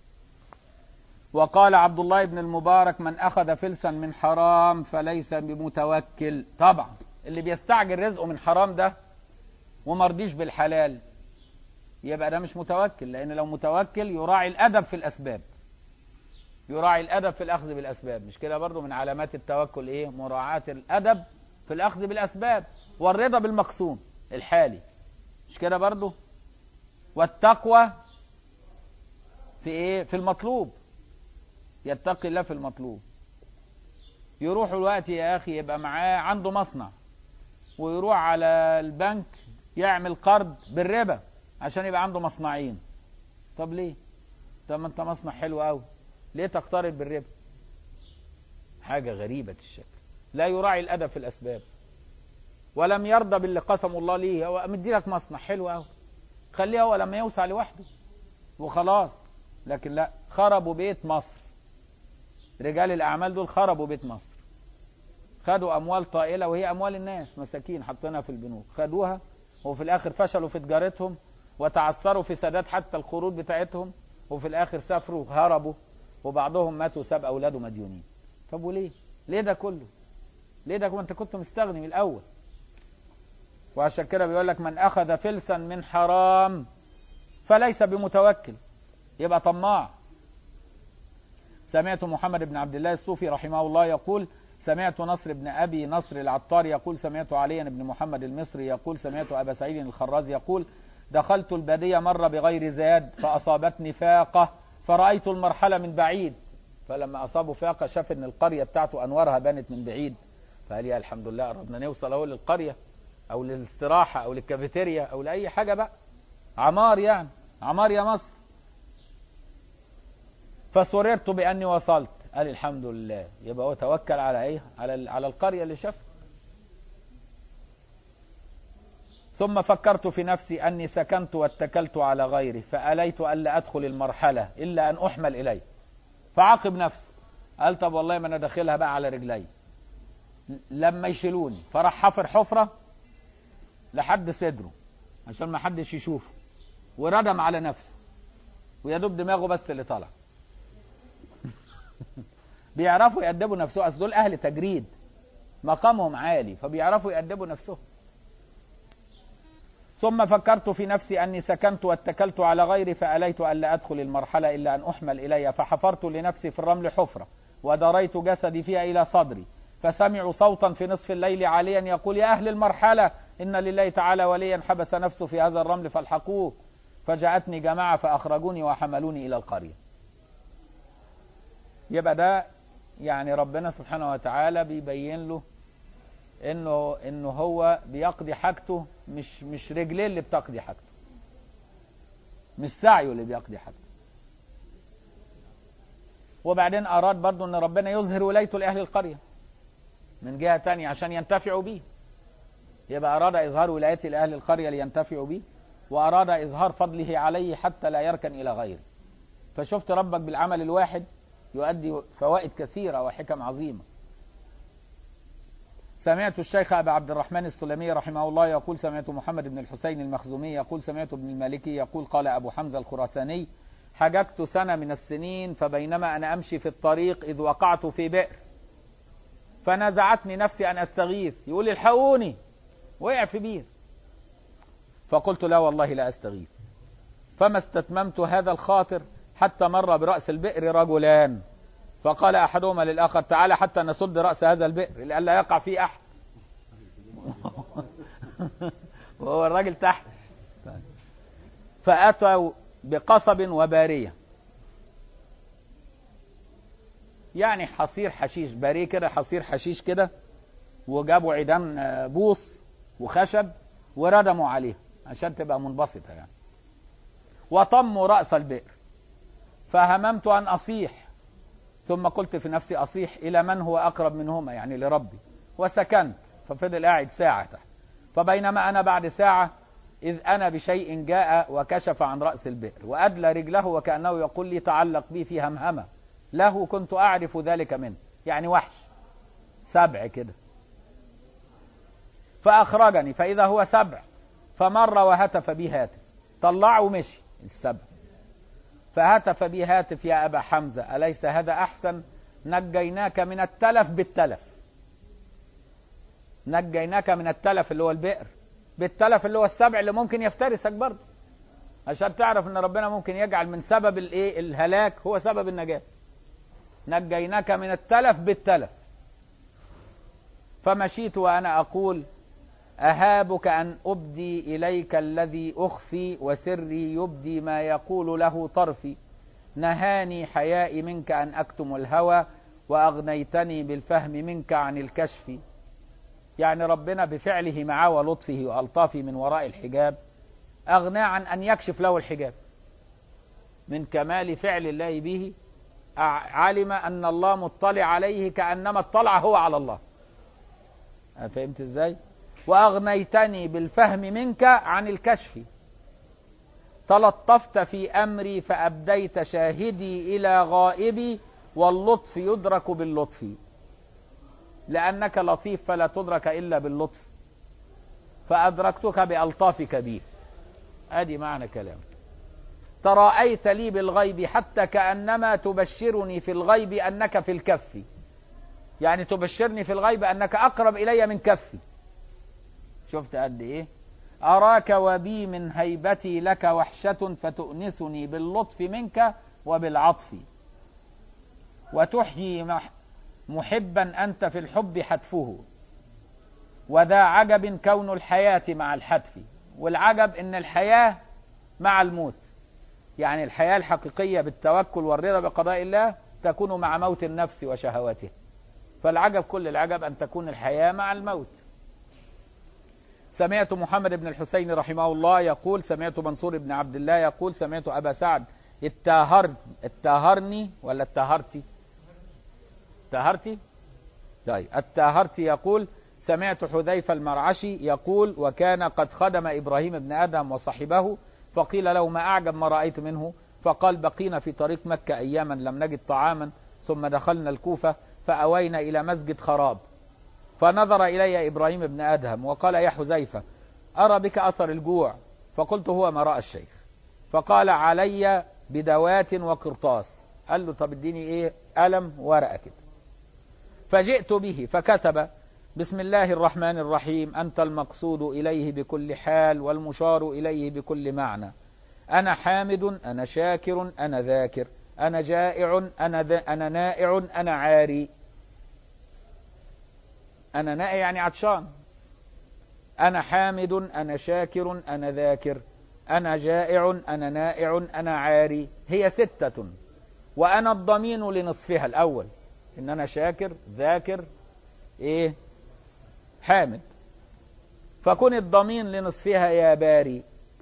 وقال عبد الله بن المبارك من أخذ فلسا من حرام فليس بمتوكل طبعا اللي بيستعجل رزقه من حرام ده ومرضيش بالحلال يبقى ده مش متوكل لأن لو متوكل يراعي الأدب في الأسباب يراعي الأدب في الأخذ بالأسباب مش كده برضو من علامات التوكل إيه مراعاة الأدب في الأخذ بالأسباب والرضا بالمقسوم الحالي مش كده برضو والتقوى في إيه في المطلوب يتقي الله في المطلوب يروح الوقت يا أخي يبقى معاه عنده مصنع ويروح على البنك يعمل قرض بالربا عشان يبقى عنده مصنعين طب ليه طب ما انت مصنع حلو قوي ليه تقترض بالربا حاجة غريبة الشكل لا يراعي الأدب في الأسباب ولم يرضى باللي قسم الله ليه هو مدي لك مصنع حلو قوي خليه هو لما يوسع لوحده وخلاص لكن لا خربوا بيت مصر رجال الأعمال دول خربوا بيت مصر خدوا أموال طائلة وهي أموال الناس مساكين حطيناها في البنوك خدوها وفي الآخر فشلوا في تجارتهم وتعثروا في سداد حتى القروض بتاعتهم وفي الآخر سافروا هربوا وبعضهم ماتوا وساب أولاده مديونين طب وليه؟ ليه ده كله؟ ليه ده انت كنت مستغني من الأول وعشان كده بيقول لك من أخذ فلسا من حرام فليس بمتوكل يبقى طماع سمعت محمد بن عبد الله الصوفي رحمه الله يقول سمعت نصر بن أبي نصر العطار يقول سمعت علي بن محمد المصري يقول سمعت أبا سعيد الخراز يقول دخلت البادية مرة بغير زاد فأصابتني فاقة فرأيت المرحلة من بعيد فلما أصابه فاقة شاف أن القرية بتاعته أنوارها بانت من بعيد فقال يا الحمد لله قربنا نوصل أهو للقرية أو للاستراحة أو للكافيتيريا أو لأي حاجة بقى عمار يعني عمار يا مصر فسررت بأني وصلت قال الحمد لله يبقى هو توكل على ايه على على القريه اللي شافها ثم فكرت في نفسي اني سكنت واتكلت على غيري فاليت الا ادخل المرحله الا ان احمل اليه فعاقب نفسه قال طب والله ما انا داخلها بقى على رجلي لما يشيلوني فراح حفر حفره لحد صدره عشان ما حدش يشوفه وردم على نفسه ويا دوب دماغه بس اللي طلع بيعرفوا يأدبوا نفسهم اصل دول اهل تجريد مقامهم عالي فبيعرفوا يأدبوا نفسهم ثم فكرت في نفسي اني سكنت واتكلت على غيري فاليت الا ادخل المرحله الا ان احمل الي فحفرت لنفسي في الرمل حفره ودريت جسدي فيها الى صدري فسمعوا صوتا في نصف الليل عاليا يقول يا اهل المرحله ان لله تعالى وليا حبس نفسه في هذا الرمل فالحقوه فجاءتني جماعه فاخرجوني وحملوني الى القريه يبقى ده يعني ربنا سبحانه وتعالى بيبين له انه انه هو بيقضي حاجته مش مش رجليه اللي بتقضي حاجته مش سعيه اللي بيقضي حاجته وبعدين اراد برضه ان ربنا يظهر ولايته لاهل القريه من جهه تانية عشان ينتفعوا بيه يبقى اراد اظهار ولايته لاهل القريه لينتفعوا بيه واراد اظهار فضله عليه حتى لا يركن الى غيره فشفت ربك بالعمل الواحد يؤدي فوائد كثيرة وحكم عظيمة سمعت الشيخ أبا عبد الرحمن السلمي رحمه الله يقول سمعت محمد بن الحسين المخزومي يقول سمعت ابن المالكي يقول قال أبو حمزة الخراساني حججت سنة من السنين فبينما أنا أمشي في الطريق إذ وقعت في بئر فنزعتني نفسي أن أستغيث يقول لي الحقوني وقع في بير فقلت لا والله لا أستغيث فما استتممت هذا الخاطر حتى مر برأس البئر رجلان فقال أحدهما للآخر تعالى حتى نسد رأس هذا البئر لئلا يقع فيه أحد وهو الراجل تحت فأتوا بقصب وبارية يعني حصير حشيش باريه كده حصير حشيش كده وجابوا عيدان بوص وخشب وردموا عليها عشان تبقى منبسطة يعني وطموا رأس البئر فهممت أن أصيح ثم قلت في نفسي أصيح إلى من هو أقرب منهما يعني لربي وسكنت ففضل قاعد ساعة تحت فبينما أنا بعد ساعة إذ أنا بشيء جاء وكشف عن رأس البئر وأدلى رجله وكأنه يقول لي تعلق بي في همهمة له كنت أعرف ذلك منه يعني وحش سبع كده فأخرجني فإذا هو سبع فمر وهتف بي هاتف طلعه ومشي السبع فهتف بي هاتف يا أبا حمزة أليس هذا أحسن نجيناك من التلف بالتلف نجيناك من التلف اللي هو البئر بالتلف اللي هو السبع اللي ممكن يفترسك برضه عشان تعرف ان ربنا ممكن يجعل من سبب الايه الهلاك هو سبب النجاة نجيناك من التلف بالتلف فمشيت وانا اقول اهابك ان ابدي اليك الذي اخفي وسري يبدي ما يقول له طرفي نهاني حيائي منك ان اكتم الهوى واغنيتني بالفهم منك عن الكشف يعني ربنا بفعله معه ولطفه والطافه من وراء الحجاب اغنى عن ان يكشف له الحجاب من كمال فعل الله به علم ان الله مطلع عليه كانما اطلع هو على الله فهمت ازاي واغنيتني بالفهم منك عن الكشف تلطفت في امري فابديت شاهدي الى غائبي واللطف يدرك باللطف لانك لطيف فلا تدرك الا باللطف فادركتك بالطافك بي ادي معنى كلام تراءيت لي بالغيب حتى كانما تبشرني في الغيب انك في الكف يعني تبشرني في الغيب انك اقرب الي من كفي شفت قد ايه اراك وبي من هيبتي لك وحشه فتؤنسني باللطف منك وبالعطف وتحيي محبا انت في الحب حتفه وذا عجب كون الحياه مع الحتف والعجب ان الحياه مع الموت يعني الحياه الحقيقيه بالتوكل والرضا بقضاء الله تكون مع موت النفس وشهواته فالعجب كل العجب أن تكون الحياة مع الموت سمعت محمد بن الحسين رحمه الله يقول سمعت منصور بن عبد الله يقول سمعت أبا سعد اتاهر اتاهرني ولا اتاهرتي اتاهرتي طيب اتاهرتي يقول سمعت حذيفة المرعشي يقول وكان قد خدم إبراهيم بن آدم وصحبه فقيل له ما أعجب ما رأيت منه فقال بقينا في طريق مكة أياما لم نجد طعاما ثم دخلنا الكوفة فأوينا إلى مسجد خراب فنظر إلي إبراهيم بن أدهم وقال يا حذيفة أرى بك أثر الجوع فقلت هو ما رأى الشيخ فقال علي بدوات وقرطاس قال له طب اديني ايه قلم ورقة كده فجئت به فكتب بسم الله الرحمن الرحيم أنت المقصود إليه بكل حال والمشار إليه بكل معنى أنا حامد أنا شاكر أنا ذاكر أنا جائع أنا, ذا أنا نائع أنا عاري أنا نائع يعني عطشان أنا حامد أنا شاكر أنا ذاكر أنا جائع أنا نائع أنا عاري هي ستة وأنا الضمين لنصفها الأول إن أنا شاكر ذاكر إيه حامد فكن الضمين لنصفها يا باري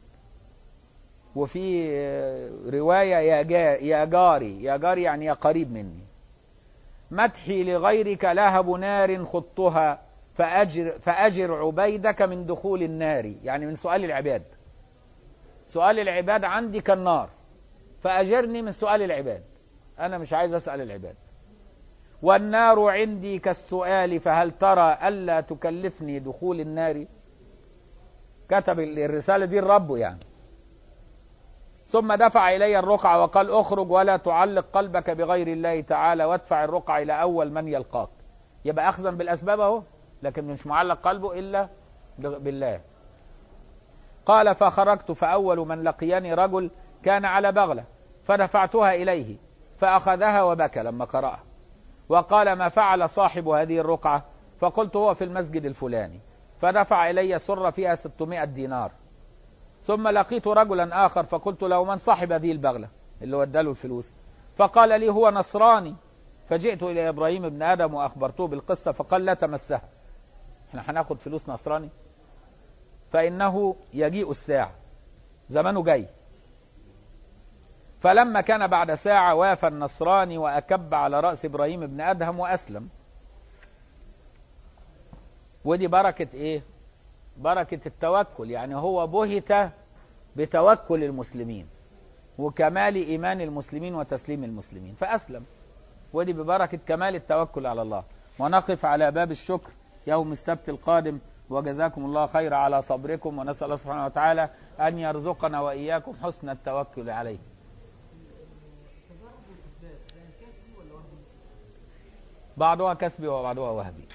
وفي رواية يا, جا يا جاري يا جاري يعني يا قريب مني مدحي لغيرك لهب نار خطها فأجر, فأجر عبيدك من دخول النار يعني من سؤال العباد سؤال العباد عندي كالنار فأجرني من سؤال العباد أنا مش عايز أسأل العباد والنار عندي كالسؤال فهل ترى ألا تكلفني دخول النار كتب الرسالة دي الرب يعني ثم دفع إلي الرقعة وقال اخرج ولا تعلق قلبك بغير الله تعالى وادفع الرقعة إلى أول من يلقاك يبقى أخذا بالأسباب أهو لكن مش معلق قلبه إلا بالله قال فخرجت فأول من لقيني رجل كان على بغلة فدفعتها إليه فأخذها وبكى لما قرأها وقال ما فعل صاحب هذه الرقعة فقلت هو في المسجد الفلاني فدفع إلي سرة فيها 600 دينار ثم لقيت رجلا آخر فقلت له من صاحب هذه البغلة اللي وداله الفلوس فقال لي هو نصراني فجئت إلى إبراهيم بن آدم وأخبرته بالقصة فقال لا تمسها احنا هناخد فلوس نصراني فإنه يجيء الساعة زمانه جاي فلما كان بعد ساعة وافى النصراني وأكب على رأس إبراهيم بن أدهم وأسلم ودي بركة إيه بركة التوكل يعني هو بهت بتوكل المسلمين وكمال إيمان المسلمين وتسليم المسلمين فأسلم ودي ببركة كمال التوكل على الله ونقف على باب الشكر يوم السبت القادم وجزاكم الله خير على صبركم ونسأل الله سبحانه وتعالى أن يرزقنا وإياكم حسن التوكل عليه بعضها كسبي وبعضها وهبي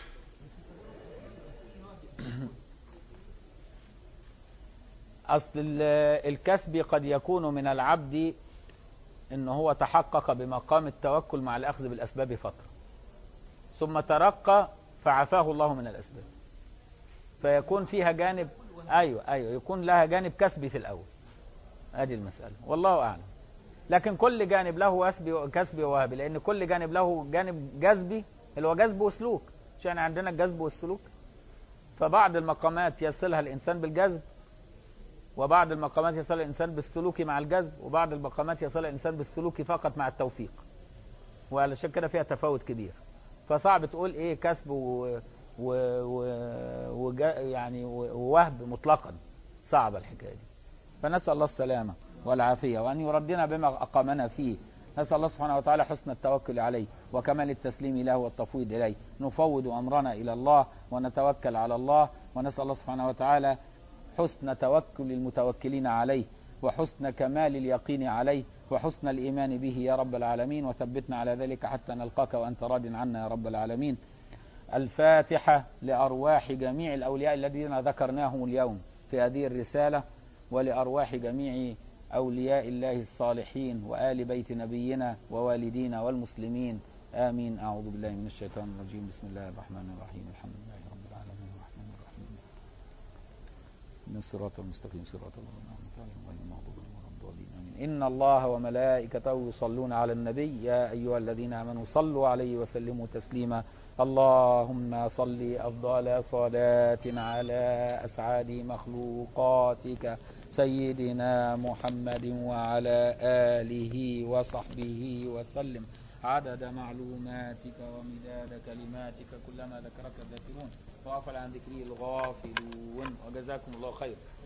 أصل الكسب قد يكون من العبد إن هو تحقق بمقام التوكل مع الأخذ بالأسباب فترة ثم ترقى فعفاه الله من الأسباب فيكون فيها جانب أيوة أيوة يكون لها جانب كسبي في الأول هذه المسألة والله أعلم لكن كل جانب له كسبي ووهبي لأن كل جانب له جانب جذبي اللي هو جذب وسلوك عشان عندنا الجذب والسلوك فبعض المقامات يصلها الإنسان بالجذب وبعض المقامات يصل الإنسان بالسلوك مع الجذب وبعض المقامات يصل الإنسان بالسلوك فقط مع التوفيق وعلشان كده فيها تفاوت كبير فصعب تقول ايه كسب و... و... و... و... يعني ووهب مطلقا صعبة الحكاية دي فنسأل الله السلامة والعافية وأن يردنا بما أقامنا فيه نسأل الله سبحانه وتعالى حسن التوكل عليه وكمال التسليم له والتفويض إليه نفوض أمرنا إلى الله ونتوكل على الله ونسأل الله سبحانه وتعالى حسن توكل المتوكلين عليه وحسن كمال اليقين عليه وحسن الإيمان به يا رب العالمين وثبتنا على ذلك حتى نلقاك وأنت راض عنا يا رب العالمين الفاتحة لأرواح جميع الأولياء الذين ذكرناهم اليوم في هذه الرسالة ولأرواح جميع أولياء الله الصالحين وآل بيت نبينا ووالدينا والمسلمين آمين أعوذ بالله من الشيطان الرجيم بسم الله الرحمن الرحيم الحمد لله رب العالمين الرحمن الرحيم من الصراط المستقيم صراط الذين أنعمت عليهم غير المغضوب عليهم ولا الضالين آمين إن الله وملائكته يصلون على النبي يا أيها الذين آمنوا صلوا عليه وسلموا تسليما اللهم صل أفضل صلاة على أسعد مخلوقاتك سيدنا محمد وعلى آله وصحبه وسلم عدد معلوماتك ومداد كلماتك كلما ذكرك الذاكرون وغفل عن ذكره الغافلون وجزاكم الله خير